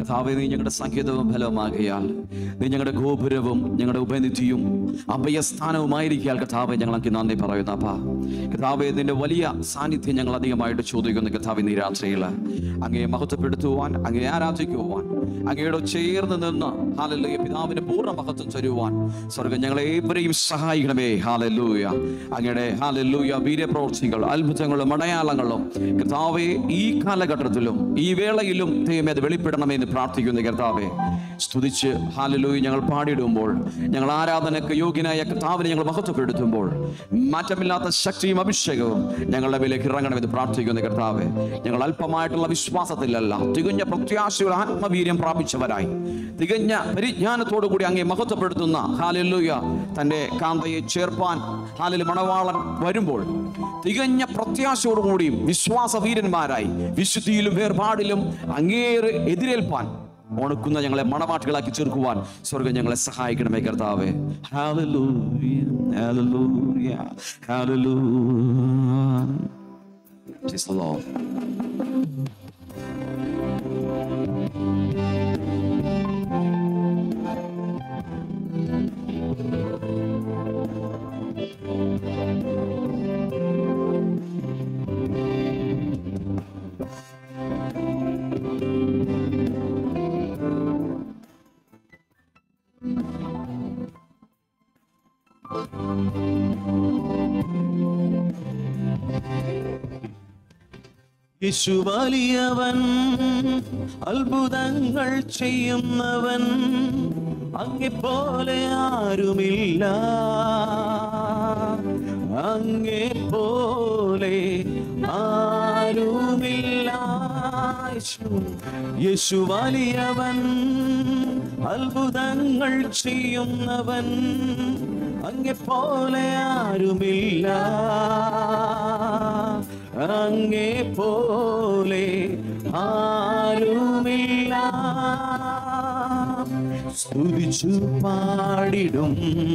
കഥാവെ നീ ഞങ്ങളുടെ സംഗീതവും ഫലവുമാകയാൽ നീ ഞങ്ങളുടെ ഗോപുരവും ഞങ്ങളുടെ ഉപനിധിയും അഭയസ്ഥാനവുമായിരിക്കാൽ കഥാവെ ഞങ്ങൾ അങ്ങ് നന്ദി പറയുന്നു അപ്പാ കഥാവെ നിന്റെ വലിയ സാന്നിധ്യം ഞങ്ങൾ അധികമായിട്ട് ചോദിക്കുന്നു കഥാവെ നീ രാത്രിയിൽ അങ്ങയെ മഹത്വപ്പെടുത്തുവാൻ അങ്ങയെ ആരാധിക്കുവാൻ അങ്ങയോട് ചേർന്ന് നിന്ന് ഹാലല്ലൂയ പിതാവിന് പൂർണ്ണ മഹത്വം തരുവാൻ സ്വർഗം ഞങ്ങളെ ഏവരെയും സഹായിക്കണമേ ഹാലല്ലൂയ അങ്ങയുടെ ഹാലല്ലൂയ വീര്യപ്രവർത്തികൾ അത്ഭുതങ്ങളും അടയാളങ്ങളും കർത്താവെ ഈ കാലഘട്ടത്തിലും ഈ വേളയിലും ദൈവമേ അത് വെളിപ്പെടണമെന്ന് പ്രാർത്ഥിക്കുന്നു കർത്താവെ സ്തുതിച്ച് ഹാലല്ലൂയ ഞങ്ങൾ പാടിയിടുമ്പോൾ ഞങ്ങൾ ആരാധനക്ക് യോഗ്യനായ കർത്താവിനെ ഞങ്ങൾ മഹത്വപ്പെടുത്തുമ്പോൾ മാറ്റമില്ലാത്ത ശക്തിയും അഭിഷേകവും ഞങ്ങളുടെ മേലേക്ക് ഇറങ്ങണമെന്ന് പ്രാർത്ഥിക്കുന്നു കർത്താവെ ഞങ്ങൾ അല്പമായിട്ടുള്ള വിശ്വാസത്തിലല്ല തികഞ്ഞ പ്രത്യാശയുടെ ആത്മവീര്യം പ്രാപിച്ചവരായി തികഞ്ഞ പരിജ്ഞാനത്തോടു കൂടി അങ്ങേ മഹത്വപ്പെടുത്തുന്ന ഹാലല്ലൂയ തൻ്റെ കാന്തയെ ചേർപ്പാൻ ഹാലിൽ മണവാളൻ വരുമ്പോൾ തികഞ്ഞ പ്രത്യാശയോടുകൂടിയും വിശ്വാസവീരന്മാരായി വിശുദ്ധിയിലും വേർപാടിലും അങ്ങേറെ എതിരേൽപ്പാൻ ഉണക്കുന്ന ഞങ്ങളെ മണവാട്ടികളാക്കി ചേർക്കുവാൻ സ്വർഗം ഞങ്ങളെ സഹായിക്കണമേ കർത്താവേ Hallelujah, hallelujah, hallelujah. Praise the Lord. യേശു വലിയവൻ അത്ഭുതങ്ങൾ ചെയ്യുന്നവൻ അങ്ങെ പോലെ ആരുമില്ല അങ്ങെ പോലെ ആരുമില്ല യേശു യേശു വലിയവൻ അത്ഭുതങ്ങൾ ചെയ്യുന്നവൻ അങ്ങെ പോലെ ആരുമില്ല അങ്ങേ പോലെ ആരുമില്ല സ്തുതിച്ചു പാടിടും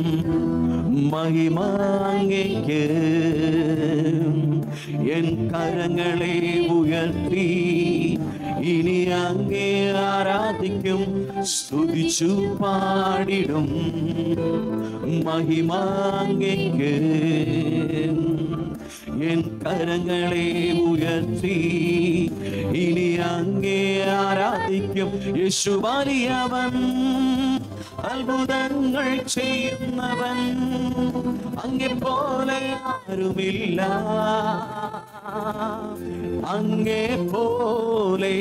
മഹിമാങ്ങയ്ക്ക് എൻ കരങ്ങളെ ഉയർത്തി ഇനി അങ്ങേ ആരാധിക്കും സ്തുതിച്ചു പാടിടും മഹിമാങ്ങയ്ക്ക് എൻ കരങ്ങളെ ഉയർത്തി ഇനി അങ്ങേ ആരാധിക്കും യേശു വലിയവൻ അത്ഭുതങ്ങൾ ചെയ്യുന്നവൻ അങ്ങെ പോലെ ആരുമില്ല അങ്ങെ പോലെ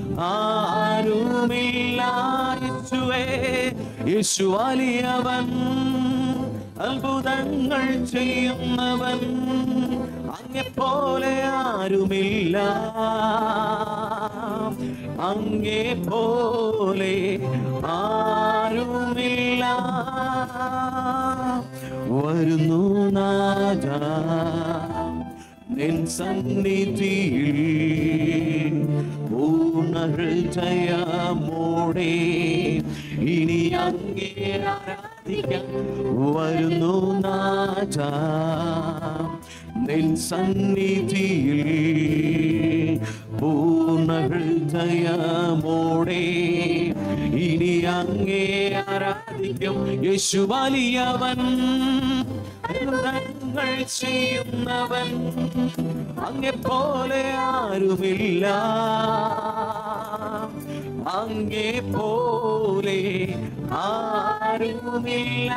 ആരുമില്ല യേശുവേ യേശു വലിയവൻ അത്ഭുതങ്ങൾ ചെയ്യുന്നവൻ അങ്ങെ പോലെ ആരുമില്ല അങ്ങെ പോലെ ആരുമില്ല വരുന്നു നാജ നിൻ സന്നിധിയിൽ പൂർണ്ണ ഹൃദയമോടെ ഇനി അങ്ങേ ആരാധിക്കാൻ വരുന്നു നാജ നിൻ സന്നിധിയിൽ പൂർണ്ണ ഹൃദയമോടെ ഇനി അങ്ങേ ആരാധിക്കും യേശു വലിയവൻ അത്ഭുതങ്ങൾ ചെയ്യുന്നവൻ അങ്ങെ പോലെ ആരുമില്ല അങ്ങെ പോലെ ആരുമില്ല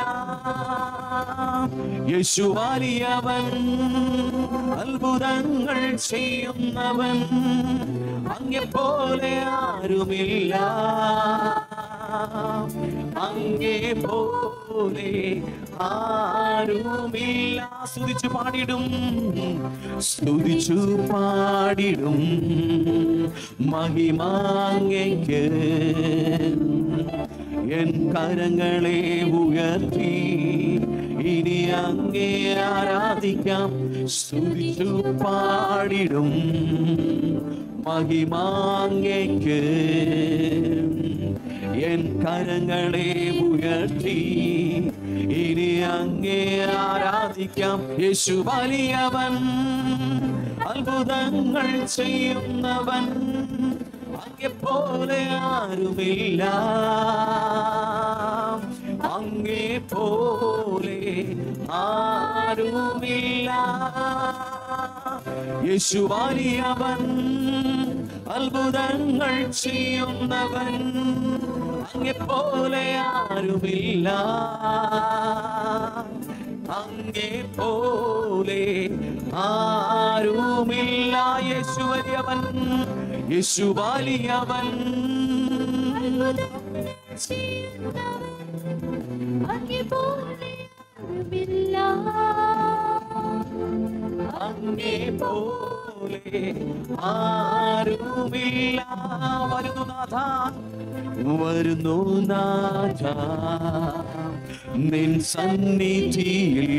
യേശു വലിയവൻ അത്ഭുതങ്ങൾ ചെയ്യുന്നവൻ അങ്ങെ പോലെ ആരുമില്ല അങ്ങേ പോലെ ആരുമില്ല സ്തുതിച്ചു പാടിടും സ്തുതിച്ചു പാടിടും മഹിമാങ്ങയ്ക്ക് എൻ കരങ്ങളെ ഉയർത്തി ഇനി അങ്ങേ ആരാധിക്കാം സ്തുതിച്ചു പാടിടും മഹിമാങ്ങയ്ക്ക് എൻ കരങ്ങളെ ഉയർത്തി ഇനി അങ്ങേ ആരാധിക്കാം യേശു വലിയവൻ അത്ഭുതങ്ങൾ ചെയ്യുന്നവൻ അങ്ങെപ്പോലെ ആരുമില്ല അങ്ങേ പോലെ ആരുമില്ല യേശുവാലിയവൻ അത്ഭുതങ്ങൾ ചെയ്യുന്നവൻ അങ്ങെപ്പോലെ ആരുമില്ല അങ്ങേ പോലെ ആരുമില്ല യേശു വലിയവൻ യേശു വലിയവൻ അങ്ങേ പോലെ ആരുമില്ല വരുന്നു നാഥ വരുന്നു നാഥ നിൻ സന്നിധിയിൽ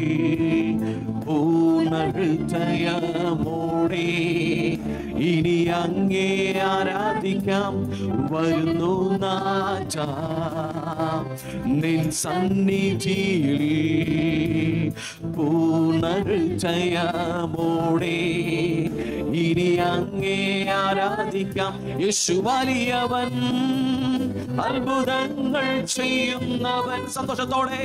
പൂർണ്ണഹൃദയമോടെ ഇനി അങ്ങേ ആരാധിക്കാം വരുന്നു നാഥ നിൻ സന്നിധിയിൽ പൂർണ്ണഹൃദയമോടെ ഇനി അങ്ങേ ആരാധിക്കാം യേശു വലിയവൻ അത്ഭുതങ്ങൾ ചെയ്യുന്നവൻ സന്തോഷത്തോടെ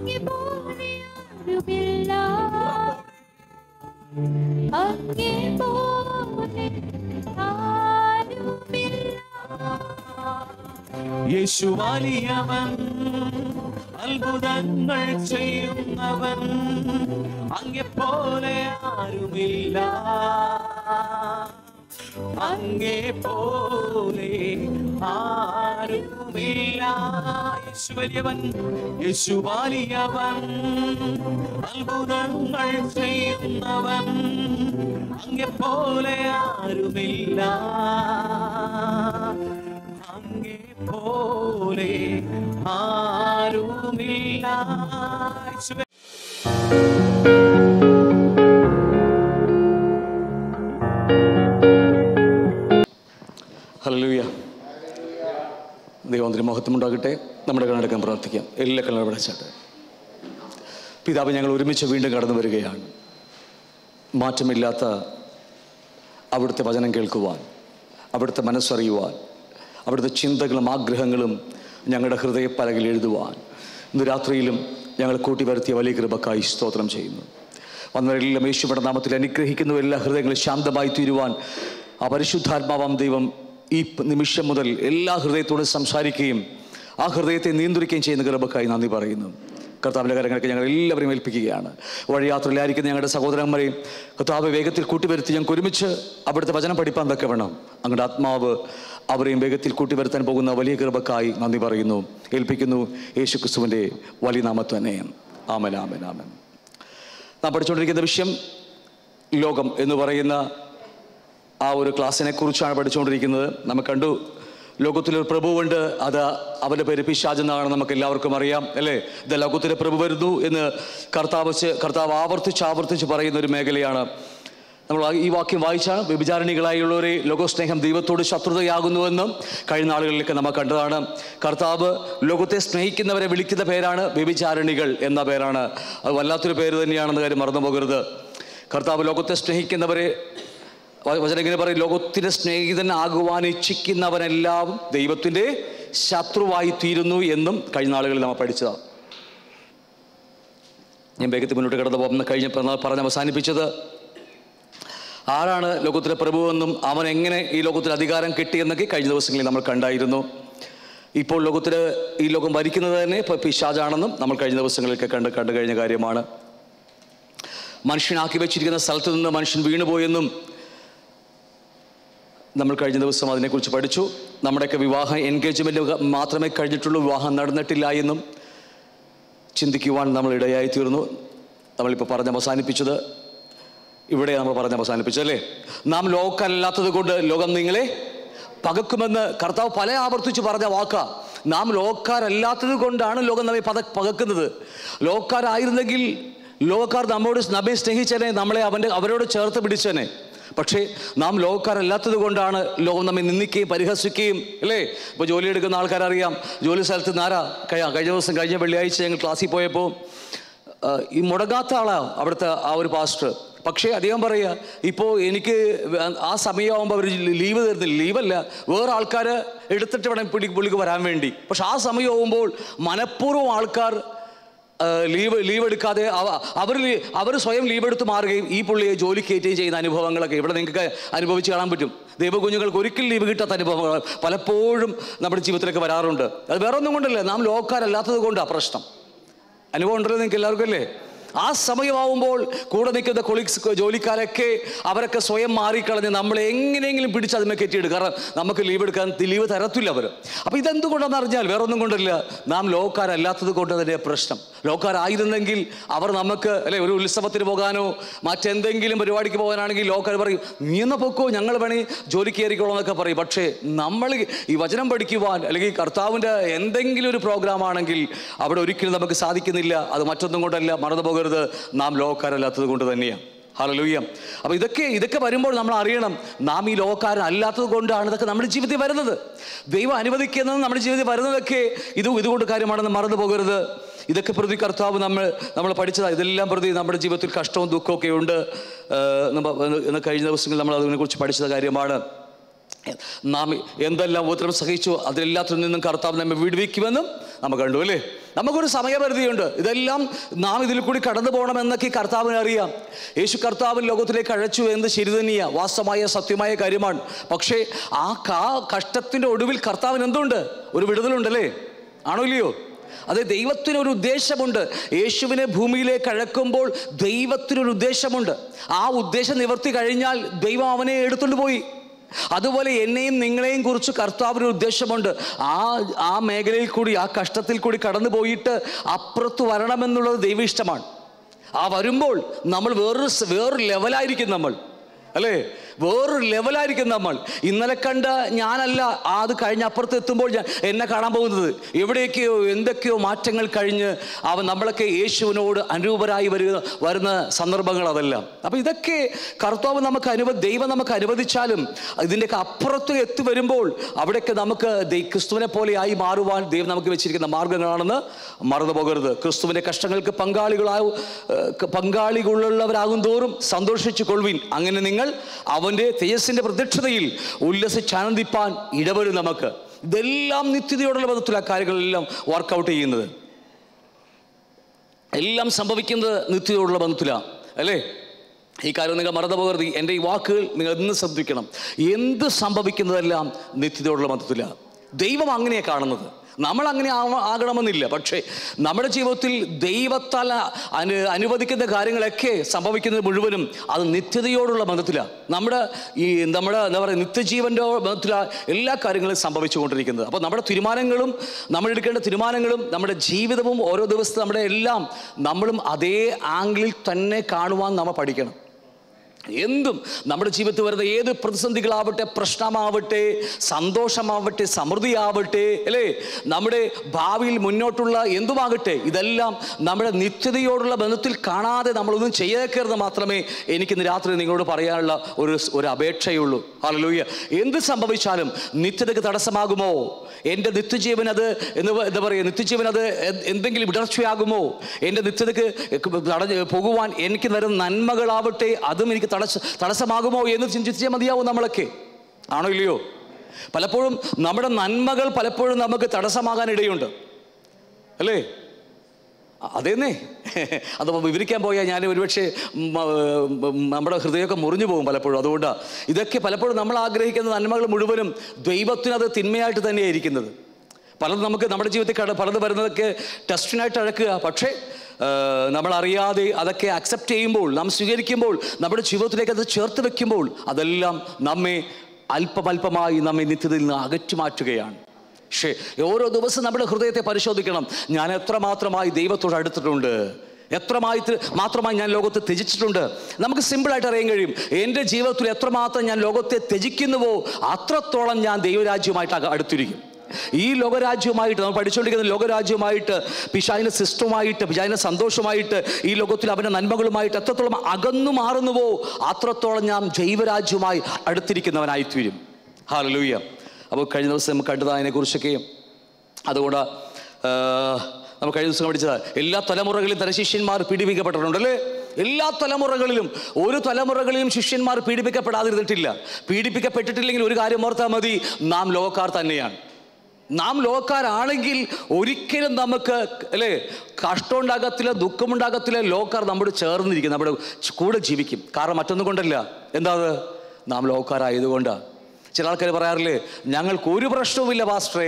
യേശു വലിയവൻ അത്ഭുതങ്ങൾ ചെയ്യുന്നവൻ അങ്ങെപ്പോലെ ആരുമില്ല അങ്ങേ പോലെ ആരുമില്ല യേശു വലിയവൻ യേശു വലിയവൻ അത്ഭുതങ്ങൾ ചെയ്യുന്നവൻ അങ്ങെപ്പോലെ ആരുമില്ല അങ്ങേ പോലെ ആരുമില്ല യേശുവേ ഹല്ലേലൂയ ദൈവത്തിന് മഹത്വമുണ്ടാകട്ടെ നമ്മുടെ കണ്ണടക്കാൻ പ്രാർത്ഥിക്കാം എല്ലാ കണ്ണടച്ചാട്ടെ പിതാവ് ഞങ്ങൾ ഒരുമിച്ച് വീണ്ടും കടന്നു വരികയാണ് മാറ്റമില്ലാത്ത അവിടുത്തെ വചനം കേൾക്കുവാൻ അവിടുത്തെ മനസ്സറിയുവാൻ അവിടുത്തെ ചിന്തകളും ആഗ്രഹങ്ങളും ഞങ്ങളുടെ ഹൃദയപ്പലകിൽ എഴുതുവാൻ ഇന്ന് രാത്രിയിലും ഞങ്ങൾ കൂട്ടി വരുത്തിയ വലിയ കൃപക്കായി സ്തോത്രം ചെയ്യുന്നു വന്നവരെല്ലാം യേശുവിടെ നാമത്തിൽ അനുഗ്രഹിക്കുന്നു എല്ലാ ഹൃദയങ്ങളും ശാന്തമായി തീരുവാൻ ആ പരിശുദ്ധാത്മാവാം ദൈവം ഈ നിമിഷം മുതൽ എല്ലാ ഹൃദയത്തോടും സംസാരിക്കുകയും ആ ഹൃദയത്തെ നിയന്ത്രിക്കുകയും ചെയ്യുന്ന കൃപക്കായി നന്ദി പറയുന്നു കർത്താവിൻ്റെ കാര്യങ്ങളൊക്കെ ഞങ്ങൾ എല്ലാവരെയും ഏൽപ്പിക്കുകയാണ് വഴിയാത്രയിലായിരിക്കുന്ന ഞങ്ങളുടെ സഹോദരന്മാരെയും കർത്താവ് വേഗത്തിൽ കൂട്ടിവരുത്തി ഞങ്ങൾക്ക് ഒരുമിച്ച് അവിടുത്തെ വചനം പഠിപ്പാൻ തക്ക വേണം അങ്ങയുടെ ആത്മാവ് അവരെയും വേഗത്തിൽ കൂട്ടിവരുത്താൻ പോകുന്ന വലിയ കൃപക്കായി നന്ദി പറയുന്നു ഏൽപ്പിക്കുന്നു യേശു ക്രിസ്തുവിൻ്റെ വലിയ നാമത്ത് തന്നെ ആമൻ ആമൻ ആമൻ നാം പഠിച്ചുകൊണ്ടിരിക്കുന്ന വിഷയം ലോകം എന്ന് പറയുന്ന ആ ഒരു ക്ലാസ്സിനെ കുറിച്ചാണ് പഠിച്ചുകൊണ്ടിരിക്കുന്നത് നമ്മൾ കണ്ടു ലോകത്തിലൊരു പ്രഭുവുണ്ട് അത് അവൻ്റെ പേര് പിശാജ് എന്നാണ് നമുക്ക് എല്ലാവർക്കും അറിയാം അല്ലേ ഇത് ലോകത്തിലെ പ്രഭു വരുന്നു എന്ന് കർത്താവ് വെച്ച്- കർത്താവ് ആവർത്തിച്ച് ആവർത്തിച്ച് പറയുന്ന ഒരു മേഖലയാണ് നമ്മൾ ആ- ഈ വാക്യം വായിച്ചാണ് വ്യഭിചാരിണികളായുള്ളവരെ ലോകസ്നേഹം ദൈവത്തോട് ശത്രുതയാകുന്നുവെന്നും കഴിഞ്ഞ നാളുകളിലൊക്കെ നമ്മൾ കണ്ടതാണ് കർത്താവ് ലോകത്തെ സ്നേഹിക്കുന്നവരെ വിളിക്കുന്ന പേരാണ് വ്യഭിചാരിണികൾ എന്ന പേരാണ് അത് വല്ലാത്തൊരു പേര് തന്നെയാണെന്ന കാര്യം മറന്നു പോകരുത് കർത്താവ് ലോകത്തെ സ്നേഹിക്കുന്നവരെ വ- വചനം ഇങ്ങനെ പറയും ലോകത്തിന്റെ സ്നേഹിതനാകുവാൻ ഇച്ഛിക്കുന്നവനെല്ലാം ദൈവത്തിന്റെ ശത്രുവായി തീരുന്നു എന്നും കഴിഞ്ഞ നാളുകളിൽ നമ്മൾ പഠിച്ചതാണ് ഞാൻ വേഗത്തിൽ മുന്നോട്ട് കടന്നു പോകുന്ന കഴിഞ്ഞ പറഞ്ഞ് അവസാനിപ്പിച്ചത് ആരാണ് ലോകത്തിലെ പ്രഭുവെന്നും അവൻ എങ്ങനെ ഈ ലോകത്തിൽ അധികാരം കിട്ടിയെന്നൊക്കെ കഴിഞ്ഞ ദിവസങ്ങളിൽ നമ്മൾ കണ്ടായിരുന്നു ഇപ്പോൾ ലോകത്തിൽ ഈ ലോകം ഭരിക്കുന്നത് തന്നെ ഇപ്പോൾ പിശാജാണെന്നും നമ്മൾ കഴിഞ്ഞ ദിവസങ്ങളിലൊക്കെ കണ്ട് കണ്ടു കഴിഞ്ഞ കാര്യമാണ് മനുഷ്യനാക്കി വെച്ചിരിക്കുന്ന സ്ഥലത്ത് നിന്ന് മനുഷ്യൻ വീണുപോയെന്നും നമ്മൾ കഴിഞ്ഞ ദിവസം അതിനെക്കുറിച്ച് പഠിച്ചു നമ്മുടെയൊക്കെ വിവാഹ എൻഗേജ്മെൻറ്റ് മാത്രമേ കഴിഞ്ഞിട്ടുള്ളൂ വിവാഹം നടന്നിട്ടില്ല എന്നും ചിന്തിക്കുവാൻ നമ്മൾ ഇടയായി തീർന്നു നമ്മളിപ്പോൾ പറഞ്ഞ് അവസാനിപ്പിച്ചത് ഇവിടെ നമ്മൾ പറഞ്ഞ് അവസാനിപ്പിച്ചല്ലേ നാം ലോകമല്ലാത്തത് കൊണ്ട് ലോകം നിങ്ങളെ പകക്കുമെന്ന് കർത്താവ് പല ആവർത്തിച്ച് പറഞ്ഞ വാക്കാ നാം ലോകക്കാരല്ലാത്തത് കൊണ്ടാണ് ലോകം നമ്മെ പത പകക്കുന്നത് ലോകക്കാരായിരുന്നെങ്കിൽ ലോകക്കാർ നമ്മോട് നമ്മെ സ്നേഹിച്ചേനെ നമ്മളെ അവൻ്റെ അവരോട് ചേർത്ത് പിടിച്ചേനെ പക്ഷേ നാം ലോകക്കാരല്ലാത്തത് കൊണ്ടാണ് ലോകം നമ്മെ നിന്ദിക്കുകയും പരിഹസിക്കുകയും അല്ലേ ഇപ്പോൾ ജോലി എടുക്കുന്ന ആൾക്കാരറിയാം ജോലി സ്ഥലത്ത് നിന്ന് ആരാ കഴി- കഴിഞ്ഞ ദിവസം കഴിഞ്ഞ വെള്ളിയാഴ്ച ഞങ്ങൾ ക്ലാസ്സിൽ പോയപ്പോൾ ആ, ഈ മുടങ്ങാത്ത ആളാ അവിടുത്തെ ആ ഒരു പാസ്റ്റർ പക്ഷേ അദ്ദേഹം പറയുക ഇപ്പോൾ എനിക്ക് ആ സമയമാകുമ്പോൾ അവർ ലീവ് തരുന്നില്ല ലീവല്ല വേറെ ആൾക്കാർ എടുത്തിട്ട് വേണം പുള്ളി പുള്ളിക്ക് വരാൻ വേണ്ടി പക്ഷെ ആ സമയമാകുമ്പോൾ മനഃപൂർവ്വം ആൾക്കാർ ആ, ലീവ് ലീവ് എടുക്കാതെ അവർ അവർ സ്വയം ലീവ് എടുത്ത് മാറുകയും ഈ പുള്ളിയെ ജോലി കയറ്റുകയും ചെയ്യുന്ന അനുഭവങ്ങളൊക്കെ ഇവിടെ നിങ്ങൾക്ക് അനുഭവിച്ച് കാണാൻ പറ്റും ദൈവകുഞ്ഞുങ്ങൾക്ക് ഒരിക്കലും ലീവ് കിട്ടാത്ത അനുഭവങ്ങൾ പലപ്പോഴും നമ്മുടെ ജീവിതത്തിലേക്ക് വരാറുണ്ട് അത് വേറെ ഒന്നും കൊണ്ടല്ല നാം ലോക്കാരല്ലാത്തത് കൊണ്ടാണ് പ്രശ്നം അനുഭവം ഉണ്ടല്ലോ നിങ്ങൾക്ക് എല്ലാവർക്കും അല്ലേ ആ സമയമാവുമ്പോൾ കൂടെ നിൽക്കുന്ന കൊളീഗ്സ് ജോലിക്കാരൊക്കെ അവരൊക്കെ സ്വയം മാറിക്കളഞ്ഞ് നമ്മളെ എങ്ങനെയെങ്കിലും പിടിച്ച് അതിനെ കെട്ടിയിടും കാരണം നമുക്ക് ലീവ് എടുക്കാൻ ലീവ് തരത്തില്ല അവർ അപ്പോൾ ഇതെന്തുകൊണ്ടെന്ന് അറിഞ്ഞാൽ വേറെ ഒന്നും കൊണ്ടല്ല നാം ലോക്കാരല്ലാത്തത് കൊണ്ട് തന്നെ പ്രശ്നം ലോക്കാരായിരുന്നെങ്കിൽ അവർ നമുക്ക് അല്ലെ ഒരു ഉത്സവത്തിന് പോകാനോ മറ്റെന്തെങ്കിലും പരിപാടിക്ക് പോകാനാണെങ്കിൽ ലോക്കാർ പറയും നീ എന്ന പൊക്കോ ഞങ്ങൾ വേണമെങ്കിൽ ജോലിക്ക് കയറിക്കോളാം എന്നൊക്കെ പറയും പക്ഷേ നമ്മൾ ഈ വചനം പഠിക്കുവാൻ അല്ലെങ്കിൽ കർത്താവിൻ്റെ എന്തെങ്കിലും ഒരു പ്രോഗ്രാം ആണെങ്കിൽ അവിടെ ഒരിക്കലും നമുക്ക് സാധിക്കുന്നില്ല അത് മറ്റൊന്നും കൊണ്ടല്ല മറന്നു പോകരുത് നാം ലോകക്കാരല്ലാത്തത് കൊണ്ട് തന്നെയാണ് ഹലലൂയ്യ അപ്പോൾ ഇതൊക്കെ ഇതൊക്കെ വരുമ്പോൾ നമ്മൾ അറിയണം നാം ഈ ലോകക്കാരൻ അല്ലാത്തത് കൊണ്ടാണ് ഇതൊക്കെ നമ്മുടെ ജീവിതത്തിൽ വരുന്നത് ദൈവം അനുവദിക്കുന്നത് നമ്മുടെ ജീവിതത്തിൽ വരുന്നതൊക്കെ ഇത് ഇതുകൊണ്ട് കാര്യമാണെന്ന് മറന്നു പോകരുത് ഇതൊക്കെ പ്രതി കർത്താവ് നമ്മൾ നമ്മൾ പഠിച്ചതാണ് ഇതെല്ലാം പ്രതി നമ്മുടെ ജീവിതത്തിൽ കഷ്ടവും ദുഃഖവും ഒക്കെ ഉണ്ട് ഏഹ് നമ്മ- ഇന്ന് കഴിഞ്ഞ ദിവസങ്ങളിൽ നമ്മൾ അതിനെക്കുറിച്ച് പഠിച്ചത് കാര്യമാണ് നാം എന്തെല്ലാം ഉപദ്രവം സഹിച്ചു അതിലെല്ലാത്തിൽ നിന്നും കർത്താവ് നമ്മെ വിടുവിക്കുമെന്നും നമ്മൾ കണ്ടു അല്ലേ നമുക്കൊരു സമയപരിധിയുണ്ട് ഇതെല്ലാം നാം ഇതിൽ കൂടി കടന്നു പോകണമെന്നൊക്കെ ഈ കർത്താവിന് അറിയാം യേശു കർത്താവിൻ ലോകത്തിലേക്ക് അഴച്ചു എന്ന് ശരി തന്നെയാണ് വാസ്തവമായ സത്യമായ കാര്യമാണ് പക്ഷേ ആ കാ കഷ്ടത്തിൻ്റെ ഒടുവിൽ കർത്താവിന് എന്തുണ്ട് ഒരു വിടുതലുണ്ടല്ലേ ആണോ ഇല്ലയോ അതെ ദൈവത്തിന് ഒരു ഉദ്ദേശമുണ്ട് യേശുവിനെ ഭൂമിയിലേക്ക് അഴക്കുമ്പോൾ ദൈവത്തിനൊരു ഉദ്ദേശമുണ്ട് ആ ഉദ്ദേശം നിവർത്തി കഴിഞ്ഞാൽ ദൈവം അവനെ എടുത്തുകൊണ്ട് പോയി അതുപോലെ എന്നെയും നിങ്ങളെയും കുറിച്ച് കർത്താവിന് ഒരു ഉദ്ദേശമുണ്ട് ആ ആ മേഖലയിൽ കൂടി ആ കഷ്ടത്തിൽ കൂടി കടന്നു പോയിട്ട് അപ്പുറത്ത് വരണമെന്നുള്ളത് ദൈവ ഇഷ്ടമാണ് ആ വരുമ്പോൾ നമ്മൾ വേറൊരു സ് വേറൊരു ലെവലായിരിക്കും നമ്മൾ അല്ലേ വേറൊരു ലെവലായിരിക്കും നമ്മൾ ഇന്നലെ കണ്ട ഞാനല്ല ആ അത് കഴിഞ്ഞ് അപ്പുറത്ത് എത്തുമ്പോൾ ഞാൻ എന്നെ കാണാൻ പോകുന്നത് എവിടെയൊക്കെയോ എന്തൊക്കെയോ മാറ്റങ്ങൾ കഴിഞ്ഞ് അവൻ നമ്മളൊക്കെ യേശുവിനോട് അനുരൂപരായി വരുന്ന വരുന്ന സന്ദർഭങ്ങൾ അതെല്ലാം അപ്പം ഇതൊക്കെ കർത്താവ് നമുക്ക് അനുവ ദൈവം നമുക്ക് അനുവദിച്ചാലും ഇതിൻ്റെയൊക്കെ അപ്പുറത്ത് എത്തി വരുമ്പോൾ അവിടെയൊക്കെ നമുക്ക് ദൈ- ക്രിസ്തുവിനെ പോലെയായി മാറുവാൻ ദൈവം നമുക്ക് വെച്ചിരിക്കുന്ന മാർഗങ്ങളാണെന്ന് മറന്നു പോകരുത് ക്രിസ്തുവിൻ്റെ കഷ്ടങ്ങൾക്ക് പങ്കാളികളാവും പങ്കാളികളുള്ളവരാകും തോറും സന്തോഷിച്ചു കൊള്ളുവിൻ അങ്ങനെ നിങ്ങൾ അവൻ്റെ തേജസ്സിൻ്റെ പ്രത്യക്ഷതയിൽ ഉല്ലസിച്ചാനന്ദിപ്പാൻ ഇടവരും നമുക്ക് ഇതെല്ലാം നിത്യതയോടുള്ള ബന്ധത്തിൽ ആ കാര്യങ്ങളെല്ലാം വർക്കൗട്ട് ചെയ്യുന്നത് എല്ലാം സംഭവിക്കുന്നത് നിത്യതയോടുള്ള ബന്ധത്തിലാണ് അല്ലേ ഈ കാര്യം നിങ്ങൾ മറന്നു പോകരുത് എൻ്റെ ഈ വാക്കുകൾ നിങ്ങൾ എന്ന് ശ്രദ്ധിക്കണം എന്ത് സംഭവിക്കുന്നതെല്ലാം നിത്യതയോടുള്ള ബന്ധത്തിലാണ് ദൈവം അങ്ങനെയാണ് കാണുന്നത് നമ്മൾ അങ്ങനെ ആവ- ആകണമെന്നില്ല പക്ഷേ നമ്മുടെ ജീവിതത്തിൽ ദൈവത്താൽ അനു അനുവദിക്കുന്ന കാര്യങ്ങളൊക്കെ സംഭവിക്കുന്നത് മുഴുവനും അത് നിത്യതയോടുള്ള ബന്ധത്തിലാണ് നമ്മുടെ ഈ നമ്മുടെ എന്താ പറയുക നിത്യജീവൻ്റെ ബന്ധത്തിലാണ് എല്ലാ കാര്യങ്ങളും സംഭവിച്ചുകൊണ്ടിരിക്കുന്നത് അപ്പോൾ നമ്മുടെ തീരുമാനങ്ങളും നമ്മൾ എടുക്കേണ്ട തീരുമാനങ്ങളും നമ്മുടെ ജീവിതവും ഓരോ ദിവസത്തെ നമ്മുടെ എല്ലാം നമ്മളും അതേ ആംഗിളിൽ തന്നെ കാണുവാൻ നമ്മൾ പഠിക്കണം എന്തും നമ്മുടെ ജീവിതത്തിൽ വരുന്ന ഏത് പ്രതിസന്ധികളാവട്ടെ പ്രശ്നമാവട്ടെ സന്തോഷമാവട്ടെ സമൃദ്ധിയാവട്ടെ അല്ലേ നമ്മുടെ ഭാവിയിൽ മുന്നോട്ടുള്ള എന്തുമാകട്ടെ ഇതെല്ലാം നമ്മുടെ നിത്യതയോടുള്ള ബന്ധത്തിൽ കാണാതെ നമ്മളൊന്നും ചെയ്തേക്കരുത് മാത്രമേ എനിക്കിന്ന് രാത്രി നിങ്ങളോട് പറയാനുള്ള ഒരു ഒരു അപേക്ഷയുള്ളൂ ഹല്ലേലൂയ എന്ത് സംഭവിച്ചാലും നിത്യതയ്ക്ക് തടസ്സമാകുമോ എൻ്റെ നിത്യജീവൻ അത് എന്ന് പ- എന്താ പറയുക നിത്യജീവൻ അത് എ- എന്തെങ്കിലും ഇടർച്ചയാകുമോ എൻ്റെ നിത്യതയ്ക്ക് തടഞ്ഞ് പോകുവാൻ എനിക്ക് വരുന്ന നന്മകളാവട്ടെ അതും എനിക്ക് തടസ്സ തടസ്സമാകുമോ എന്ന് ചിന്തിച്ചാൽ മതിയാവും നമ്മളൊക്കെ ആണോ ഇല്ലയോ പലപ്പോഴും നമ്മുടെ നന്മകൾ പലപ്പോഴും നമുക്ക് തടസ്സമാകാൻ ഇടയുണ്ട് അല്ലേ അതേന്നേ അത് വിവരിക്കാൻ പോയാൽ ഞാൻ ഒരുപക്ഷെ ഉം, ആ, ഉം, നമ്മുടെ ഹൃദയമൊക്കെ മുറിഞ്ഞു പോകും പലപ്പോഴും അതുകൊണ്ടാണ് ഇതൊക്കെ പലപ്പോഴും നമ്മൾ ആഗ്രഹിക്കുന്ന നന്മകൾ മുഴുവനും ദൈവത്തിനത് തിന്മയായിട്ട് തന്നെയാണ് ഇരിക്കുന്നത് പലതും നമുക്ക് നമ്മുടെ ജീവിതത്തിൽ കട പലത് വരുന്നതൊക്കെ ടെസ്റ്റിനായിട്ട് അഴക്കുക പക്ഷേ ആ, നമ്മളറിയാതെ അതൊക്കെ അക്സെപ്റ്റ് ചെയ്യുമ്പോൾ നാം സ്വീകരിക്കുമ്പോൾ നമ്മുടെ ജീവിതത്തിലേക്ക് അത് ചേർത്ത് വെക്കുമ്പോൾ അതെല്ലാം നമ്മെ അല്പമല്പമായി നമ്മെ നിത്യതയിൽ നിന്ന് അകറ്റി മാറ്റുകയാണ് പക്ഷേ ഓരോ ദിവസം നമ്മുടെ ഹൃദയത്തെ പരിശോധിക്കണം ഞാൻ എത്രമാത്രമായി ദൈവത്തോട് അടുത്തിട്ടുണ്ട് എത്രമായി മാത്രമായി ഞാൻ ലോകത്തെ ത്യജിച്ചിട്ടുണ്ട് നമുക്ക് സിമ്പിളായിട്ട് അറിയാൻ കഴിയും എൻ്റെ ജീവിതത്തിൽ എത്രമാത്രം ഞാൻ ലോകത്തെ ത്യജിക്കുന്നുവോ അത്രത്തോളം ഞാൻ ദൈവരാജ്യമായിട്ട് അക- അടുത്തിരിക്കും ഈ ലോകരാജ്യവുമായിട്ട് നമ്മൾ പഠിച്ചുകൊണ്ടിരിക്കുന്ന ലോകരാജ്യവുമായിട്ട് പിശാചിൻ്റെ സിസ്റ്റവുമായിട്ട് പിശാചിൻ്റെ സന്തോഷമായിട്ട് ഈ ലോകത്തിൽ അവൻ്റെ നന്മകളുമായിട്ട് എത്രത്തോളം അകന്നു മാറുന്നുവോ അത്രത്തോളം ഞാൻ ജൈവരാജ്യവുമായി അടുത്തിരിക്കുന്നവനായി തീരും ഹാലലൂയ്യ അപ്പോൾ കഴിഞ്ഞ ദിവസം നമുക്ക് കണ്ടത് അതിനെക്കുറിച്ചൊക്കെ അതുകൊണ്ട് ആ, നമുക്ക് കഴിഞ്ഞ ദിവസം പഠിച്ചത് എല്ലാ തലമുറകളിലും തലശിഷ്യന്മാർ പീഡിപ്പിക്കപ്പെട്ടിട്ടുണ്ടല്ലേ എല്ലാ തലമുറകളിലും ഒരു തലമുറകളിലും ശിഷ്യന്മാർ പീഡിപ്പിക്കപ്പെടാതിരുന്നിട്ടില്ല പീഡിപ്പിക്കപ്പെട്ടിട്ടില്ലെങ്കിൽ ഒരു കാര്യം ഓർത്താൽ മതി നാം ലോകക്കാർ തന്നെയാണ് നാം ലോകക്കാരാണെങ്കിൽ ഒരിക്കലും നമുക്ക് അല്ലേ കഷ്ടമുണ്ടാകത്തില്ല ദുഃഖമുണ്ടാകത്തില്ല ലോകക്കാർ നമ്മോട് ചേർന്നിരിക്കും നമ്മുടെ കൂടെ ജീവിക്കും കാരണം മറ്റൊന്നും കൊണ്ടല്ല എന്താ അത് നാം ലോകക്കാരായതുകൊണ്ടാണ് ചില ആൾക്കാർ പറയാറില്ലേ ഞങ്ങൾക്ക് ഒരു പ്രശ്നവുമില്ല പാസ്റ്ററേ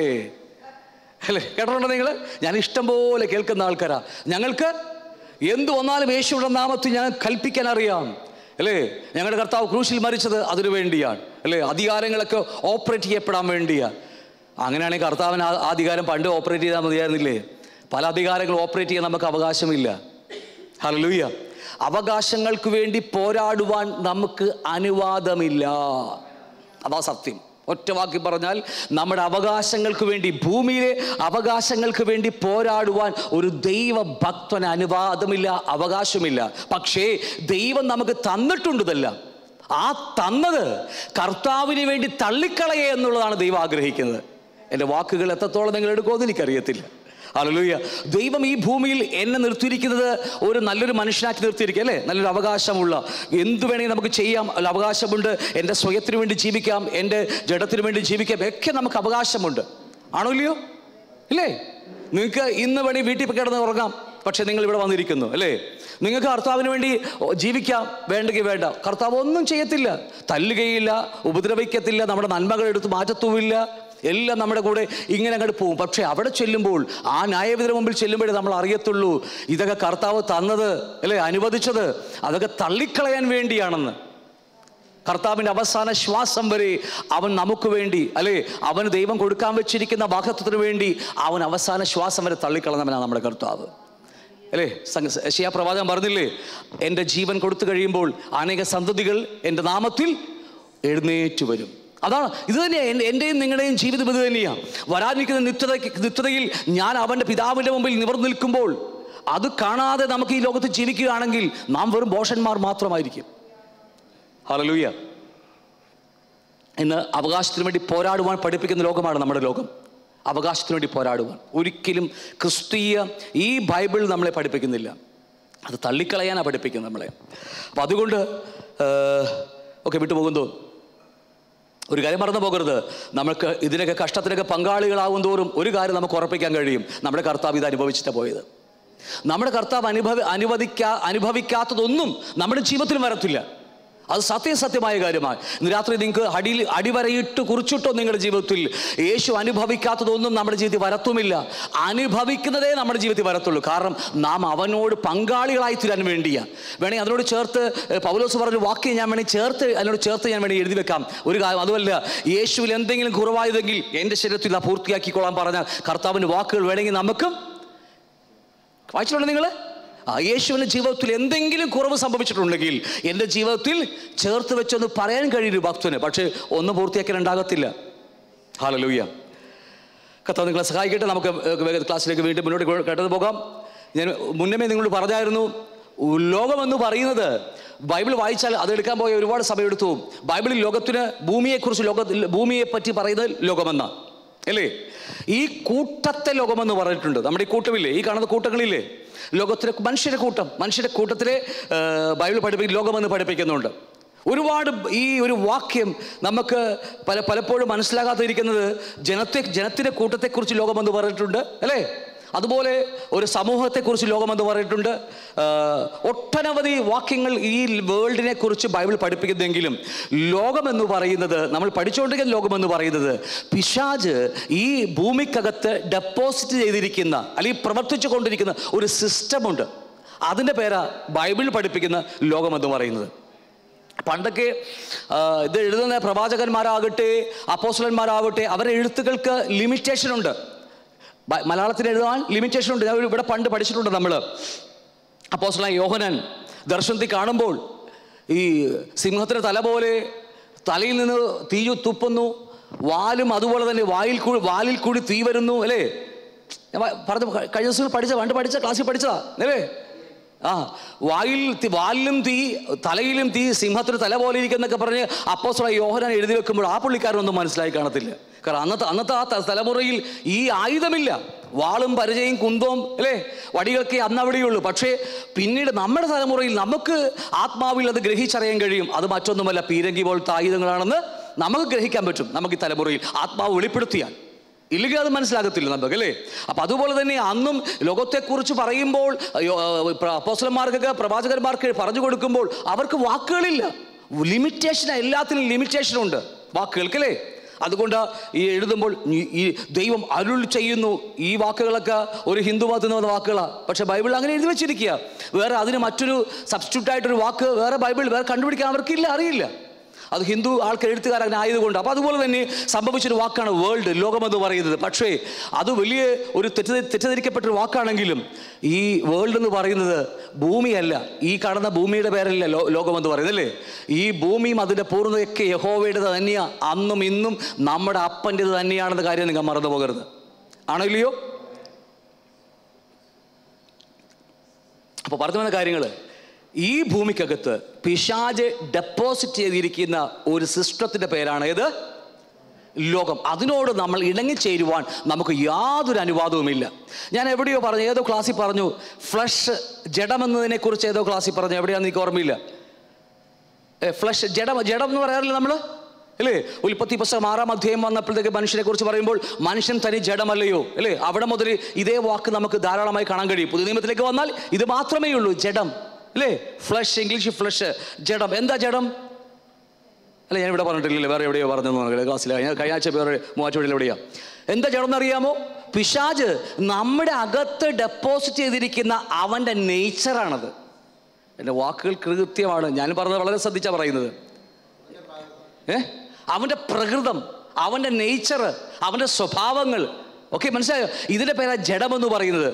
അല്ലേ കേട്ടിട്ടുണ്ടോ നിങ്ങൾ ഞാൻ ഇഷ്ടം പോലെ കേൾക്കുന്ന ആൾക്കാരാ ഞങ്ങൾക്ക് എന്ത് വന്നാലും യേശുവിടെ നാമത്തിൽ ഞാൻ കൽപ്പിക്കാൻ അറിയാം അല്ലേ ഞങ്ങളുടെ കർത്താവ് ക്രൂശിൽ മരിച്ചത് അതിനു വേണ്ടിയാണ് അല്ലേ അധികാരങ്ങളൊക്കെ ഓപ്പറേറ്റ് ചെയ്യപ്പെടാൻ വേണ്ടിയാണ് അങ്ങനെയാണെങ്കിൽ കർത്താവിന് ആ അധികാരം പണ്ട് ഓപ്പറേറ്റ് ചെയ്താൽ മതിയായിരുന്നില്ലേ പല അധികാരങ്ങൾ ഓപ്പറേറ്റ് ചെയ്യാൻ നമുക്ക് അവകാശമില്ല ഹലലൂയ അവകാശങ്ങൾക്ക് വേണ്ടി പോരാടുവാൻ നമുക്ക് അനുവാദമില്ല അതാ സത്യം ഒറ്റ വാക്കി പറഞ്ഞാൽ നമ്മുടെ അവകാശങ്ങൾക്ക് വേണ്ടി ഭൂമിയിലെ അവകാശങ്ങൾക്ക് വേണ്ടി പോരാടുവാൻ ഒരു ദൈവ ഭക്തന് അനുവാദമില്ല അവകാശമില്ല പക്ഷേ ദൈവം നമുക്ക് തന്നിട്ടുണ്ട് ഇതെല്ലാം ആ തന്നത് കർത്താവിന് വേണ്ടി തള്ളിക്കളയേ എന്നുള്ളതാണ് ദൈവം ആഗ്രഹിക്കുന്നത് എൻ്റെ വാക്കുകൾ എത്രത്തോളം നിങ്ങൾ എടുക്കുമെന്ന് എനിക്കറിയത്തില്ല അലലൂയ ദൈവം ഈ ഭൂമിയിൽ എന്നെ നിർത്തിയിരിക്കുന്നത് ഒരു നല്ലൊരു മനുഷ്യനാക്കി നിർത്തിയിരിക്കുക അല്ലേ നല്ലൊരു അവകാശമുള്ള എന്ത് വേണമെങ്കിൽ നമുക്ക് ചെയ്യാം അല്ല അവകാശമുണ്ട് എൻ്റെ സ്വയത്തിന് വേണ്ടി ജീവിക്കാം എൻ്റെ ജഡത്തിന് വേണ്ടി ജീവിക്കാം ഒക്കെ നമുക്ക് അവകാശമുണ്ട് ആണോ ഇല്ലയോ ഇല്ലേ നിങ്ങൾക്ക് ഇന്ന് വേണി വീട്ടിൽ പോയി കിടന്ന് ഉറങ്ങാം പക്ഷെ നിങ്ങൾ ഇവിടെ വന്നിരിക്കുന്നു അല്ലേ നിങ്ങൾക്ക് കർത്താവിന് വേണ്ടി ജീവിക്കാം വേണ്ടെങ്കിൽ വേണ്ട കർത്താവ് ഒന്നും ചെയ്യത്തില്ല തല്ലുകയില്ല ഉപദ്രവിക്കത്തില്ല നമ്മുടെ നന്മകൾ എടുത്ത് മാറ്റത്തുമില്ല എല്ലാം നമ്മുടെ കൂടെ ഇങ്ങനെ അങ്ങോട്ട് പോകും പക്ഷെ അവിടെ ചെല്ലുമ്പോൾ ആ ന്യായവിധിന് മുമ്പിൽ ചെല്ലുമ്പോഴേ നമ്മൾ അറിയത്തുള്ളൂ ഇതൊക്കെ കർത്താവ് തന്നത് അല്ലേ അനുവദിച്ചത് അതൊക്കെ തള്ളിക്കളയാൻ വേണ്ടിയാണെന്ന് കർത്താവിൻ്റെ അവസാന ശ്വാസം വരെ അവൻ നമുക്ക് വേണ്ടി അല്ലേ അവന് ദൈവം കൊടുക്കാൻ വെച്ചിരിക്കുന്ന വാഹത്വത്തിന് വേണ്ടി അവൻ അവസാന ശ്വാസം വരെ തള്ളിക്കളഞ്ഞവനാണ് നമ്മുടെ കർത്താവ് അല്ലേ ഷിയാ പ്രവാചകൻ പറഞ്ഞില്ലേ എൻ്റെ ജീവൻ കൊടുത്തു കഴിയുമ്പോൾ അനേക സന്തതികൾ എൻ്റെ നാമത്തിൽ എഴുന്നേറ്റ് വരും അതാണ് ഇത് തന്നെയാണ് എൻ്റെ- എൻ്റെയും നിങ്ങളുടെയും ജീവിതം ഇത് തന്നെയാണ് വരാനിരിക്കുന്ന നിത്യത നിത്യതയിൽ ഞാൻ അവൻ്റെ പിതാവിൻ്റെ മുമ്പിൽ നിവർന്നു നിൽക്കുമ്പോൾ അത് കാണാതെ നമുക്ക് ഈ ലോകത്ത് ജീവിക്കുകയാണെങ്കിൽ നാം വെറും ബോഷന്മാർ മാത്രമായിരിക്കും ഹലലൂയ ഇന്ന് അവകാശത്തിന് വേണ്ടി പോരാടുവാൻ പഠിപ്പിക്കുന്ന ലോകമാണ് നമ്മുടെ ലോകം അവകാശത്തിന് വേണ്ടി പോരാടുവാൻ ഒരിക്കലും ക്രിസ്തീയ ഈ ബൈബിൾ നമ്മളെ പഠിപ്പിക്കുന്നില്ല അത് തള്ളിക്കളയാനാണ് പഠിപ്പിക്കുന്നത് നമ്മളെ അപ്പം അതുകൊണ്ട് ഒക്കെ വിട്ടുപോകുന്നു ഒരു കാര്യം മറന്നു പോകരുത് നമുക്ക് ഇതിനൊക്കെ കഷ്ടത്തിനൊക്കെ പങ്കാളികളാവും തോറും ഒരു കാര്യം നമുക്ക് ഉറപ്പിക്കാൻ കഴിയും നമ്മുടെ കർത്താവ് ഇത് അനുഭവിച്ചിട്ടാണ് പോയത് നമ്മുടെ കർത്താവ് അനുഭവ അനുവദിക്കാ അനുഭവിക്കാത്തതൊന്നും നമ്മുടെ ജീവിതത്തിൽ വരത്തില്ല അത് സത്യസത്യമായ കാര്യമാണ് ഇന്ന് രാത്രി നിങ്ങൾക്ക് അടിയിൽ അടിവരയിട്ട് കുറിച്ചിട്ടോ നിങ്ങളുടെ ജീവിതത്തിൽ യേശു അനുഭവിക്കാത്തതൊന്നും നമ്മുടെ ജീവിതത്തിൽ വരത്തുമില്ല അനുഭവിക്കുന്നതേ നമ്മുടെ ജീവിതത്തിൽ വരത്തുള്ളൂ കാരണം നാം അവനോട് പങ്കാളികളായി തീരാൻ വേണ്ടിയാണ് വേണമെങ്കിൽ അതിനോട് ചേർത്ത് ഏഹ്, പൗലോസ് പറഞ്ഞ വാക്യം ഞാൻ വേണമെങ്കിൽ ചേർത്ത് അതിനോട് ചേർത്ത് ഞാൻ വേണ്ടി എഴുതി വെക്കാം ഒരു കാര്യം അതുമല്ല യേശുവിൽ എന്തെങ്കിലും കുറവായതെങ്കിൽ എൻ്റെ ശരീരത്തിൽ ആ പൂർത്തിയാക്കിക്കൊള്ളാൻ പറഞ്ഞ കർത്താവിൻ്റെ വാക്കുകൾ വേണമെങ്കിൽ നമുക്കും വായിച്ചിട്ടുണ്ടോ നിങ്ങൾ ആ യേശുവിൻ്റെ ജീവിതത്തിൽ എന്തെങ്കിലും കുറവ് സംഭവിച്ചിട്ടുണ്ടെങ്കിൽ എൻ്റെ ജീവിതത്തിൽ ചേർത്ത് വെച്ചൊന്ന് പറയാൻ കഴിയൊരു ഭക്തന് പക്ഷേ ഒന്ന് പൂർത്തിയാക്കാൻ ഉണ്ടാകത്തില്ല ഹാലലൂയ്യ കർത്താവ് നിങ്ങളെ സഹായിക്കട്ടെ നമുക്ക് വേഗം ക്ലാസ്സിലേക്ക് വീണ്ടും മുന്നോട്ട് കൊ- കടന്നു പോകാം ഞാൻ മുന്നമേ നിങ്ങളോട് പറഞ്ഞായിരുന്നു ഉ- ലോകമെന്ന് പറയുന്നത് ബൈബിൾ വായിച്ചാൽ അത് എടുക്കാൻ പോയ ഒരുപാട് സമയമെടുത്തു ബൈബിളിൽ ലോകത്തിന് ഭൂമിയെക്കുറിച്ച് ലോക ഭൂമിയെ പറ്റി പറയുന്നത് ലോകമെന്ന അല്ലേ ഈ കൂട്ടത്തെ ലോകമെന്ന് പറഞ്ഞിട്ടുണ്ട് നമ്മുടെ ഈ കൂട്ടമില്ലേ ഈ കാണുന്ന കൂട്ടങ്ങളില്ലേ ലോകത്തിലെ മനുഷ്യരുടെ കൂട്ടം മനുഷ്യരുടെ കൂട്ടത്തിലെ ആ, ബൈബിൾ പഠിപ്പിക്കുന്ന ലോകമെന്ന് പഠിപ്പിക്കുന്നുണ്ട് ഒരുപാട് ഈ ഒരു വാക്യം നമുക്ക് പല പലപ്പോഴും മനസ്സിലാകാതിരിക്കുന്നത് ജനത്തെ ജനത്തിൻ്റെ കൂട്ടത്തെക്കുറിച്ച് ലോകമെന്ന് പറഞ്ഞിട്ടുണ്ട് അല്ലേ അതുപോലെ ഒരു സമൂഹത്തെക്കുറിച്ച് ലോകമെന്ന് പറഞ്ഞിട്ടുണ്ട് ആ, ഒട്ടനവധി വാക്യങ്ങൾ ഈ വേൾഡിനെ കുറിച്ച് ബൈബിൾ പഠിപ്പിക്കുന്നെങ്കിലും ലോകമെന്ന് പറയുന്നത് നമ്മൾ പഠിച്ചുകൊണ്ടിരിക്കുന്ന ലോകമെന്ന് പറയുന്നത് പിശാജ് ഈ ഭൂമിക്കകത്ത് ഡെപ്പോസിറ്റ് ചെയ്തിരിക്കുന്ന അല്ലെങ്കിൽ പ്രവർത്തിച്ചു കൊണ്ടിരിക്കുന്ന ഒരു സിസ്റ്റമുണ്ട് അതിൻ്റെ പേരാ ബൈബിൾ പഠിപ്പിക്കുന്ന ലോകമെന്ന് പറയുന്നത് പണ്ടൊക്കെ ആ, ഇത് എഴുതുന്ന പ്രവാചകന്മാരാകട്ടെ അപ്പോസ്റ്റലന്മാരാകട്ടെ അവരുടെ എഴുത്തുകൾക്ക് ലിമിറ്റേഷൻ ഉണ്ട് ബ- മലയാളത്തിൽ എഴുതാൻ ലിമിറ്റേഷൻ ഉണ്ട് ഞാൻ ഇവിടെ പണ്ട് പഠിച്ചിട്ടുണ്ട് നമ്മൾ അപ്പോസ്റ്റലായ യോഹനൻ ദർശനത്തിൽ കാണുമ്പോൾ ഈ സിംഹത്തിൻ്റെ തല പോലെ തലയിൽ നിന്ന് തീ തുപ്പുന്നു വാലും അതുപോലെ തന്നെ വായിൽ കൂടി വാലിൽ കൂടി തീ വരുന്നു അല്ലേ ഞാൻ പ- പറഞ്ഞ കഴിഞ്ഞ ദിവസം പഠിച്ച പണ്ട് പഠിച്ച ക്ലാസ്സിൽ പഠിച്ചതാ അല്ലേ ആ വായിൽ തി- വാലിലും തീ തലയിലും തീ സിംഹത്തിന് തല പോലെ ഇരിക്കുന്നൊക്കെ പറഞ്ഞ് അപ്പോസ്തല യോഹനാൻ എഴുതി വെക്കുമ്പോൾ ആ പുള്ളിക്കാരനൊന്നും മനസ്സിലായി കാണത്തില്ല കാരണം അന്നത്തെ അന്നത്തെ ആ ത- തലമുറയിൽ ഈ ആയുധമില്ല വാളും പരിചയം കുന്തവും അല്ലേ വടികളൊക്കെ അന്ന് അവിടെയുള്ളൂ പക്ഷേ പിന്നീട് നമ്മുടെ തലമുറയിൽ നമുക്ക് ആത്മാവിൽ അത് ഗ്രഹിച്ചറിയാൻ കഴിയും അത് മറ്റൊന്നുമല്ല പീരങ്കി പോലത്തെ ആയുധങ്ങളാണെന്ന് നമുക്ക് ഗ്രഹിക്കാൻ പറ്റും നമുക്ക് ഈ തലമുറയിൽ ആത്മാവ് വെളിപ്പെടുത്തിയാൽ ഇല്ലെങ്കിൽ അത് മനസ്സിലാകത്തില്ല നമുക്ക് അല്ലേ അപ്പൊ അതുപോലെ തന്നെ അന്നും ലോകത്തെക്കുറിച്ച് പറയുമ്പോൾ അയ്യോ, ആ, പ്ര- അപ്പോസ്തലന്മാർക്കൊക്കെ പ്രവാചകന്മാർക്ക് പറഞ്ഞു കൊടുക്കുമ്പോൾ അവർക്ക് വാക്കുകളില്ല ലിമിറ്റേഷൻ എല്ലാത്തിനും ലിമിറ്റേഷൻ ഉണ്ട് വാക്കുകൾക്ക് അല്ലേ അതുകൊണ്ട് ഈ എഴുതുമ്പോൾ ഈ- ഈ ദൈവം അരുൾ ചെയ്യുന്നു ഈ വാക്കുകളൊക്കെ ഒരു ഹിന്ദു മതത്തിൽ നിന്ന് വന്ന വാക്കുകളാണ് പക്ഷെ ബൈബിൾ അങ്ങനെ എഴുതി വെച്ചിരിക്കുക വേറെ അതിന് മറ്റൊരു സബ്സ്റ്റിറ്റ്യൂട്ട് ആയിട്ടൊരു വാക്ക് വേറെ ബൈബിൾ വേറെ കണ്ടുപിടിക്കാൻ അവർക്കില്ല അറിയില്ല അത് ഹിന്ദു ആൾക്കാർ എഴുത്തുകാരൻ ആയതുകൊണ്ട് അപ്പോൾ അതുപോലെ തന്നെ സംഭവിച്ചൊരു വാക്കാണ് വേൾഡ് ലോകമെന്ന് പറയുന്നത് പക്ഷേ അത് വലിയ ഒരു തെറ്റി തെറ്റിദ്ധരിക്കപ്പെട്ടൊരു വാക്കാണെങ്കിലും ഈ വേൾഡ് എന്ന് പറയുന്നത് ഭൂമിയല്ല ഈ കാണുന്ന ഭൂമിയുടെ പേരല്ല ലോ ലോകമെന്ന് പറയുന്നത് അല്ലേ ഈ ഭൂമിയും അതിൻ്റെ പൂർണ്ണതയൊക്കെ യഹോവയുടേത് തന്നെയാണ് അന്നും ഇന്നും നമ്മുടെ അപ്പൻ്റെത് തന്നെയാണെന്ന കാര്യം നിങ്ങൾ മറന്നു പോകരുത് ആണോ ഇല്ലയോ അപ്പോൾ പറഞ്ഞു വന്ന കാര്യങ്ങൾ ഈ ഭൂമിക്കകത്ത് പിശാജ് ഡെപ്പോസിറ്റ് ചെയ്തിരിക്കുന്ന ഒരു സിസ്റ്റത്തിൻ്റെ പേരാണ് ഏത് ലോകം അതിനോട് നമ്മൾ ഇണങ്ങിച്ചേരുവാൻ നമുക്ക് യാതൊരു അനുവാദവുമില്ല ഞാൻ എവിടെയോ പറഞ്ഞു ഏതോ ക്ലാസ്സിൽ പറഞ്ഞു ഫ്ലഷ് ജഡമെന്നതിനെ കുറിച്ച് ഏതോ ക്ലാസ്സിൽ പറഞ്ഞു എവിടെയാണെന്ന് എനിക്ക് ഓർമ്മയില്ല ഫ്ലഷ് ജഡം ജഡം എന്ന് പറയാറില്ല നമ്മൾ അല്ലേ ഉൽപ്പത്തി പുസ്തകം ആറാം അധ്യായം വന്നപ്പോഴത്തേക്ക് മനുഷ്യനെ കുറിച്ച് പറയുമ്പോൾ മനുഷ്യൻ തനി ജഡമല്ലയോ അല്ലേ അവിടെ മുതൽ ഇതേ വാക്ക് നമുക്ക് ധാരാളമായി കാണാൻ കഴിയും പുതിയ നിയമത്തിലേക്ക് വന്നാൽ ഇത് മാത്രമേ ഉള്ളൂ ജഡം അല്ലേ ഫ്ലഷ് ഇംഗ്ലീഷ് ഫ്ലഷ് ജഡം എന്താ ജഡം അല്ല ഞാൻ ഇവിടെ പറഞ്ഞിട്ടില്ലല്ലോ വേറെ എവിടെയോ പറഞ്ഞു ക്ലാസ്സിൽ ഞാൻ കഴിഞ്ഞ ആഴ്ച വേറെ മൂവാറ്റുപുഴയിൽ എവിടെയാ എന്താ ജഡം എന്നറിയാമോ പിശാജ് നമ്മുടെ അകത്ത് ഡെപ്പോസിറ്റ് ചെയ്തിരിക്കുന്ന അവൻ്റെ നേച്ചറാണത് എൻ്റെ വാക്കുകൾ കൃത്യമാണ് ഞാൻ പറഞ്ഞത് വളരെ ശ്രദ്ധിച്ചാ പറയുന്നത് ഏ അവൻ്റെ പ്രകൃതം അവൻ്റെ നേച്ചർ അവൻ്റെ സ്വഭാവങ്ങൾ ഓക്കെ മനസ്സിലായോ ഇതിൻ്റെ പേരാ ജഡമെന്ന് പറയുന്നത്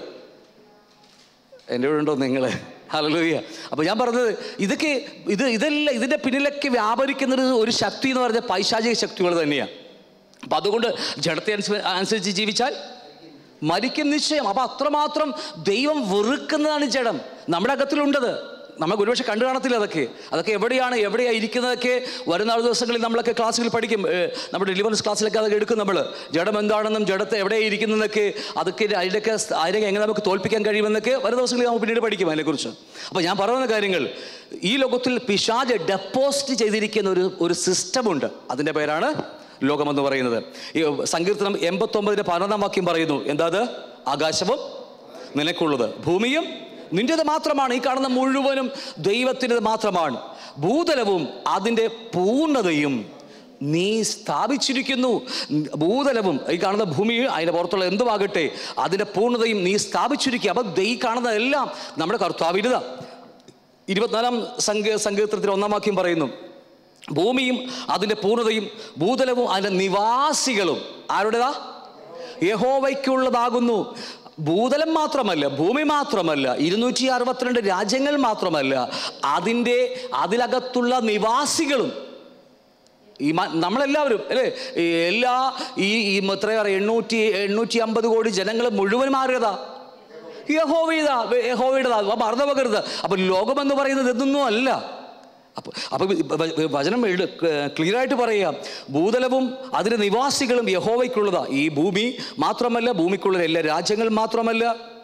എൻ്റെ കൂടെ ഉണ്ടോ നിങ്ങൾ ഹലലൂയ അപ്പോൾ ഞാൻ പറഞ്ഞത് ഇതൊക്കെ ഇത് ഇതെല്ലാം ഇതിൻ്റെ പിന്നിലൊക്കെ വ്യാപരിക്കുന്ന ഒരു ഒരു ശക്തി എന്ന് പറഞ്ഞാൽ പൈശാചിക ശക്തികൾ തന്നെയാണ് അപ്പം അതുകൊണ്ട് ജഡത്തെ അനുസ- അനുസരിച്ച് ജീവിച്ചാൽ മരിക്കും നിശ്ചയം അപ്പം അത്രമാത്രം ദൈവം വെറുക്കുന്നതാണ് ജഡം നമ്മുടെ അകത്തിലുണ്ടത് നമുക്ക് ഒരുപക്ഷെ കണ്ടു കാണത്തില്ല അതൊക്കെ അതൊക്കെ എവിടെയാണ് എവിടെയാണ് ഇരിക്കുന്നതൊക്കെ വരുന്ന ആറ് ദിവസങ്ങളിൽ നമ്മളൊക്കെ ക്ലാസ്സുകൾ പഠിക്കും ഏ, നമ്മുടെ ഡെലിവറൻസ് ക്ലാസ്സിലൊക്കെ അതൊക്കെ എടുക്കും നമ്മൾ ജഡം എന്താണെന്നും ജഡത്തെ എവിടെയാണ് ഇരിക്കുന്നതൊക്കെ അതൊക്കെ അതിൻ്റെയൊക്കെ സ് അതിനൊക്കെ എങ്ങനെ നമുക്ക് തോൽപ്പിക്കാൻ കഴിയുമെന്നൊക്കെ വരുന്ന ദിവസങ്ങളിൽ നമുക്ക് പിന്നീട് പഠിക്കും അതിനെക്കുറിച്ച് അപ്പോൾ ഞാൻ പറയുന്ന കാര്യങ്ങൾ ഈ ലോകത്തിൽ പിശാജ് ഡെപ്പോസിറ്റ് ചെയ്തിരിക്കുന്ന ഒരു ഒരു സിസ്റ്റമുണ്ട് അതിൻ്റെ പേരാണ് ലോകമെന്ന് പറയുന്നത് ഈ സങ്കീർത്തനം എൺപത്തൊമ്പതിൻ്റെ പതിനൊന്നാം വാക്യം പറയുന്നു എന്താ അത് ആകാശവും നിനക്കുള്ളത് ഭൂമിയും നിന്റേത് മാത്രമാണ് ഈ കാണുന്ന മുഴുവനും ദൈവത്തിൻ്റെത് മാത്രമാണ് ഭൂതലവും അതിൻ്റെ പൂർണ്ണതയും നീ സ്ഥാപിച്ചിരിക്കുന്നു ഭൂതലവും ഈ കാണുന്ന ഭൂമി അതിൻ്റെ പുറത്തുള്ള എന്തുമാകട്ടെ അതിൻ്റെ പൂർണ്ണതയും നീ സ്ഥാപിച്ചിരിക്കുക അപ്പം ഈ കാണുന്നതെല്ലാം നമ്മുടെ കർത്താവിരുത ഇരുപത്തിനാലാം സംഘ സങ്കീർത്തനത്തിൽ ഒന്നാം വാക്യം പറയുന്നു ഭൂമിയും അതിൻ്റെ പൂർണ്ണതയും ഭൂതലവും അതിൻ്റെ നിവാസികളും ആരുടേതാ യഹോവയ്ക്കുള്ളതാകുന്നു ഭൂതലം മാത്രമല്ല ഭൂമി മാത്രമല്ല ഇരുന്നൂറ്റി അറുപത്തിരണ്ട് രാജ്യങ്ങൾ മാത്രമല്ല അതിൻ്റെ അതിലകത്തുള്ള നിവാസികളും ഈ മ- നമ്മളെല്ലാവരും അല്ലേ ഈ എല്ലാ ഈ ഈ എത്ര പറയാ എണ്ണൂറ്റി എണ്ണൂറ്റി അമ്പത് കോടി ജനങ്ങൾ മുഴുവൻ മാറിയതാ യഹോവയുതാ യഹോവയുടേതാ അപ്പൊ മറന്നു പോകരുത് അപ്പൊ ലോകമെന്ന് പറയുന്നത് ഇതൊന്നും അല്ല അപ്പൊ അപ്പൊ വ- വ- വചനം ക്ലിയർ ആയിട്ട് പറയാം ഭൂതലവും അതിന്റെ നിവാസികളും യഹോവയ്ക്കുള്ളതാ ഈ ഭൂമി മാത്രമല്ല ഭൂമിക്കുള്ള എല്ലാ രാജ്യങ്ങൾ മാത്രമല്ല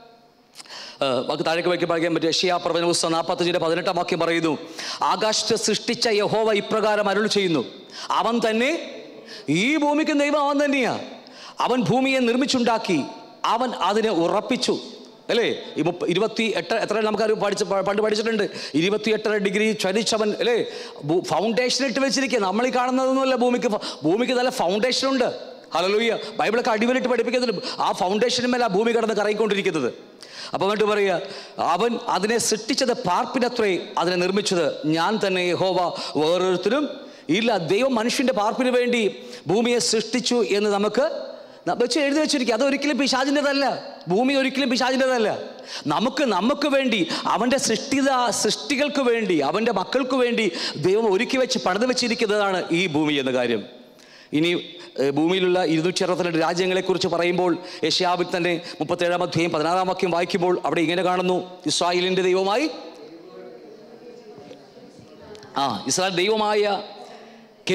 ആ, നമുക്ക് താഴേക്ക് വയ്ക്കാൻ പറയാൻ പറ്റിയ യഷിയാ പ്രവചന പുസ്തകം നാൽപ്പത്തഞ്ചിന്റെ പതിനെട്ടാം വാക്യം പറയുന്നു ആകാശത്തെ സൃഷ്ടിച്ച യഹോവ ഇപ്രകാരം അരുൾ ചെയ്യുന്നു അവൻ തന്നെ ഈ ഭൂമിക്ക് ദൈവം അവൻ തന്നെയാ അവൻ ഭൂമിയെ നിർമ്മിച്ചുണ്ടാക്കി അവൻ അതിനെ ഉറപ്പിച്ചു അല്ലേ ഈ മുപ്പ ഇരുപത്തി എട്ട് എത്ര നമുക്കറിയാം പഠിച്ച പണ്ട് പഠിച്ചിട്ടുണ്ട് ഇരുപത്തി എട്ടര ഡിഗ്രി ചരിച്ചവൻ അല്ലേ ഫൗണ്ടേഷൻ ഇട്ട് വെച്ചിരിക്കുക നമ്മൾ ഈ കാണുന്നതൊന്നുമല്ല ഭൂമിക്ക് ഫ- ഭൂമിക്ക് നല്ല ഫൗണ്ടേഷൻ ഉണ്ട് ഹലലൂയ്യ ബൈബിളൊക്കെ അടിവലിട്ട് പഠിപ്പിക്കുന്നുണ്ട് ആ ഫൗണ്ടേഷനുമേല ഭൂമി കടന്ന് കറങ്ങിക്കൊണ്ടിരിക്കുന്നത് അപ്പോൾ എന്നിട്ട് പറയുക അവൻ അതിനെ സൃഷ്ടിച്ചത് പാർപ്പിനത്രേ അതിനെ നിർമ്മിച്ചത് ഞാൻ തന്നെ യഹോവ വേറൊരുത്തരും ഇല്ല ദൈവം മനുഷ്യൻ്റെ പാർപ്പിന് വേണ്ടി ഭൂമിയെ സൃഷ്ടിച്ചു എന്ന് നമുക്ക് ന- വെച്ച് എഴുതി വെച്ചിരിക്കുക അതൊരിക്കലും പിശാചിൻ്റെതല്ല ഭൂമി ഒരിക്കലും പിശാചിൻ്റെതല്ല നമുക്ക് നമുക്ക് വേണ്ടി അവൻ്റെ സൃഷ്ടിത സൃഷ്ടികൾക്ക് വേണ്ടി അവൻ്റെ മക്കൾക്ക് വേണ്ടി ദൈവം ഒരുക്കി വെച്ച് പണിത് വെച്ചിരിക്കുന്നതാണ് ഈ ഭൂമി എന്ന കാര്യം ഇനി ഏഹ്, ഭൂമിയിലുള്ള ഇരുന്നൂറ്റി അറുപത്തിരണ്ട് രാജ്യങ്ങളെക്കുറിച്ച് പറയുമ്പോൾ യഷ്യാവിൽ തന്നെ മുപ്പത്തേഴാം അധ്യായം പതിനാറാം വാക്യം വായിക്കുമ്പോൾ അവിടെ ഇങ്ങനെ കാണുന്നു ഇസ്രായേലിൻ്റെ ദൈവമായി ആ ഇസ്രായേൽ ദൈവമായ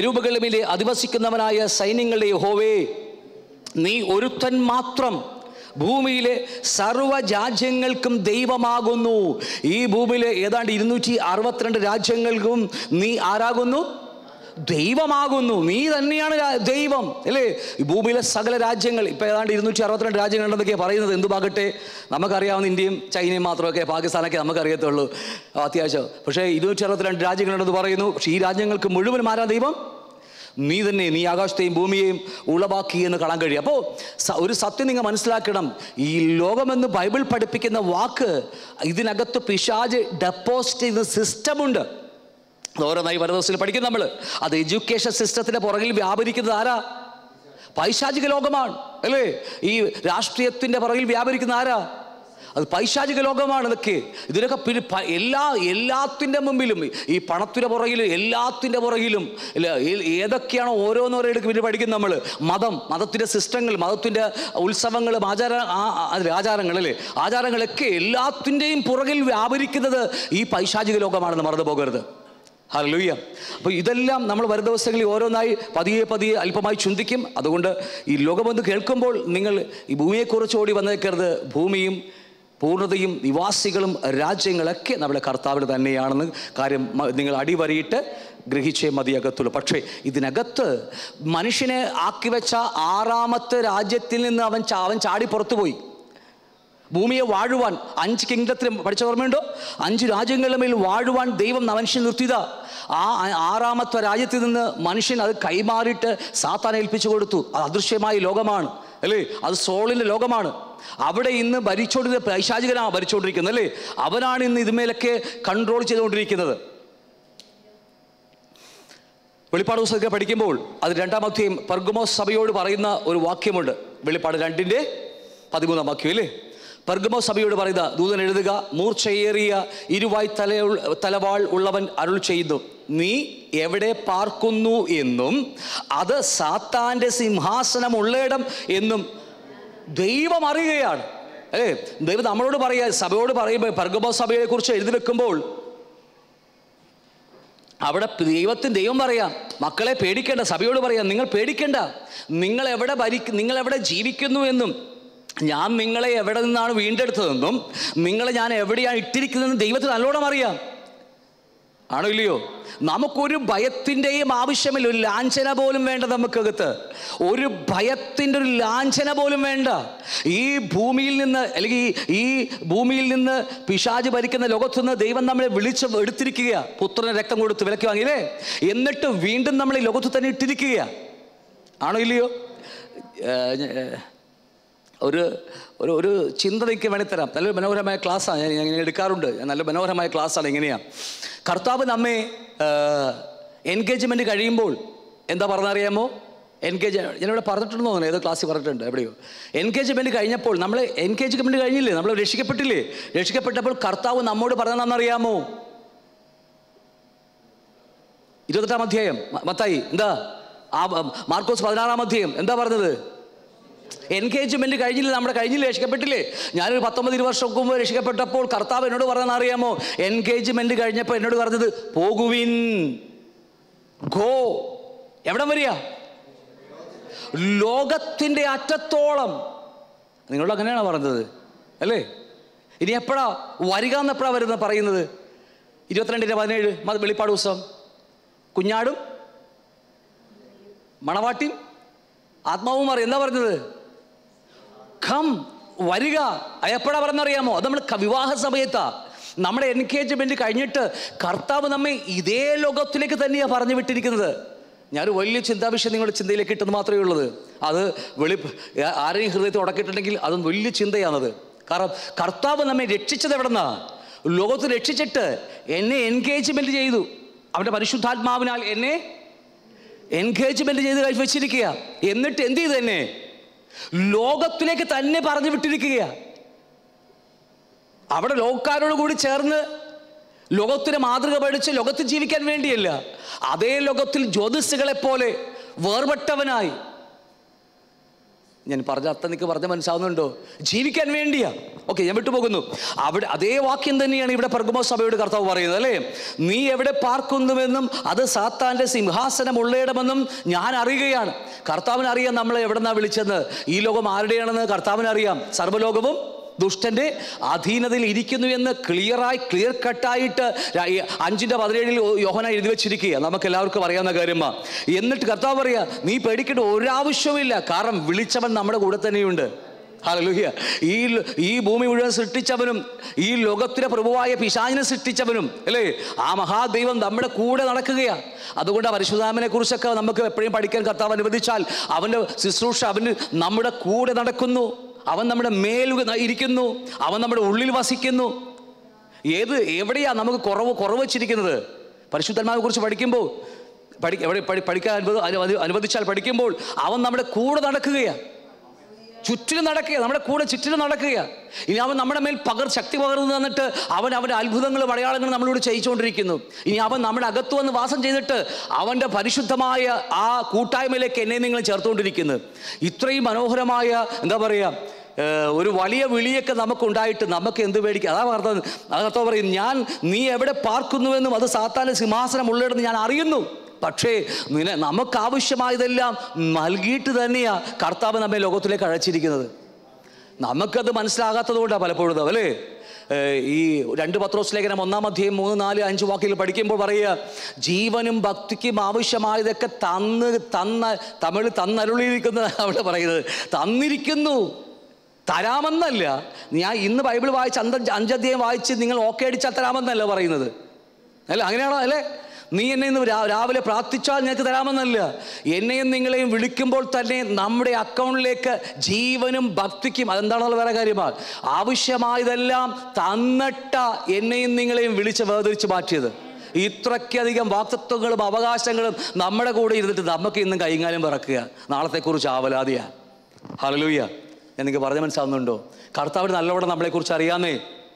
കെരൂബകളുമിലെ അധിവസിക്കുന്നവനായ സൈന്യങ്ങളുടെ യഹോവേ നീ ഒരുത്തൻ മാത്രം ഭൂമിയിലെ സർവ്വ രാജ്യങ്ങൾക്കും ദൈവമാകുന്നു ഈ ഭൂമിയിലെ ഏതാണ്ട് ഇരുന്നൂറ്റി അറുപത്തിരണ്ട് രാജ്യങ്ങൾക്കും നീ ആരാകുന്നു ദൈവമാകുന്നു നീ തന്നെയാണ് രാ- ദൈവം അല്ലേ ഈ ഭൂമിയിലെ സകല രാജ്യങ്ങൾ ഇപ്പം ഏതാണ്ട് ഇരുന്നൂറ്റി അറുപത്തിരണ്ട് രാജ്യങ്ങളുണ്ടെന്നൊക്കെയാണ് പറയുന്നത് എന്തുമാകട്ടെ നമുക്കറിയാവുന്ന ഇന്ത്യയും ചൈനയും മാത്രമൊക്കെ പാകിസ്ഥാനൊക്കെ നമുക്കറിയത്തുള്ളൂ അത്യാവശ്യം പക്ഷേ ഇരുന്നൂറ്റി അറുപത്തിരണ്ട് രാജ്യങ്ങളുണ്ടെന്ന് പറയുന്നു പക്ഷേ ഈ രാജ്യങ്ങൾക്ക് മുഴുവനും ആരാ ദൈവം നീ തന്നെ നീ ആകാശത്തെയും ഭൂമിയെയും ഉളവാക്കി എന്ന് കാണാൻ കഴിയും അപ്പോൾ സ- ഒരു സത്യം നിങ്ങൾ മനസ്സിലാക്കണം ഈ ലോകമെന്ന് ബൈബിൾ പഠിപ്പിക്കുന്ന വാക്ക് ഇതിനകത്ത് പിശാജ് ഡെപ്പോസിറ്റ് ചെയ്യുന്ന സിസ്റ്റമുണ്ട് അത് ഓരോന്നായി വരുന്ന ദിവസത്തിൽ പഠിക്കും നമ്മൾ അത് എഡ്യൂക്കേഷൻ സിസ്റ്റത്തിന്റെ പുറകിൽ വ്യാപരിക്കുന്നത് ആരാ പൈശാചിക ലോകമാണ് അല്ലേ ഈ രാഷ്ട്രീയത്തിന്റെ പുറകിൽ വ്യാപരിക്കുന്ന ആരാ അത് പൈശാചിക ലോകമാണ് ഇതൊക്കെ ഇതിനൊക്കെ പിരി- പ- എല്ലാ എല്ലാത്തിൻ്റെ മുമ്പിലും ഈ പണത്തിൻ്റെ പുറകിലും എല്ലാത്തിൻ്റെ പുറകിലും ഇല്ല ഏ- ഏതൊക്കെയാണോ ഓരോന്നോരോടുക്ക് പിന്നെ പഠിക്കും നമ്മൾ മതം മതത്തിൻ്റെ സിസ്റ്റങ്ങൾ മതത്തിൻ്റെ ഉത്സവങ്ങളും ആചാര ആ- ആ- അതിലെ ആചാരങ്ങൾ അല്ലേ ആചാരങ്ങളൊക്കെ എല്ലാത്തിൻ്റെയും പുറകിൽ വ്യാപരിക്കുന്നത് ഈ പൈശാചിക ലോകമാണെന്ന് മറന്നു പോകരുത് ഹല്ലേലൂയ അപ്പോൾ ഇതെല്ലാം നമ്മൾ വരും ദിവസങ്ങളിൽ ഓരോന്നായി പതിയെ പതിയെ അല്പമായി ചിന്തിക്കും അതുകൊണ്ട് ഈ ലോകമെന്ന് കേൾക്കുമ്പോൾ നിങ്ങൾ ഈ ഭൂമിയെക്കുറിച്ച് ഓടി വന്നേക്കരുത് ഭൂമിയും പൂർണ്ണതയും നിവാസികളും രാജ്യങ്ങളൊക്കെ നമ്മുടെ കർത്താവിന് തന്നെയാണെന്ന് കാര്യം മ- നിങ്ങൾ അടിവരയിട്ട് ഗ്രഹിച്ചേ മതിയകത്തുള്ളൂ പക്ഷേ ഇതിനകത്ത് മനുഷ്യനെ ആക്കി വെച്ച ആറാമത്തെ രാജ്യത്തിൽ നിന്ന് അവൻ ചാ- അവൻ ചാടി പുറത്തു പോയി ഭൂമിയെ വാഴുവാൻ അഞ്ച് കിങ്ഡത്തിൽ പഠിച്ച ഓർമ്മയുണ്ടോ അഞ്ച് രാജ്യങ്ങളുടെ മേൽ വാഴുവാൻ ദൈവം മനുഷ്യൻ നിർത്തിയതാ ആ ആ- ആറാമത്തെ രാജ്യത്തിൽ നിന്ന് മനുഷ്യൻ അത് കൈമാറിയിട്ട് സാത്താൻ ഏൽപ്പിച്ചു കൊടുത്തു അത് അദൃശ്യമായ ലോകമാണ് അല്ലേ അത് സോളിൻ്റെ ലോകമാണ് അവിടെ ഇന്ന് ഭരിച്ചുകൊണ്ടിരുന്ന പൈശാചികനാണ് ഭരിച്ചുകൊണ്ടിരിക്കുന്നത് അല്ലേ അവനാണ് ഇന്ന് ഇതുമേലൊക്കെ കൺട്രോൾ ചെയ്തുകൊണ്ടിരിക്കുന്നത് വെളിപ്പാട് പുസ്തകത്തെ പഠിക്കുമ്പോൾ അത് രണ്ടാം അധ്യായം പർഗമോ സഭയോട് പറയുന്ന ഒരു വാക്യമുണ്ട് വെളിപ്പാട് രണ്ടിൻ്റെ പതിമൂന്നാം വാക്യം അല്ലേ പർഗമോ സഭയോട് പറയുന്ന ദൂതൻ എഴുതുക മൂർച്ചയേറിയ ഇരുവായ് തല തലവാൾ ഉള്ളവൻ അരുൾ ചെയ്യുന്നു നീ എവിടെ പാർക്കുന്നു എന്നും അത് സാത്താൻ്റെ സിംഹാസനം ഉള്ളയിടം എന്നും ദൈവം അറിയുകയാണ് അല്ലേ ദൈവം നമ്മളോട് പറയുക സഭയോട് പറയുമ്പോൾ പർഗമോ സഭയെ കുറിച്ച് എഴുതി വെക്കുമ്പോൾ അവിടെ ദൈവത്തിന് ദൈവം പറയാം മക്കളെ പേടിക്കേണ്ട സഭയോട് പറയാം നിങ്ങൾ പേടിക്കേണ്ട നിങ്ങൾ എവിടെ ഭരിക്ക നിങ്ങൾ എവിടെ ജീവിക്കുന്നു എന്നും ഞാൻ നിങ്ങളെ എവിടെ നിന്നാണ് വീണ്ടെടുത്തതെന്നും നിങ്ങളെ ഞാൻ എവിടെയാണ് ഇട്ടിരിക്കുന്നതെന്നും ദൈവത്തിന് നല്ലോണം അറിയാം ആണോ ഇല്ലയോ നമുക്കൊരു ഭയത്തിൻ്റെയും ആവശ്യമില്ല ഒരു ലാഞ്ചന പോലും വേണ്ട നമുക്കകത്ത് ഒരു ഭയത്തിൻ്റെ ഒരു ലാഞ്ചന പോലും വേണ്ട ഈ ഭൂമിയിൽ നിന്ന് അല്ലെങ്കിൽ ഈ- ഈ ഭൂമിയിൽ നിന്ന് പിശാജ് ഭരിക്കുന്ന ലോകത്തുനിന്ന് ദൈവം നമ്മളെ വിളിച്ച് എടുത്തിരിക്കുക പുത്രന് രക്തം കൊടുത്ത് വിലക്ക് വാങ്ങിയില്ലേ എന്നിട്ട് വീണ്ടും നമ്മൾ ഈ ലോകത്ത് തന്നെ ഇട്ടിരിക്കുക ആണോ ഇല്ലയോ ഏർ, ഏർ, ഒരു ഒരു ഒരു ചിന്ത എനിക്ക് വേണേൽ തരാം നല്ലൊരു മനോഹരമായ ക്ലാസ്സാണ് ഞാൻ ഞാൻ ഇങ്ങനെ എടുക്കാറുണ്ട് ഞാൻ നല്ല മനോഹരമായ ക്ലാസ്സാണ് എങ്ങനെയാണ് കർത്താവ് നമ്മെ എൻഗേജ്മെൻറ്റ് കഴിയുമ്പോൾ എന്താ പറഞ്ഞറിയാമോ എൻഗേജ് ഞാനിവിടെ പറഞ്ഞിട്ടുണ്ടെന്ന് തോന്നുന്നു ഏതോ ക്ലാസ്സിൽ പറഞ്ഞിട്ടുണ്ട് എവിടെയോ എൻഗേജ്മെൻറ്റ് കഴിഞ്ഞപ്പോൾ നമ്മൾ എൻഗേജ്മെൻറ്റ് കഴിഞ്ഞില്ലേ നമ്മൾ രക്ഷിക്കപ്പെട്ടില്ലേ രക്ഷിക്കപ്പെട്ടപ്പോൾ കർത്താവ് നമ്മോട് പറഞ്ഞതെന്നറിയാമോ ഇരുപത്തെട്ടാം അധ്യായം മ- മത്തായി എന്താ ആ ആ, മാർക്കോസ് പതിനാറാം അധ്യായം എന്താ പറഞ്ഞത് എൻഗേജ്മെന്റ് കഴിഞ്ഞില്ല നമ്മുടെ കഴിഞ്ഞില്ല രക്ഷിക്കപ്പെട്ടില്ലേ ഞാനൊരു പത്തൊമ്പത് ഇരുപത് വർഷം മുമ്പ് രക്ഷിക്കപ്പെട്ടപ്പോൾ കർത്താവ് എന്നോട് പറഞ്ഞതെന്ന് അറിയാമോ എൻഗേജ്മെന്റ് കഴിഞ്ഞപ്പോൾ എന്നോട് പറഞ്ഞത് പോകുവിൻ ഗോ എവിടെ വരിക ലോകത്തിന്റെ അറ്റത്തോളം നിങ്ങളോട് അങ്ങനെയാണോ പറഞ്ഞത് അല്ലേ ഇനി എപ്പോഴാ വരിക എന്ന് എപ്പോഴാ വരുന്നത് പറയുന്നത് ഇരുപത്തിരണ്ടിൻ്റെ പതിനേഴ് മത വെളിപ്പാട് ദിവസം കുഞ്ഞാടും മണവാട്ടിയും ആത്മാവും മാറി എന്താ പറഞ്ഞത് കം വരിക അത് എപ്പോഴാ പറഞ്ഞറിയാമോ അത് നമ്മൾ ക- വിവാഹ സമയത്താ നമ്മുടെ എൻഗേജ്മെന്റ് കഴിഞ്ഞിട്ട് കർത്താവ് നമ്മെ ഇതേ ലോകത്തിലേക്ക് തന്നെയാണ് പറഞ്ഞു വിട്ടിരിക്കുന്നത് ഞാനൊരു വലിയ ചിന്താവിഷയം നിങ്ങളുടെ ചിന്തയിലേക്ക് ഇട്ടെന്ന് മാത്രമേ ഉള്ളത് അത് വെളി ആ- ആരെയും ഹൃദയത്തിൽ ഉടക്കിയിട്ടുണ്ടെങ്കിൽ അതും വലിയ ചിന്തയാണത് കാരണം കർത്താവ് നമ്മെ രക്ഷിച്ചത് എവിടെന്നാ ലോകത്ത് രക്ഷിച്ചിട്ട് എന്നെ എൻഗേജ്മെന്റ് ചെയ്തു അവൻ്റെ പരിശുദ്ധാത്മാവിനാൽ എന്നെ എൻഗേജ്മെന്റ് ചെയ്ത് കഴിച്ച് വെച്ചിരിക്കുക എന്നിട്ട് എന്ത് ചെയ്തു തന്നെ ലോകത്തിലേക്ക് തന്നെ പറഞ്ഞു വിട്ടിരിക്കുക അവിടെ ലോകക്കാരോട് കൂടി ചേർന്ന് ലോകത്തിന് മാതൃക പഠിച്ച് ലോകത്തിൽ ജീവിക്കാൻ വേണ്ടിയല്ല അതേ ലോകത്തിൽ ജ്യോതിസുകളെ പോലെ വേർപെട്ടവനായി ഞാൻ പറഞ്ഞ അർത്ഥം നിനക്ക് പറഞ്ഞ മനസ്സാവുന്നുണ്ടോ ജീവിക്കാൻ വേണ്ടിയാ ഓക്കെ ഞാൻ വിട്ടുപോകുന്നു അവിടെ അതേ വാക്യം തന്നെയാണ് ഇവിടെ പെർഗമോ സഭയോട് കർത്താവ് പറയുന്നത് അല്ലേ നീ എവിടെ പാർക്കുന്നുവെന്നും അത് സാത്താന്റെ സിംഹാസനം ഉള്ളയിടമെന്നും ഞാൻ അറിയുകയാണ് കർത്താവിന് അറിയാം നമ്മളെ എവിടെ നിന്നാണ് വിളിച്ചെന്ന് ഈ ലോകം ആരുടെയാണെന്ന് കർത്താവിന് അറിയാം സർവ്വലോകവും ദുഷ്ടന്റെ അധീനതയിൽ ഇരിക്കുന്നു എന്ന് ക്ലിയറായി ക്ലിയർ കട്ടായിട്ട് ര- ഈ അഞ്ചിന്റെ പതിനേഴിൽ യോഹന എഴുതി വെച്ചിരിക്കുക നമുക്ക് എല്ലാവർക്കും അറിയാവുന്ന കാര്യമാ എന്നിട്ട് കർത്താവ് പറയാ നീ പേടിക്കേണ്ട ഒരാവശ്യവുമില്ല കാരണം വിളിച്ചവൻ നമ്മുടെ കൂടെ തന്നെയുണ്ട് ഹല്ലേലൂയ ഈ ല- ഈ ഭൂമി മുഴുവൻ സൃഷ്ടിച്ചവനും ഈ ലോകത്തിലെ പ്രഭുവായ പിശാചിനെ സൃഷ്ടിച്ചവനും അല്ലേ ആ മഹാദൈവം നമ്മുടെ കൂടെ നടക്കുകയാണ് അതുകൊണ്ട് ആ പരിശുദ്ധാമനെ കുറിച്ചൊക്കെ നമുക്ക് എപ്പോഴും പഠിക്കാൻ കർത്താവ് അനുവദിച്ചാൽ അവൻ്റെ ശുശ്രൂഷ അവന് നമ്മുടെ കൂടെ നടക്കുന്നു അവൻ നമ്മുടെ മേൽ ഇരിക്കുന്നു അവൻ നമ്മുടെ ഉള്ളിൽ വസിക്കുന്നു ഏത് എവിടെയാ നമുക്ക് കുറവ് കുറവ് വെച്ചിരിക്കുന്നത് പരിശുദ്ധന്മാരെ കുറിച്ച് പഠിക്കുമ്പോൾ പഠി എവിടെ പഠി- പഠിക്കാൻ അനുവദ അനുവദി- അനുവദിച്ചാൽ പഠിക്കുമ്പോൾ അവൻ നമ്മുടെ കൂടെ നടക്കുകയാണ് ചുറ്റിലും നടക്കുക നമ്മുടെ കൂടെ ചുറ്റിലും നടക്കുക ഇനി അവൻ നമ്മുടെ മേൽ പകർ ശക്തി പകർന്നു തന്നിട്ട് അവൻ അവൻ്റെ അത്ഭുതങ്ങളും അടയാളങ്ങളും നമ്മളോട് ചെയ്യിച്ചുകൊണ്ടിരിക്കുന്നു ഇനി അവൻ നമ്മുടെ അകത്ത് വന്ന് വാസം ചെയ്തിട്ട് അവൻ്റെ പരിശുദ്ധമായ ആ കൂട്ടായ്മയിലേക്ക് എന്നെ നിങ്ങൾ ചേർത്തുകൊണ്ടിരിക്കുന്നു ഇത്രയും മനോഹരമായ എന്താ പറയുക ഏഹ് ഒരു വലിയ വിളിയൊക്കെ നമുക്കുണ്ടായിട്ട് നമുക്ക് എന്ത് പേടിക്കുക അതാ പറഞ്ഞത് അതർത്ഥം പറയും ഞാൻ നീ എവിടെ പാർക്കുന്നുവെന്നും അത് സാത്താൻ്റെ സിംഹാസനം ഉള്ളിടന്ന് ഞാൻ അറിയുന്നു പക്ഷേ നിന നമുക്ക് ആവശ്യമായതെല്ലാം നൽകിയിട്ട് തന്നെയാ കർത്താവ് നമ്മെ ലോകത്തിലേക്ക് അഴച്ചിരിക്കുന്നത് നമുക്കത് മനസ്സിലാകാത്തത് കൊണ്ടാണ് പലപ്പോഴും ഇത്, അല്ലേ ഏഹ് ഈ രണ്ട് പത്രോസ് ലേഖനം ഒന്നാം അധ്യായം മൂന്ന് നാല് അഞ്ച് വാക്കുകൾ പഠിക്കുമ്പോൾ പറയുക ജീവനും ഭക്തിക്കും ആവശ്യമായതൊക്കെ തന്ന് തന്ന തമിഴ് തന്നരുളിയിരിക്കുന്ന അവിടെ പറയുന്നത് തന്നിരിക്കുന്നു തരാമെന്നല്ല ഞാൻ ഇന്ന് ബൈബിൾ വായിച്ച് അന്ത അഞ്ചധ്യായം വായിച്ച് നിങ്ങൾ ഓക്കെ അടിച്ചാൽ തരാമെന്നല്ല പറയുന്നത് അല്ല അങ്ങനെയാണോ അല്ലേ നീ എന്നെ ഇന്ന് രാ- രാവിലെ പ്രാർത്ഥിച്ചാൽ നിനക്ക് തരാമെന്നല്ല എന്നെയും നിങ്ങളെയും വിളിക്കുമ്പോൾ തന്നെ നമ്മുടെ അക്കൗണ്ടിലേക്ക് ജീവനും ഭക്തിക്കും അതെന്താണെന്നുള്ള വേറെ കാര്യമാണ് ആവശ്യമായതെല്ലാം തന്നിട്ട എന്നെയും നിങ്ങളെയും വിളിച്ച് വേർതിരിച്ച് മാറ്റിയത് ഇത്രയ്ക്കധികം വാക്തത്വങ്ങളും അവകാശങ്ങളും നമ്മുടെ കൂടെ ഇരുന്നിട്ട് നമുക്ക് ഇന്നും കൈകാലം പിറക്കുക നാളത്തെക്കുറിച്ച് ആവലാതിയാണ് ഹലലൂയ എനിക്ക് പറഞ്ഞ് മനസ്സിലാവുന്നുണ്ടോ കർത്താവിന് നല്ലവണ്ണം നമ്മളെക്കുറിച്ച് അറിയാമേ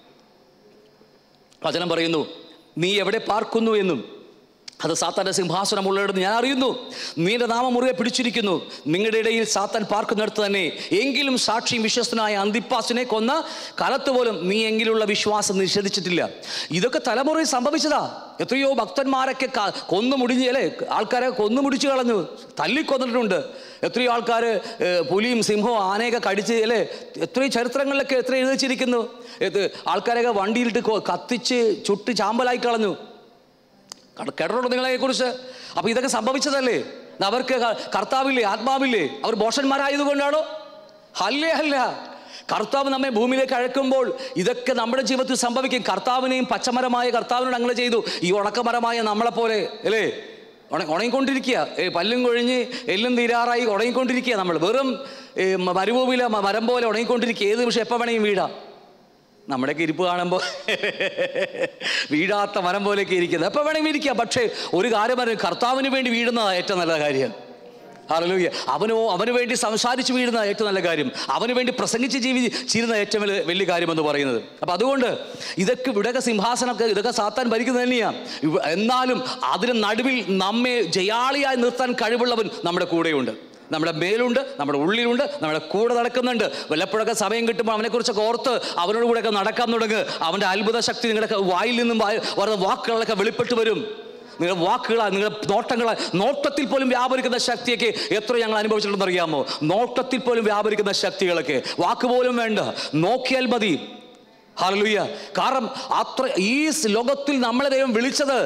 വചനം പറയുന്നു നീ എവിടെ പാർക്കുന്നു എന്നും അത് സാത്താന്റെ സിംഹാസനമുള്ളിടത്ത് ഞാൻ അറിയുന്നു നീന്റെ നാമം മുറുകെ പിടിച്ചിരിക്കുന്നു നിങ്ങളുടെ ഇടയിൽ സാത്താൻ പാർക്കുന്നിടത്ത് തന്നെ എങ്കിലും സാക്ഷിയും വിശ്വസ്തനായ അന്തിപ്പാസിനെ കൊന്ന കാലത്ത് പോലും നീ എങ്കിലുള്ള വിശ്വാസം നിഷേധിച്ചിട്ടില്ല ഇതൊക്കെ തലമുറയിൽ സംഭവിച്ചതാ എത്രയോ ഭക്തന്മാരൊക്കെ ക- കൊന്നു മുടിഞ്ഞ് അല്ലേ ആൾക്കാരെ കൊന്നു മുടിച്ചു കളഞ്ഞു തല്ലിക്കൊന്നിട്ടുണ്ട് എത്രയോ ആൾക്കാർ പുലിയും സിംഹവും ആനയൊക്കെ കടിച്ച് അല്ലേ എത്രയോ ചരിത്രങ്ങളിലൊക്കെ എത്ര എഴുതി വെച്ചിരിക്കുന്നു ഇത് ആൾക്കാരെയൊക്കെ വണ്ടിയിലിട്ട് കൊ- കത്തിച്ച് ചുട്ട് ചാമ്പലായി കളഞ്ഞു കട- കേട്ടിട്ടുണ്ടോ നിങ്ങളെ കുറിച്ച് അപ്പൊ ഇതൊക്കെ സംഭവിച്ചതല്ലേ അവർക്ക് ക- കർത്താവില്ലേ ആത്മാവില്ലേ അവർ ബോഷന്മാരായതുകൊണ്ടാണോ അല്ലേ അല്ല കർത്താവ് നമ്മെ ഭൂമിയിലേക്ക് അഴക്കുമ്പോൾ ഇതൊക്കെ നമ്മുടെ ജീവിതത്തിൽ സംഭവിക്കും കർത്താവിനെയും പച്ചമരമായ കർത്താവിനോട് അങ്ങനെ ചെയ്തു ഈ ഉണക്കമരമായ നമ്മളെപ്പോലെ അല്ലേ ഉണ ഉണങ്ങിക്കൊണ്ടിരിക്കുക ഏ, പല്ലും കൊഴിഞ്ഞ് എല്ലും തീരാറായി ഉണങ്ങിക്കൊണ്ടിരിക്കുക നമ്മൾ വെറും ഏ, മ- മരുഭൂമിയിലെ മ- മരം പോലെ ഉണങ്ങിക്കൊണ്ടിരിക്കുക ഏത് നിമിഷം എപ്പോൾ വേണമെങ്കിൽ വീടാം നമ്മുടെയൊക്കെ ഇരിപ്പ് കാണുമ്പോൾ വീഴാത്ത മരം പോലെയൊക്കെ ഇരിക്കുന്നത് എപ്പോൾ വേണമെങ്കിൽ ഇരിക്കാം പക്ഷേ ഒരു കാര്യം പറഞ്ഞു കർത്താവിന് വേണ്ടി വീഴുന്നതാണ് ഏറ്റവും നല്ല കാര്യം ഹല്ലേലൂയ അവനോ അവന് വേണ്ടി സംസാരിച്ച് വീഴുന്ന ഏറ്റവും നല്ല കാര്യം അവന് വേണ്ടി പ്രസംഗിച്ച് ജീവി ചെയ്യുന്ന ഏറ്റവും വലിയ വലിയ കാര്യം എന്ന് പറയുന്നത് അപ്പം അതുകൊണ്ട് ഇതൊക്കെ ഇവിടെയൊക്കെ സിംഹാസനമൊക്കെ ഇതൊക്കെ സാത്താൻ ഭരിക്കുന്നത് തന്നെയാണ് ഇവ- എന്നാലും അതിന് നടുവിൽ നമ്മെ ജയാളിയായി നിർത്താൻ കഴിവുള്ളവൻ നമ്മുടെ കൂടെയുണ്ട് നമ്മുടെ മേലുണ്ട് നമ്മുടെ ഉള്ളിലുണ്ട് നമ്മുടെ കൂടെ നടക്കുന്നുണ്ട് വല്ലപ്പോഴൊക്കെ സമയം കിട്ടുമ്പോൾ അവനെക്കുറിച്ചൊക്കെ ഓർത്ത് അവനോട് കൂടെയൊക്കെ നടക്കാൻ തുടങ്ങുക അവൻ്റെ അത്ഭുത ശക്തി നിങ്ങളുടെ വായിൽ നിന്നും വായ- വരുന്ന വാക്കുകളൊക്കെ വെളിപ്പെട്ട് വരും നിങ്ങളുടെ വാക്കുകളാ നിങ്ങളുടെ നോട്ടങ്ങളാ നോട്ടത്തിൽ പോലും വ്യാപരിക്കുന്ന ശക്തിയൊക്കെ എത്ര ഞങ്ങൾ അനുഭവിച്ചിട്ടുണ്ടെന്ന് അറിയാമോ നോട്ടത്തിൽ പോലും വ്യാപരിക്കുന്ന ശക്തികളൊക്കെ വാക്ക് പോലും വേണ്ട നോക്കിയാൽ മതി ഹല്ലേലൂയ കാരണം അത്ര ഈ ലോകത്തിൽ നമ്മളെ ദൈവം വിളിച്ചത്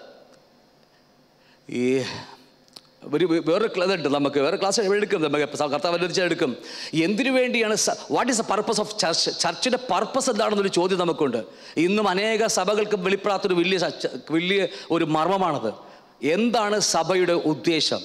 ഈ ഒരു വേറൊരു ക്ലാസ് ഉണ്ട് നമുക്ക് വേറെ ക്ലാസ് എടുക്കും നമുക്ക് കർത്താവ് അനുവദിച്ചാൽ എടുക്കും എന്തിനു വേണ്ടിയാണ് what is the purpose of church ചർച്ചിൻ്റെ പർപ്പസ് എന്താണെന്നൊരു ചോദ്യം നമുക്കുണ്ട് ഇന്നും അനേക സഭകൾക്ക് വെളിപ്പെടാത്തൊരു വലിയ സച്ച- വലിയ ഒരു മർമ്മമാണത് എന്താണ് സഭയുടെ ഉദ്ദേശം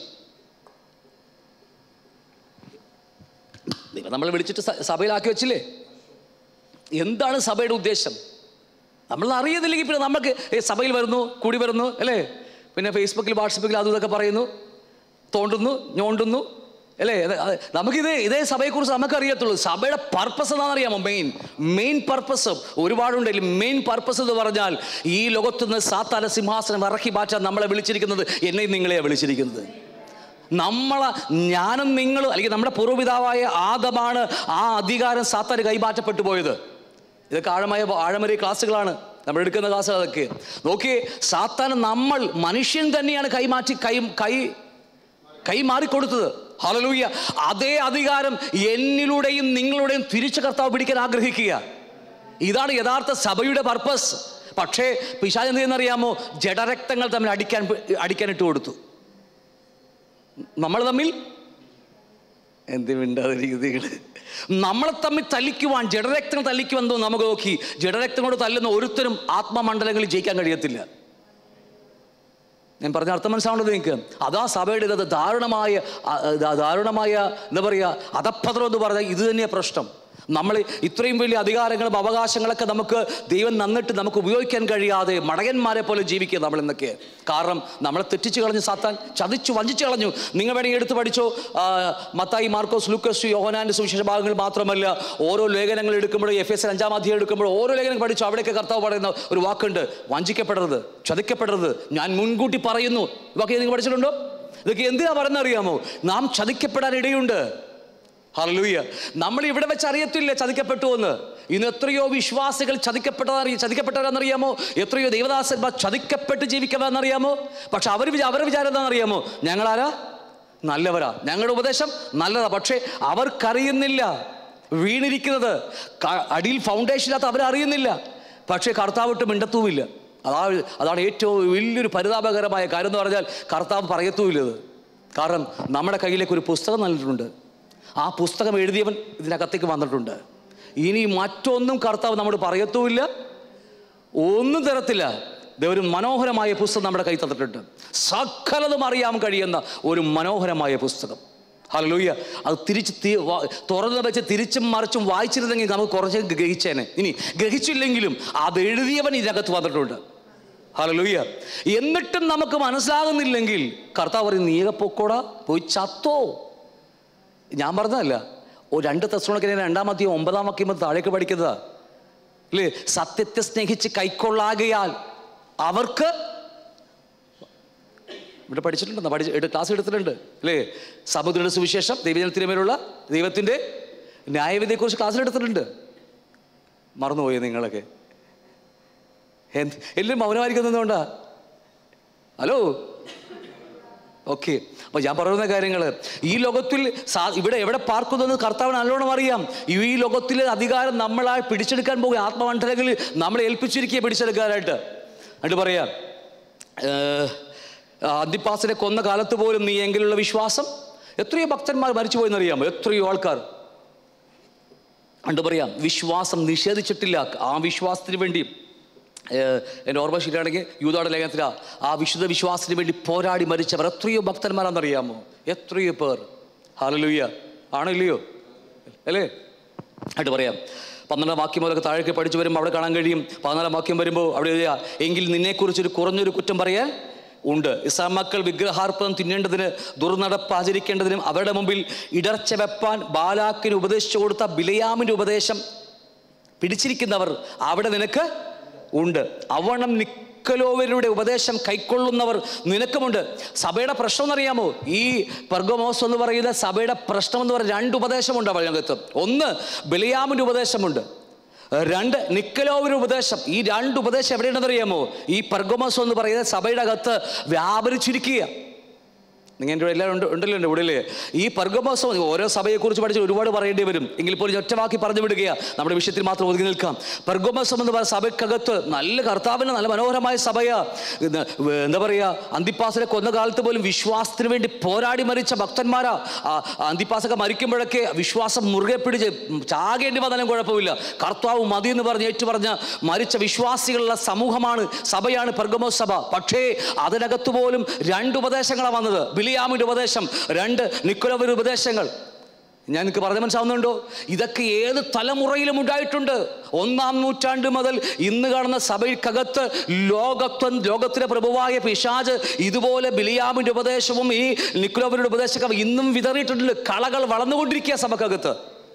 ദൈവം നമ്മളെ വിളിച്ചിട്ട് സ- സഭയിലാക്കി വെച്ചില്ലേ എന്താണ് സഭയുടെ ഉദ്ദേശം നമ്മൾ അറിയുന്നില്ലെങ്കിൽ പിന്നെ നമുക്ക് ഏ, സഭയിൽ വരുന്നു കൂടി വരുന്നു അല്ലേ പിന്നെ ഫേസ്ബുക്കിൽ വാട്സപ്പിൽ അതും ഇതൊക്കെ പറയുന്നു തോണ്ടുന്നു ഞോണ്ടുന്നു അല്ലേ ഇത് അത് നമുക്കിത് ഇതേ സഭയെക്കുറിച്ച് നമുക്ക് അറിയത്തുള്ളൂ സഭയുടെ പർപ്പസ് എന്താണെന്നറിയാമോ മെയിൻ മെയിൻ പർപ്പസ് ഒരുപാടുണ്ടെങ്കിലും മെയിൻ പർപ്പസ് എന്ന് പറഞ്ഞാൽ ഈ ലോകത്തുനിന്ന് സാത്താന സിംഹാസനം ഇറക്കി മാറ്റാൻ നമ്മളെ വിളിച്ചിരിക്കുന്നത് എന്നെയും നിങ്ങളെയാണ് വിളിച്ചിരിക്കുന്നത് നമ്മളെ ഞാനും നിങ്ങളും അല്ലെങ്കിൽ നമ്മുടെ പൂർവ്വപിതാവായ ആദമാണ് ആ അധികാരം സാത്താന് കൈമാറ്റപ്പെട്ടു പോയത് ഇതൊക്കെ ആഴമായ ആഴമേറിയ ക്ലാസ്സുകളാണ് നമ്മൾ എടുക്കുന്ന ക്ലാസ്സുകൾ അതൊക്കെ നോക്കിയേ സാത്താൻ നമ്മൾ മനുഷ്യൻ തന്നെയാണ് കൈമാറ്റി കൈ കൈ കൈമാറിക്കൊടുത്തത് ഹലലൂയ അതേ അധികാരം എന്നിലൂടെയും നിങ്ങളുടെയും തിരിച്ചു കർത്താവ് പിടിക്കാൻ ആഗ്രഹിക്കുക ഇതാണ് യഥാർത്ഥ സഭയുടെ പർപ്പസ് പക്ഷേ പിശാച് എന്ത് ചെയ്യുന്നറിയാമോ ജഡരക്തങ്ങൾ തമ്മിൽ അടിക്കാൻ അടിക്കാൻ ഇട്ട് കൊടുത്തു നമ്മൾ തമ്മിൽ എന്ത് മിണ്ടാതിരിക്കുന്നത് നമ്മളെ തമ്മിൽ തല്ലിക്കുവാൻ ജഡരക്തം തല്ലിക്കുവാൻ എന്തോ നമുക്ക് നോക്കി ജഡരക്തം കൊണ്ട് തല്ലുന്ന ഒരുത്തരും ആത്മമണ്ഡലങ്ങളിൽ ജയിക്കാൻ കഴിയത്തില്ല ഞാൻ പറഞ്ഞ അർത്ഥം മനസ്സിലാവേണ്ടത് നിങ്ങൾക്ക് അതാ സഭയുടെ ഇത് ദാരുണമായ ആ, ദാ- ദാരുണമായ എന്താ പറയുക അധപ്പത്രം എന്ന് പറഞ്ഞാൽ ഇത് തന്നെയാണ് പ്രശ്നം നമ്മൾ ഇത്രയും വലിയ അധികാരങ്ങളും അവകാശങ്ങളൊക്കെ നമുക്ക് ദൈവം നന്നിട്ട് നമുക്ക് ഉപയോഗിക്കാൻ കഴിയാതെ മടയന്മാരെ പോലെ ജീവിക്കുക നമ്മൾ എന്നൊക്കെ കാരണം നമ്മളെ തെറ്റിച്ച് കളഞ്ഞു സാത്താൻ ചതിച്ചു വഞ്ചിച്ചു കളഞ്ഞു നിങ്ങൾ വേണമെങ്കിൽ എടുത്ത് പഠിച്ചോ ആ, മത്തായി മാർക്കോസ് ലൂക്കസ് യോഹനാന്റെ സുവിശേഷ ഭാഗങ്ങൾ മാത്രമല്ല ഓരോ ലേഖനങ്ങൾ എടുക്കുമ്പോഴും എഫ് എസ് അഞ്ചാം അധ്യായം എടുക്കുമ്പോഴും ഓരോ ലേഖനം പഠിച്ചു അവിടെയൊക്കെ കർത്താവ് പറയുന്ന ഒരു വാക്കുണ്ട് വഞ്ചിക്കപ്പെടരുത് ചതിക്കപ്പെടരുത് ഞാൻ മുൻകൂട്ടി പറയുന്നു ഇതൊക്കെ നിങ്ങൾ പഠിച്ചിട്ടുണ്ടോ ഇതൊക്കെ എന്തിനാ പറയുന്നത് അറിയാമോ നാം ചതിക്കപ്പെടാൻ ഇടയുണ്ട് ഹല്ലേലൂയ നമ്മൾ ഇവിടെ വെച്ച് അറിയത്തില്ല ചതിക്കപ്പെട്ടു എന്ന് ഇന്ന് എത്രയോ വിശ്വാസികൾ ചതിക്കപ്പെട്ടതറിയ ചതിക്കപ്പെട്ടവരെന്നറിയാമോ എത്രയോ ദൈവദാസന്മാർ ചതിക്കപ്പെട്ട് ജീവിക്കുന്നതെന്നറിയാമോ പക്ഷെ അവർ വിചാ അവരുടെ വിചാരം എന്താണെന്നറിയാമോ ഞങ്ങളാരാ നല്ലവരാ ഞങ്ങളുടെ ഉപദേശം നല്ലതാ പക്ഷേ അവർക്കറിയുന്നില്ല വീണിരിക്കുന്നത് ക- അടിയിൽ ഫൗണ്ടേഷൻ ഇല്ലാത്ത അവരറിയുന്നില്ല പക്ഷേ കർത്താവിട്ട് മിണ്ടത്തുമില്ല അതാണ് അതാണ് ഏറ്റവും വലിയൊരു പരിതാപകരമായ കാര്യം എന്ന് പറഞ്ഞാൽ കർത്താവ് പറയത്തുമില്ല ഇത് കാരണം നമ്മുടെ കയ്യിലേക്ക് ഒരു പുസ്തകം നൽകിയിട്ടുണ്ട് ആ പുസ്തകം എഴുതിയവൻ ഇതിനകത്തേക്ക് വന്നിട്ടുണ്ട് ഇനി മറ്റൊന്നും കർത്താവ് നമ്മോട് പറയത്തുമില്ല ഒന്നും തരത്തില്ല ദേ ഒരു മനോഹരമായ പുസ്തകം നമ്മുടെ കൈ തന്നിട്ടുണ്ട് സകലതും അറിയാൻ കഴിയുന്ന ഒരു മനോഹരമായ പുസ്തകം ഹല്ലേലൂയ അത് തിരിച്ച് തി- വ- തുറന്ന് വെച്ച് തിരിച്ചും മറിച്ചും വായിച്ചിരുന്നെങ്കിൽ നമുക്ക് കുറച്ച് ഗ്രഹിച്ചേനെ ഇനി ഗ്രഹിച്ചില്ലെങ്കിലും അത് എഴുതിയവൻ ഇതിനകത്ത് വന്നിട്ടുണ്ട് ഹല്ലേലൂയ എന്നിട്ടും നമുക്ക് മനസ്സിലാകുന്നില്ലെങ്കിൽ കർത്താവ് പറയും നീക പൊക്കോടാ പോയി ചത്തോ ഞാൻ പറഞ്ഞതല്ല ഓ രണ്ട് തെസ്സോണക്കിനെ രണ്ടാം അധ്യയം ഒമ്പതാം വാക്യം മുതൽ താഴേക്ക് പഠിക്കുന്നതാ അല്ലേ സത്യത്തെ സ്നേഹിച്ച് കൈക്കൊള്ളാകയാൽ അവർക്ക് ഇവിടെ പഠിച്ചിട്ടുണ്ട് പഠിച്ച് എടു- ക്ലാസ് എടുത്തിട്ടുണ്ട് അല്ലേ സമുദ്രയുടെ സുവിശേഷം ദൈവജനത്തിന് മേലുള്ള ദൈവത്തിൻ്റെ ന്യായവിധിയെക്കുറിച്ച് ക്ലാസ്സിൽ എടുത്തിട്ടുണ്ട് മറന്നുപോയി നിങ്ങളൊക്കെ എന്ത് എല്ലാവരും മൗനമായിരിക്കുന്നതുകൊണ്ടാ ഹലോ ഓക്കെ അപ്പൊ ഞാൻ പറയുന്ന കാര്യങ്ങൾ ഈ ലോകത്തിൽ സാ- ഇവിടെ എവിടെ പാർക്കുന്നതെന്ന് കർത്താവിന് നല്ലോണം അറിയാം ഈ ലോകത്തിലെ അധികാരം നമ്മളായി പിടിച്ചെടുക്കാൻ പോകുക ആത്മമണ്ഡലങ്ങളിൽ നമ്മളെ ഏൽപ്പിച്ചിരിക്കുക പിടിച്ചെടുക്കാനായിട്ട് എന്നിട്ട് പറയാം ഏഹ്, അന്തിപ്പാസിനെ കൊന്ന കാലത്ത് പോലും നീ എങ്കിലുള്ള വിശ്വാസം എത്രയോ ഭക്തന്മാർ മരിച്ചു പോയെന്നറിയാമോ എത്രയോ ആൾക്കാർ കണ്ടു പറയാം വിശ്വാസം നിഷേധിച്ചിട്ടില്ല ആ വിശ്വാസത്തിന് വേണ്ടി ഏഹ്, എൻ്റെ ഓർമ്മ ശരിയാണെങ്കിൽ യൂതാടെ ലേഖനത്തില ആ വിശുദ്ധ വിശ്വാസത്തിന് വേണ്ടി പോരാടി മരിച്ചവർ എത്രയോ ഭക്തന്മാരാണെന്നറിയാമോ എത്രയോ പേർ ഹാലലുയ്യ ആണോ ഇല്ലയോ അല്ലേ ആയിട്ട് പറയാം പന്ത്രണ്ടാം വാക്യം മുതലൊക്കെ താഴേക്ക് പഠിച്ചു വരുമ്പോൾ അവിടെ കാണാൻ കഴിയും പതിനാലാം വാക്യം വരുമ്പോൾ അവിടെ എഴുതുക എങ്കിൽ നിന്നെക്കുറിച്ചൊരു കുറഞ്ഞൊരു കുറ്റം പറയാൻ ഉണ്ട് ഇസ്ലാം മക്കൾ വിഗ്രഹാർപ്പണം തിന്നേണ്ടതിന് ദുർനടപ്പ് ആചരിക്കേണ്ടതിനും അവരുടെ മുമ്പിൽ ഇടർച്ച വെപ്പാൻ ബാലാക്കിന് ഉപദേശിച്ചു കൊടുത്ത ബിലയാമിൻ്റെ ഉപദേശം പിടിച്ചിരിക്കുന്നവർ അവിടെ നിനക്ക് ഉണ്ട് അവണം നിക്കലോവരുടെ ഉപദേശം കൈക്കൊള്ളുന്നവർ നിനക്കുമുണ്ട് സഭയുടെ പ്രശ്നം എന്നറിയാമോ ഈ പെർഗമോസ് എന്ന് പറയുന്ന സഭയുടെ പ്രശ്നം എന്ന് പറയുന്ന രണ്ട് ഉപദേശമുണ്ട് അവരകത്ത് ഒന്ന് ബലിയാമിൻ്റെ ഉപദേശമുണ്ട് രണ്ട് നിക്കലോവിൻ്റെ ഉപദേശം ഈ രണ്ട് ഉപദേശം എവിടെയുണ്ടെന്ന് അറിയാമോ ഈ പെർഗമോസ് എന്ന് പറയുന്ന സഭയുടെ അകത്ത് വ്യാപരിച്ചിരിക്കുക നിങ്ങൾ എൻ്റെ എല്ലാവരും ഉണ്ട് ഉണ്ടല്ലോ എൻ്റെ ഉള്ളിൽ ഈ പർഗമോസം ഓരോ സഭയെക്കുറിച്ച് പഠിച്ച് ഒരുപാട് പറയേണ്ടി വരും എങ്കിൽ പോലും ഒറ്റവാക്കി പറഞ്ഞു വിടുകയാണ് നമ്മുടെ വിഷയത്തിൽ മാത്രം ഒതുങ്ങി നിൽക്കാം പർഗമോസം എന്ന് പറയുന്ന സഭയ്ക്കകത്ത് നല്ല കർത്താവിന് നല്ല മനോഹരമായ സഭയാ ഇത് എന്താ പറയുക അന്തിപ്പാസിനെ കൊന്ന കാലത്ത് പോലും വിശ്വാസത്തിന് വേണ്ടി പോരാടി മരിച്ച ഭക്തന്മാരാ ആ അന്തിപ്പാസൊക്കെ മരിക്കുമ്പോഴൊക്കെ വിശ്വാസം മുറുകെ പിടിച്ച് ചാകേണ്ടി വന്നാലും കുഴപ്പമില്ല കർത്താവ് മതി എന്ന് പറഞ്ഞ് ഏറ്റു പറഞ്ഞ മരിച്ച വിശ്വാസികളുള്ള സമൂഹമാണ് സഭയാണ് പെർഗമോസ് സഭ പക്ഷേ അതിനകത്ത് പോലും രണ്ട് ഉപദേശങ്ങളാണ് വന്നത് ബിലിയാമിൻ്റെ ഉപദേശം രണ്ട് നിക്കുലവരുടെ ഉപദേശങ്ങൾ ഞാൻ എനിക്ക് പറഞ്ഞ മനസ്സിലാവുന്നുണ്ടോ ഇതൊക്കെ ഏത് തലമുറയിലും ഉണ്ടായിട്ടുണ്ട് ഒന്നാം നൂറ്റാണ്ട് മുതൽ ഇന്ന് കാണുന്ന സഭയ്ക്കകത്ത് ലോകത്വം ലോകത്തിലെ പ്രഭുവായ പിശാജ് ഇതുപോലെ ബിലിയാമിൻ്റെ ഉപദേശവും ഈ നിക്കുലവരുടെ ഉപദേശമൊക്കെ ഇന്നും വിതറിയിട്ടുണ്ട് കളകൾ വളർന്നുകൊണ്ടിരിക്കുക സഭക്കകത്ത്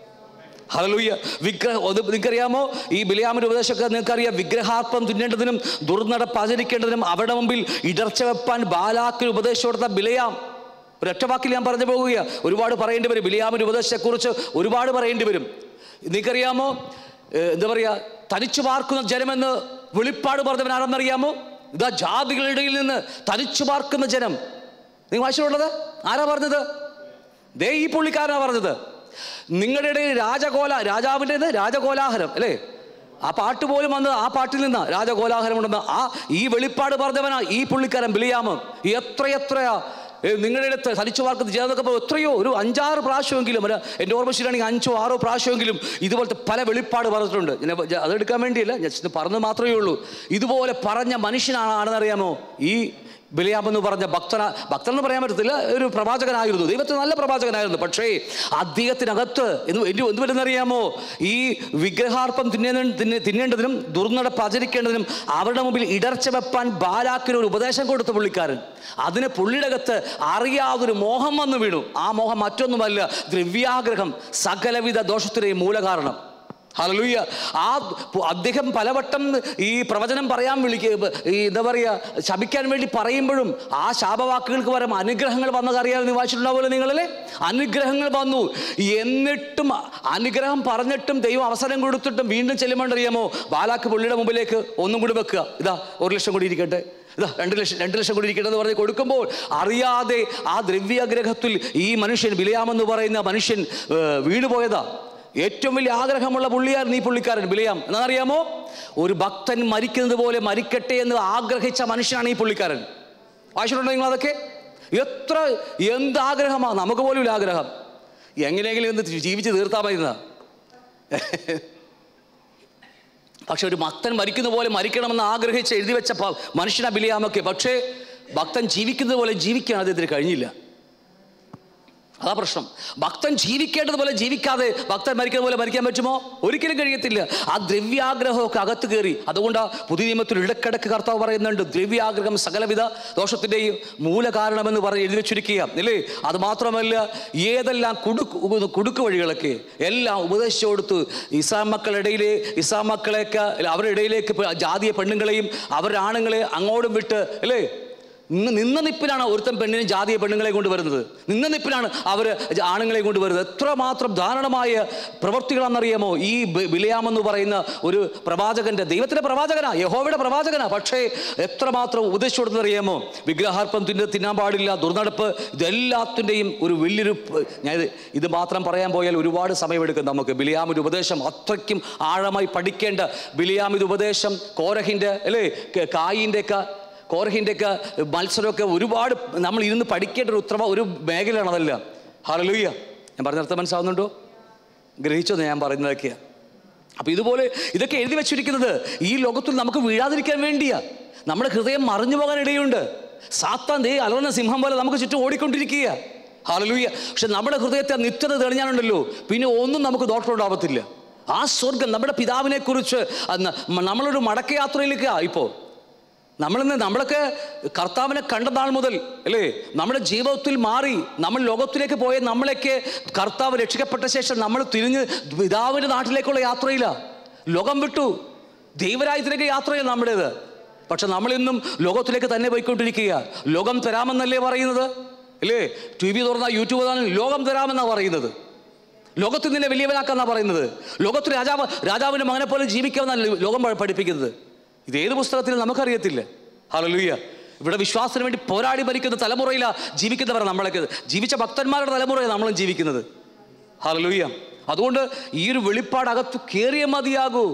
ഹലലൂയ വിഗ്രഹ അത് നിങ്ങൾക്കറിയാമോ ഈ ബിലിയാമിന്റെ ഉപദേശമൊക്കെ നിങ്ങൾക്കറിയാം വിഗ്രഹാർപ്പം തിന്നേണ്ടതിനും ദുർനടപ്പ് ആചരിക്കേണ്ടതിനും അവിടെ മുമ്പിൽ ഇടർച്ച വെപ്പാൻ ബാലാക്കിന് ഉപദേശം കൊടുത്ത ബിലയാം ഒരൊറ്റ വാക്കിൽ ഞാൻ പറഞ്ഞു പോകുക ഒരുപാട് പറയേണ്ടി വരും ബിലിയാമിന്റെ ഉപദേശത്തെക്കുറിച്ച് ഒരുപാട് പറയേണ്ടി വരും നിങ്ങൾക്കറിയാമോ ഏഹ് എന്താ പറയുക തനിച്ചു പാർക്കുന്ന ജനമെന്ന് വെളിപ്പാട് പറഞ്ഞവൻ ആരെന്നറിയാമോ ഇതാ ജാതികളുടെ ഇടയിൽ നിന്ന് തനിച്ചു പാർക്കുന്ന ജനം നിങ്ങൾ വായിച്ചിട്ടുള്ളത് ആരാ പറഞ്ഞത് ദേ ഈ പുള്ളിക്കാരനാ പറഞ്ഞത് നിങ്ങളുടെ ഇടയിൽ രാജകോല രാജാവിൻ്റെത് രാജകോലാഹരം അല്ലേ ആ പാട്ട് പോലും വന്നത് ആ പാട്ടിൽ നിന്നാ രാജകോലാഹരം ഉണ്ടെന്ന് ആ ഈ വെളിപ്പാട് പറഞ്ഞവനാ ഈ പുള്ളിക്കാരൻ ബിളിയാമ് എത്രയെത്രയാ ഏ, നിങ്ങളുടെ ഇടത്ത് തനിച്ചു വാർക്കുന്ന ജനതൊക്കെ ഇപ്പോൾ എത്രയോ ഒരു അഞ്ചാറ് പ്രാവശ്യമെങ്കിലും ഒരു എൻ്റെ ഓർമ്മ ശരിയാണെങ്കിൽ അഞ്ചോ ആറോ പ്രാവശ്യമെങ്കിലും ഇതുപോലത്തെ പല വെളിപ്പാട് പറഞ്ഞിട്ടുണ്ട് ഞാൻ ജ- അതെടുക്കാൻ വേണ്ടിയില്ല ജസ്റ്റ് പറഞ്ഞത് മാത്രമേ ഉള്ളൂ ഇതുപോലെ പറഞ്ഞ മനുഷ്യനാണ് ആണെന്നറിയാമോ ഈ ബലിയാമെന്ന് പറഞ്ഞ ഭക്തന ഭക്തൻ എന്ന് പറയാൻ പറ്റത്തില്ല ഒരു പ്രവാചകനായിരുന്നു ദൈവത്തിന് നല്ല പ്രവാചകനായിരുന്നു പക്ഷേ അദ്ദേഹത്തിനകത്ത് എന്ത് എന്ത് എന്ത് പറ്റുന്നറിയാമോ ഈ വിഗ്രഹാർപ്പം തിന്നേ തിന്നെ തിന്നേണ്ടതിനും ദുർനടപ്പ് ആചരിക്കേണ്ടതിനും അവരുടെ മുമ്പിൽ ഇടർച്ച വെപ്പാൻ ബാലാക്കിന് ഒരു ഉപദേശം കൊടുത്ത പുള്ളിക്കാരൻ അതിന് പുള്ളിയുടെ അകത്ത് അറിയാതൊരു മോഹം വന്നു വീണു ആ മോഹം മറ്റൊന്നുമല്ല ദ്രവ്യാഗ്രഹം സകലവിധ ദോഷത്തിൻ്റെയും മൂലകാരണം ഹല്ലേലൂയ ആ പു- അദ്ദേഹം പലവട്ടം ഈ പ്രവചനം പറയാൻ വിളിക്കുക ഈ എന്താ പറയുക ശപിക്കാൻ വേണ്ടി പറയുമ്പോഴും ആ ശാപവാക്കുകൾക്ക് പകരം അനുഗ്രഹങ്ങൾ വന്നത് അറിയാതെ നീ വായിച്ചിട്ടുണ്ടാവുമല്ലോ നിങ്ങളല്ലേ അനുഗ്രഹങ്ങൾ വന്നു എന്നിട്ടും അനുഗ്രഹം പറഞ്ഞിട്ടും ദൈവം അവസരം കൊടുത്തിട്ടും വീണ്ടും ചെല്ലുമ്പോണ്ടറിയാമോ ബാലാക്ക് പുള്ളിയുടെ മുമ്പിലേക്ക് ഒന്നും കൂടി വെക്കുക ഇതാ ഒരു ലക്ഷം കൂടി ഇരിക്കട്ടെ ഇതാ രണ്ട് ലക്ഷം രണ്ട് ലക്ഷം കൂടി ഇരിക്കട്ടെ എന്ന് പറഞ്ഞ് കൊടുക്കുമ്പോൾ അറിയാതെ ആ ദ്രവ്യാഗ്രഹത്തിൽ ഈ മനുഷ്യൻ ബിലയാമെന്ന് പറയുന്ന മനുഷ്യൻ ഏർ, വീണുപോയതാ ഏറ്റവും വലിയ ആഗ്രഹമുള്ള പുള്ളിയായിരുന്നു ഈ പുള്ളിക്കാരൻ ബിലയാം എന്നറിയാമോ ഒരു ഭക്തൻ മരിക്കുന്നത് പോലെ മരിക്കട്ടെ എന്ന് ആഗ്രഹിച്ച മനുഷ്യനാണ് ഈ പുള്ളിക്കാരൻ വായിച്ചിട്ടുണ്ടോ നിങ്ങൾ അതൊക്കെ എത്ര എന്ത് ആഗ്രഹമാണ് നമുക്ക് പോലും ഇല്ല ആഗ്രഹം എങ്ങനെയെങ്കിലും ഒന്ന് ജീവിച്ച് തീർത്താൽ മതി പക്ഷെ ഒരു ഭക്തൻ മരിക്കുന്ന പോലെ മരിക്കണമെന്ന് ആഗ്രഹിച്ച് എഴുതി വെച്ച പ- മനുഷ്യനാ ബിലിയാമൊക്കെ പക്ഷേ ഭക്തൻ ജീവിക്കുന്നത് പോലെ ജീവിക്കാൻ അദ്ദേഹത്തിന് കഴിഞ്ഞില്ല അതാ പ്രശ്നം ഭക്തൻ ജീവിക്കേണ്ടതുപോലെ ജീവിക്കാതെ ഭക്തൻ മരിക്കുന്ന പോലെ മരിക്കാൻ പറ്റുമോ ഒരിക്കലും കഴിയത്തില്ല ആ ദ്രവ്യാഗ്രഹമൊക്കെ അകത്ത് കയറി അതുകൊണ്ട് പുതിയ നിയമത്തിൽ ഇടക്കിടക്ക് കർത്താവ് പറയുന്നുണ്ട് ദ്രവ്യാഗ്രഹം സകലവിധ ദോഷത്തിൻ്റെയും മൂലകാരണമെന്ന് പറഞ്ഞ് എഴുതി വെച്ചിരിക്കുക അല്ലേ അത് മാത്രമല്ല ഏതെല്ലാം കുടുക്ക് കുടുക്ക് വഴികളൊക്കെ എല്ലാം ഉപദേശിച്ചു കൊടുത്ത് ഇസ്ലാം മക്കളുടെ ഇടയിലെ ഇസ്ലാം മക്കളെയൊക്കെ അല്ല, അവരുടെ ഇടയിലേക്ക് പെ- ജാതീയ പെണ്ണുങ്ങളെയും അവരുടെ ആണുങ്ങളെ അങ്ങോട്ടും വിട്ട് അല്ലേ ഇന്ന് നിന്ന നിപ്പിലാണ് ഒരുത്തൻ പെണ്ണിന് ജാതീയ പെണ്ണുങ്ങളെ കൊണ്ടുവരുന്നത് നിന്ന നിപ്പിലാണ് അവർ ആണുങ്ങളെ കൊണ്ടുവരുന്നത് എത്രമാത്രം ധാരണമായ പ്രവൃത്തികളാണെന്നറിയാമോ ഈ ബി- ബിലിയാമെന്ന് പറയുന്ന ഒരു പ്രവാചകന്റെ ദൈവത്തിന്റെ പ്രവാചകനാ യഹോവയുടെ പ്രവാചകനാ പക്ഷേ എത്രമാത്രം ഉപദേശിച്ചു കൊടുത്തറിയാമോ വിഗ്രഹാർപ്പം തിന്ന തിന്നാൻ പാടില്ല ദുർനടപ്പ് ഇതെല്ലാത്തിൻ്റെയും ഒരു വലിയൊരു പ- ഞാൻ ഇത് ഇത് മാത്രം പറയാൻ പോയാൽ ഒരുപാട് സമയമെടുക്കും നമുക്ക് ബിലിയാമിൻ്റെ ഉപദേശം അത്രയ്ക്കും ആഴമായി പഠിക്കേണ്ട ബിലിയാമിൻ്റെ ഉപദേശം കോരഹിൻ്റെ അല്ലേ ക- കായിൻ്റെ ഒക്കെ കോർഹിൻ്റെ ഒക്കെ മത്സരമൊക്കെ ഒരുപാട് നമ്മൾ ഇരുന്ന് പഠിക്കേണ്ട ഒരു ഉത്തരവ ഒരു മേഖലയാണ് അതെല്ലാം ഹാലലൂയ്യ ഞാൻ പറഞ്ഞർത്ഥം മനസ്സിലാവുന്നുണ്ടോ ഗ്രഹിച്ചോ ഞാൻ പറയുന്നതൊക്കെയാണ് അപ്പോൾ ഇതുപോലെ ഇതൊക്കെ എഴുതി വെച്ചിരിക്കുന്നത് ഈ ലോകത്തിൽ നമുക്ക് വീഴാതിരിക്കാൻ വേണ്ടിയാ നമ്മുടെ ഹൃദയം മറിഞ്ഞു പോകാൻ ഇടയുണ്ട് സാത്താൻ ദേ അലർന്ന സിംഹം പോലെ നമുക്ക് ചുറ്റും ഓടിക്കൊണ്ടിരിക്കുക ഹാലലൂയ്യ പക്ഷെ നമ്മുടെ ഹൃദയത്തെ നിത്യത തെളിഞ്ഞാണുണ്ടല്ലോ പിന്നെ ഒന്നും നമുക്ക് ദോഷമുണ്ടാവത്തില്ല ആ സ്വർഗം നമ്മുടെ പിതാവിനെ കുറിച്ച് നമ്മളൊരു മടക്കയാത്രയിലേക്കാ ഇപ്പോൾ നമ്മളിന്ന് നമ്മളൊക്കെ കർത്താവിനെ കണ്ട നാൾ മുതൽ അല്ലേ നമ്മുടെ ജീവിതത്തിൽ മാറി നമ്മൾ ലോകത്തിലേക്ക് പോയ നമ്മളൊക്കെ കർത്താവ് രക്ഷിക്കപ്പെട്ട ശേഷം നമ്മൾ തിരിഞ്ഞ് പിതാവിൻ്റെ നാട്ടിലേക്കുള്ള യാത്രയില്ല ലോകം വിട്ടു ദൈവരാജ്യത്തിലേക്ക് യാത്രയില്ല നമ്മുടേത് പക്ഷെ നമ്മളിന്നും ലോകത്തിലേക്ക് തന്നെ പോയിക്കൊണ്ടിരിക്കുക ലോകം തരാമെന്നല്ലേ പറയുന്നത് അല്ലേ ടി വി തുറന്ന യൂട്യൂബ് തുറന്നാൽ ലോകം തരാമെന്നാണ് പറയുന്നത് ലോകത്തിൽ നിന്നെ വലിയവനാക്കാന്നാ പറയുന്നത് ലോകത്തിൽ രാജാവ് രാജാവിൻ്റെ മകനെ പോലെ ജീവിക്കാമെന്നല്ല ലോകം പ- പഠിപ്പിക്കുന്നത് ഇത് ഏത് പുസ്തകത്തിൽ നമുക്കറിയത്തില്ല ഹല്ലേലൂയ ഇവിടെ വിശ്വാസത്തിന് വേണ്ടി പോരാടി ഭരിക്കുന്ന തലമുറയിലാ ജീവിക്കുന്നവരാണ് നമ്മളൊക്കെ ജീവിച്ച ഭക്തന്മാരുടെ തലമുറയാണ് നമ്മളും ജീവിക്കുന്നത് ഹല്ലേലൂയ അതുകൊണ്ട് ഈ ഒരു വെളിപ്പാട് അകത്ത് കയറിയ മതിയാകൂ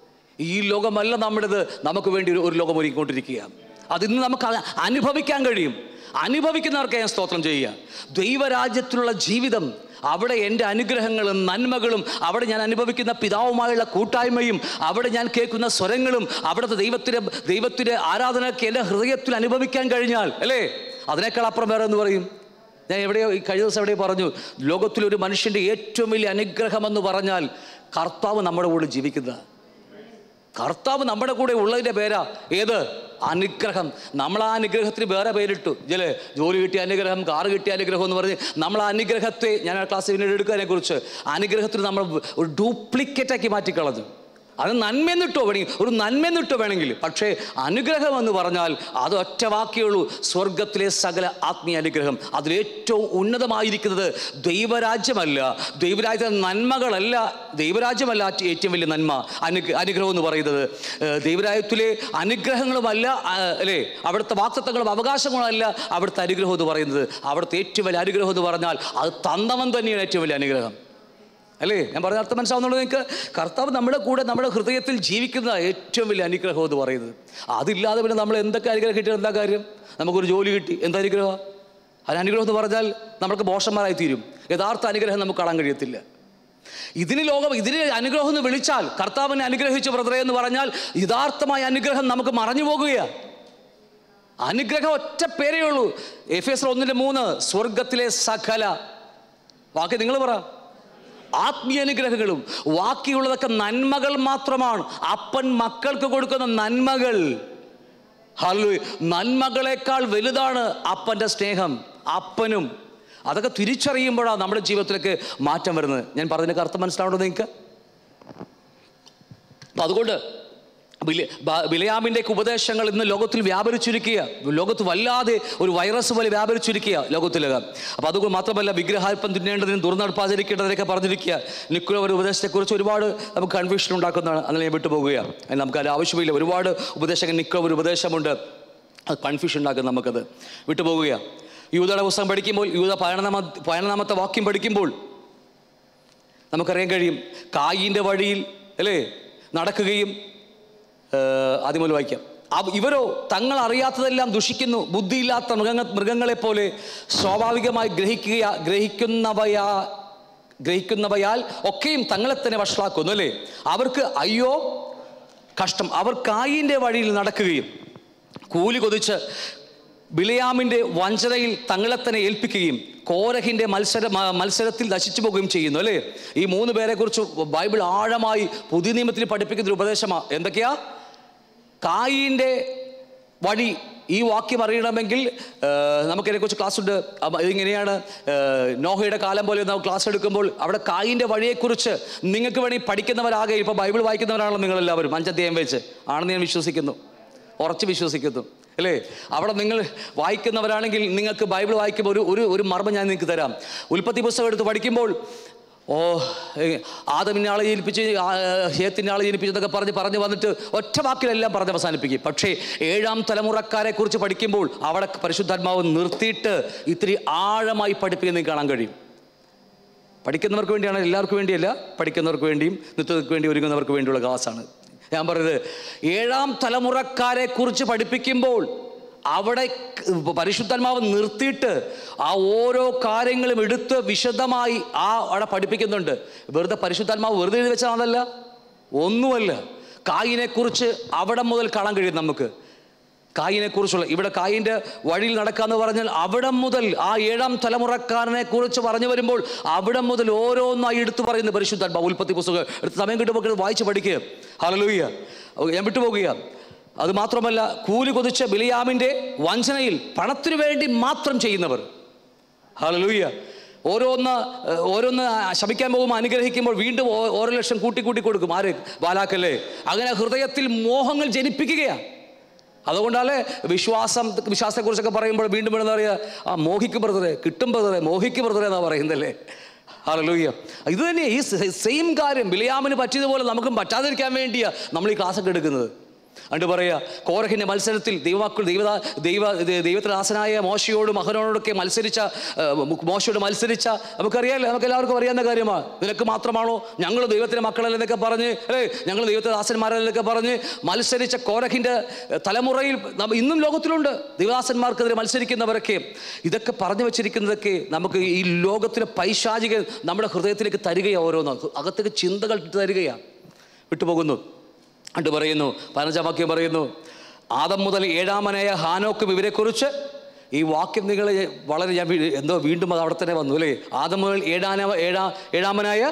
ഈ ലോകമല്ല നമ്മുടേത് നമുക്ക് വേണ്ടി ഒരു- ഒരു ലോകം ഒരുക്കിക്കൊണ്ടിരിക്കുകയാണ് അതിന്ന് നമുക്ക് അ- അനുഭവിക്കാൻ കഴിയും അനുഭവിക്കുന്നവർക്ക് ഞാൻ സ്തോത്രം ചെയ്യുക ദൈവരാജ്യത്തിലുള്ള ജീവിതം അവിടെ എൻ്റെ അനുഗ്രഹങ്ങളും നന്മകളും അവിടെ ഞാൻ അനുഭവിക്കുന്ന പിതാവുമായുള്ള കൂട്ടായ്മയും അവിടെ ഞാൻ കേൾക്കുന്ന സ്വരങ്ങളും അവിടുത്തെ ദൈവത്തിൻ്റെ ദൈവത്തിൻ്റെ ആരാധനയ്ക്ക് എൻ്റെ ഹൃദയത്തിൽ അനുഭവിക്കാൻ കഴിഞ്ഞാൽ അല്ലേ അതിനേക്കാൾ അപ്പുറം വേറെ എന്ന് പറയും ഞാൻ എവിടെയോ ഈ കഴിഞ്ഞ ദിവസം എവിടെയോ പറഞ്ഞു ലോകത്തിലൊരു മനുഷ്യൻ്റെ ഏറ്റവും വലിയ അനുഗ്രഹമെന്ന് പറഞ്ഞാൽ കർത്താവ് നമ്മുടെ കൂടെ ജീവിക്കുന്നത് കർത്താവ് നമ്മുടെ കൂടെ ഉള്ളതിൻ്റെ പേരാ ഏത് അനുഗ്രഹം നമ്മൾ ആ അനുഗ്രഹത്തിന് വേറെ പേരിട്ടു ജലെ ജോലി കിട്ടിയ അനുഗ്രഹം കാറ് കിട്ടിയ അനുഗ്രഹം എന്ന് പറഞ്ഞ് നമ്മൾ ആ അനുഗ്രഹത്തെ ഞാൻ ആ ക്ലാസ് പിന്നീട് എടുക്കുന്നതിനെ കുറിച്ച് അനുഗ്രഹത്തിന് നമ്മൾ ഒരു ഡ്യൂപ്ലിക്കേറ്റ് ആക്കി മാറ്റിക്കളഞ്ഞു അത് നന്മയെന്നിട്ടോ വേണമെങ്കിൽ ഒരു നന്മയെന്നിട്ടോ വേണമെങ്കിൽ പക്ഷേ അനുഗ്രഹം എന്ന് പറഞ്ഞാൽ അത് ഒറ്റ വാക്കിയുള്ളൂ സ്വർഗത്തിലെ സകല ആത്മീയ അനുഗ്രഹം അതിലേറ്റവും ഉന്നതമായിരിക്കുന്നത് ദൈവരാജ്യമല്ല ദൈവരാജ്യത്തിലെ നന്മകളല്ല ദൈവരാജ്യമല്ല ഏറ്റ- ഏറ്റവും വലിയ നന്മ അനു അനുഗ്രഹം എന്ന് പറയുന്നത് ഏഹ് ദൈവരാജ്യത്തിലെ അനുഗ്രഹങ്ങളുമല്ല ആ, അല്ലേ അവിടുത്തെ വാക്തത്വങ്ങളും അവകാശങ്ങളല്ല അവിടുത്തെ അനുഗ്രഹം എന്ന് പറയുന്നത് അവിടുത്തെ ഏറ്റവും വലിയ അനുഗ്രഹം എന്ന് പറഞ്ഞാൽ അത് തന്നവൻ തന്നെയാണ് ഏറ്റവും വലിയ അനുഗ്രഹം അല്ലേ ഞാൻ പറഞ്ഞ അർത്ഥം മനസ്സിലാവുന്നുള്ളൂ നിങ്ങൾക്ക് കർത്താവ് നമ്മുടെ കൂടെ നമ്മുടെ ഹൃദയത്തിൽ ജീവിക്കുന്ന ഏറ്റവും വലിയ അനുഗ്രഹം എന്ന് പറയുന്നത് അതില്ലാതെ പിന്നെ നമ്മൾ എന്തൊക്കെ അനുഗ്രഹം കിട്ടിയ എന്താ കാര്യം നമുക്കൊരു ജോലി കിട്ടി എന്താ അനുഗ്രഹം അത് അനുഗ്രഹം എന്ന് പറഞ്ഞാൽ നമ്മൾക്ക് മോശന്മാരായി തീരും യഥാർത്ഥ അനുഗ്രഹം നമുക്ക് കാണാൻ കഴിയത്തില്ല ഇതിന് ലോകം ഇതിന് അനുഗ്രഹം എന്ന് വിളിച്ചാൽ കർത്താവിനെ അനുഗ്രഹിച്ച ബ്രദറെ എന്ന് പറഞ്ഞാൽ യഥാർത്ഥമായ അനുഗ്രഹം നമുക്ക് മറഞ്ഞു പോകുകയാണ് അനുഗ്രഹം ഒറ്റ പേരേ ഉള്ളൂ എഫ് എസ് ഒന്നിന്റെ മൂന്ന് സ്വർഗത്തിലെ സകല ബാക്കി നിങ്ങൾ പറ ആത്മീയ അനുഗ്രഹങ്ങളും ബാക്കിയുള്ളതൊക്കെ നന്മകൾ മാത്രമാണ് അപ്പൻ മക്കൾക്ക് കൊടുക്കുന്ന നന്മകൾ ഹലോ നന്മകളെക്കാൾ വലുതാണ് അപ്പൻ്റെ സ്നേഹം അപ്പനും അതൊക്കെ തിരിച്ചറിയുമ്പോഴാണ് നമ്മുടെ ജീവിതത്തിലേക്ക് മാറ്റം വരുന്നത് ഞാൻ പറഞ്ഞതിനൊക്കെ അർത്ഥം മനസ്സിലാവണോ നിങ്ങൾക്ക് അപ്പം അതുകൊണ്ട് ബില- ബ- ബിലയാമിൻ്റെ ഉപദേശങ്ങൾ ഇന്ന് ലോകത്തിൽ വ്യാപരിച്ചിരിക്കുക ലോകത്ത് വല്ലാതെ ഒരു വൈറസ് പോലെ വ്യാപരിച്ചിരിക്കുക ലോകത്തിലക അപ്പോൾ അതുകൊണ്ട് മാത്രമല്ല വിഗ്രഹാൽപ്പം തിന്നേണ്ടതിനും ദുർനടപ്പാചരിക്കേണ്ടതിനൊക്കെ പറഞ്ഞിരിക്കുക നിക്കുള്ള ഒരു ഉപദേശത്തെക്കുറിച്ച് ഒരുപാട് നമുക്ക് കൺഫ്യൂഷൻ ഉണ്ടാക്കുന്നതാണ് അങ്ങനെ ഞാൻ വിട്ടുപോകുകയാണ് അതിന് നമുക്ക് അത് ആവശ്യമില്ല ഒരുപാട് ഉപദേശങ്ങൾ നിക്കുള്ള ഒരു ഉപദേശമുണ്ട് അത് കൺഫ്യൂഷൻ ഉണ്ടാക്കും നമുക്കത് വിട്ടുപോകുകയാണ് യൂതയുടെ പുസ്തകം പഠിക്കുമ്പോൾ യൂത പതിനൊന്നാമ പതിനൊന്നാമത്തെ വാക്യം പഠിക്കുമ്പോൾ നമുക്കറിയാൻ കഴിയും കായിൻ്റെ വഴിയിൽ അല്ലേ നടക്കുകയും ഏഹ്, ആദ്യം മുതൽ വായിക്കാം അവ- ഇവരോ തങ്ങൾ അറിയാത്തതെല്ലാം ദുഷിക്കുന്നു ബുദ്ധിയില്ലാത്ത മൃഗങ്ങ മൃഗങ്ങളെ പോലെ സ്വാഭാവികമായി ഗ്രഹിക്കുക ഗ്രഹിക്കുന്നവയാ ഗ്രഹിക്കുന്നവയാൽ ഒക്കെയും തങ്ങളെ തന്നെ വഷളാക്കുന്നു അല്ലേ അവർക്ക് അയ്യോ കഷ്ടം അവർ കായിൻ്റെ വഴിയിൽ നടക്കുകയും കൂലി കൊതിച്ച് ബിലയാമിൻ്റെ വഞ്ചനയിൽ തങ്ങളെ തന്നെ ഏൽപ്പിക്കുകയും കോരഹിൻ്റെ മത്സര മ- മത്സരത്തിൽ നശിച്ചു പോകുകയും ചെയ്യുന്നു അല്ലേ ഈ മൂന്ന് പേരെക്കുറിച്ച് ബൈബിൾ ആഴമായി പുതിയ നിയമത്തിൽ പഠിപ്പിക്കുന്ന ഒരു ഉപദേശമാണ് എന്തൊക്കെയാ കായിൻ്റെ വഴി ഈ വാക്യം അറിയണമെങ്കിൽ ഏഹ്, നമുക്കിതിനെക്കുറിച്ച് ക്ലാസ് ഉണ്ട് അപ്പൊ ഇതിങ്ങനെയാണ് ഏഹ്, നോഹയുടെ കാലം പോലെ നമ്മൾ ക്ലാസ് എടുക്കുമ്പോൾ അവിടെ കായിൻ്റെ വഴിയെക്കുറിച്ച് നിങ്ങൾക്ക് വേണ്ടി പഠിക്കുന്നവരാകെ ഇപ്പോൾ ബൈബിൾ വായിക്കുന്നവരാണല്ലോ നിങ്ങളെല്ലാവരും അഞ്ചധ്യായം വെച്ച് ആണെന്ന് ഞാൻ വിശ്വസിക്കുന്നു ഉറച്ച് വിശ്വസിക്കുന്നു അല്ലേ അവിടെ നിങ്ങൾ വായിക്കുന്നവരാണെങ്കിൽ നിങ്ങൾക്ക് ബൈബിൾ വായിക്കുമ്പോൾ ഒരു ഒരു ഒരു മർമ്മം ഞാൻ നിങ്ങൾക്ക് തരാം ഉൽപ്പത്തി പുസ്തകം എടുത്ത് പഠിക്കുമ്പോൾ ഓ ഏ, ആദമിനെ ആളെ ജനിപ്പിച്ച് ആ, ഹേത്തിൻ്റെ ആളെ ജനിപ്പിച്ചതൊക്കെ പറഞ്ഞ് പറഞ്ഞ് വന്നിട്ട് ഒറ്റ വാക്കിലെല്ലാം പറഞ്ഞ് അവസാനിപ്പിക്കും പക്ഷേ ഏഴാം തലമുറക്കാരെ കുറിച്ച് പഠിക്കുമ്പോൾ അവിടെ പരിശുദ്ധാത്മാവ് നിർത്തിയിട്ട് ഇത്തിരി ആഴമായി പഠിപ്പിക്കുന്നത് നിങ്ങൾക്ക് കാണാൻ കഴിയും പഠിക്കുന്നവർക്ക് വേണ്ടിയാണ് എല്ലാവർക്കും വേണ്ടിയല്ല പഠിക്കുന്നവർക്ക് വേണ്ടിയും നിത്യതയ്ക്ക് വേണ്ടി ഒരുങ്ങുന്നവർക്ക് വേണ്ടിയുള്ള ക്ലാസ്സാണ് ഞാൻ പറയുന്നത് ഏഴാം തലമുറക്കാരെ കുറിച്ച് പഠിപ്പിക്കുമ്പോൾ അവിടെ ക- പരിശുദ്ധാത്മാവ് നിർത്തിയിട്ട് ആ ഓരോ കാര്യങ്ങളും എടുത്ത് വിശദമായി ആ അവിടെ പഠിപ്പിക്കുന്നുണ്ട് വെറുതെ പരിശുദ്ധാത്മാവ് വെറുതെ എഴുതി വെച്ചാണല്ല ഒന്നുമല്ല കായിനെക്കുറിച്ച് അവിടെ മുതൽ കാണാൻ കഴിയും നമുക്ക് കായിനെ കുറിച്ചുള്ള ഇവിടെ കായിൻ്റെ വഴിയിൽ നടക്കാന്ന് പറഞ്ഞാൽ അവിടെ മുതൽ ആ ഏഴാം തലമുറക്കാരനെ കുറിച്ച് പറഞ്ഞു വരുമ്പോൾ അവിടെ മുതൽ ഓരോന്നായി എടുത്തു പറയുന്ന പരിശുദ്ധാത്മാവ് ഉൽപ്പത്തി പുസ്തകം എടുത്ത് സമയം കിട്ടുമ്പോൾ ഇത് വായിച്ച് പഠിക്കുക ഹലലൂയ്യ ഞാൻ വിട്ടുപോകുക അത് മാത്രമല്ല കൂലി കൊതിച്ച ബിലിയാമിൻ്റെ വഞ്ചനയിൽ പണത്തിനു വേണ്ടി മാത്രം ചെയ്യുന്നവർ ഹലലൂയ്യ ഓരോന്ന് ഏഹ്, ഓരോന്ന് ശമിക്കാൻ പോകുമ്പോൾ അനുഗ്രഹിക്കുമ്പോൾ വീണ്ടും ഓ- ഓരോ ലക്ഷം കൂട്ടി കൂട്ടി കൊടുക്കും ആര് ബാലാക്കല്ലേ അങ്ങനെ ഹൃദയത്തിൽ മോഹങ്ങൾ ജനിപ്പിക്കുകയാണ് അതുകൊണ്ടാണ് വിശ്വാസം വിശ്വാസത്തെക്കുറിച്ചൊക്കെ പറയുമ്പോൾ വീണ്ടും വീണ്ടും എന്താ പറയുക ആ മോഹിക്കും ബ്രദറെ കിട്ടും ബ്രദറെ മോഹിക്കും ബ്രദറെ എന്നാ പറയുന്നല്ലേ ഹല്ലേലൂയ ഇത് തന്നെ ഈ സെയിം കാര്യം ബിലിയാമിന് പറ്റിയതുപോലെ നമുക്കും പറ്റാതിരിക്കാൻ വേണ്ടിയാ നമ്മൾ ഈ ക്ലാസ്സൊക്കെ എടുക്കുന്നത് എന്നിട്ട് പറയുക കോരഹിൻ്റെ മത്സരത്തിൽ ദൈവവാക്കൾ ദൈവ ദൈവ ദൈവത്തിനാസനായ മോശയോടും മഹനോടൊക്കെ മത്സരിച്ച ആ, മോശയോട് മത്സരിച്ച നമുക്കറിയാമല്ലോ നമുക്ക് എല്ലാവർക്കും അറിയാവുന്ന കാര്യമാണ് നിനക്ക് മാത്രമാണോ ഞങ്ങൾ ദൈവത്തിൻ്റെ മക്കളല്ലെന്നൊക്കെ പറഞ്ഞ് അല്ലേ ഞങ്ങൾ ദൈവത്തിൻ്റെ ദാസന്മാരല്ലെന്നൊക്കെ പറഞ്ഞ് മത്സരിച്ച കോരഹിൻ്റെ തലമുറയിൽ നമ്മ- ഇന്നും ലോകത്തിലുണ്ട് ദൈവദാസന്മാർക്കെതിരെ മത്സരിക്കുന്നവരൊക്കെ ഇതൊക്കെ പറഞ്ഞു വെച്ചിരിക്കുന്നതൊക്കെ നമുക്ക് ഈ ലോകത്തിലെ പൈശാചിക നമ്മുടെ ഹൃദയത്തിലേക്ക് തരികയാണ് ഓരോന്ന് അകത്തേക്ക് ചിന്തകൾ ഇട്ട് തരികയാണ് വിട്ടുപോകുന്നു എന്നിട്ട് പറയുന്നു പതിനഞ്ചാം വാക്യം പറയുന്നു ആദം മുതൽ ഏഴാമനായ ഹാനോക്കും ഇവരെക്കുറിച്ച് ഈ വാക്യം നിങ്ങൾ വളരെ ഞാൻ വീ- എന്തോ വീണ്ടും അത് അവിടെ തന്നെ വന്നു അല്ലേ ആദം മുതൽ ഏഴാന ഏഴാ ഏഴാമനായ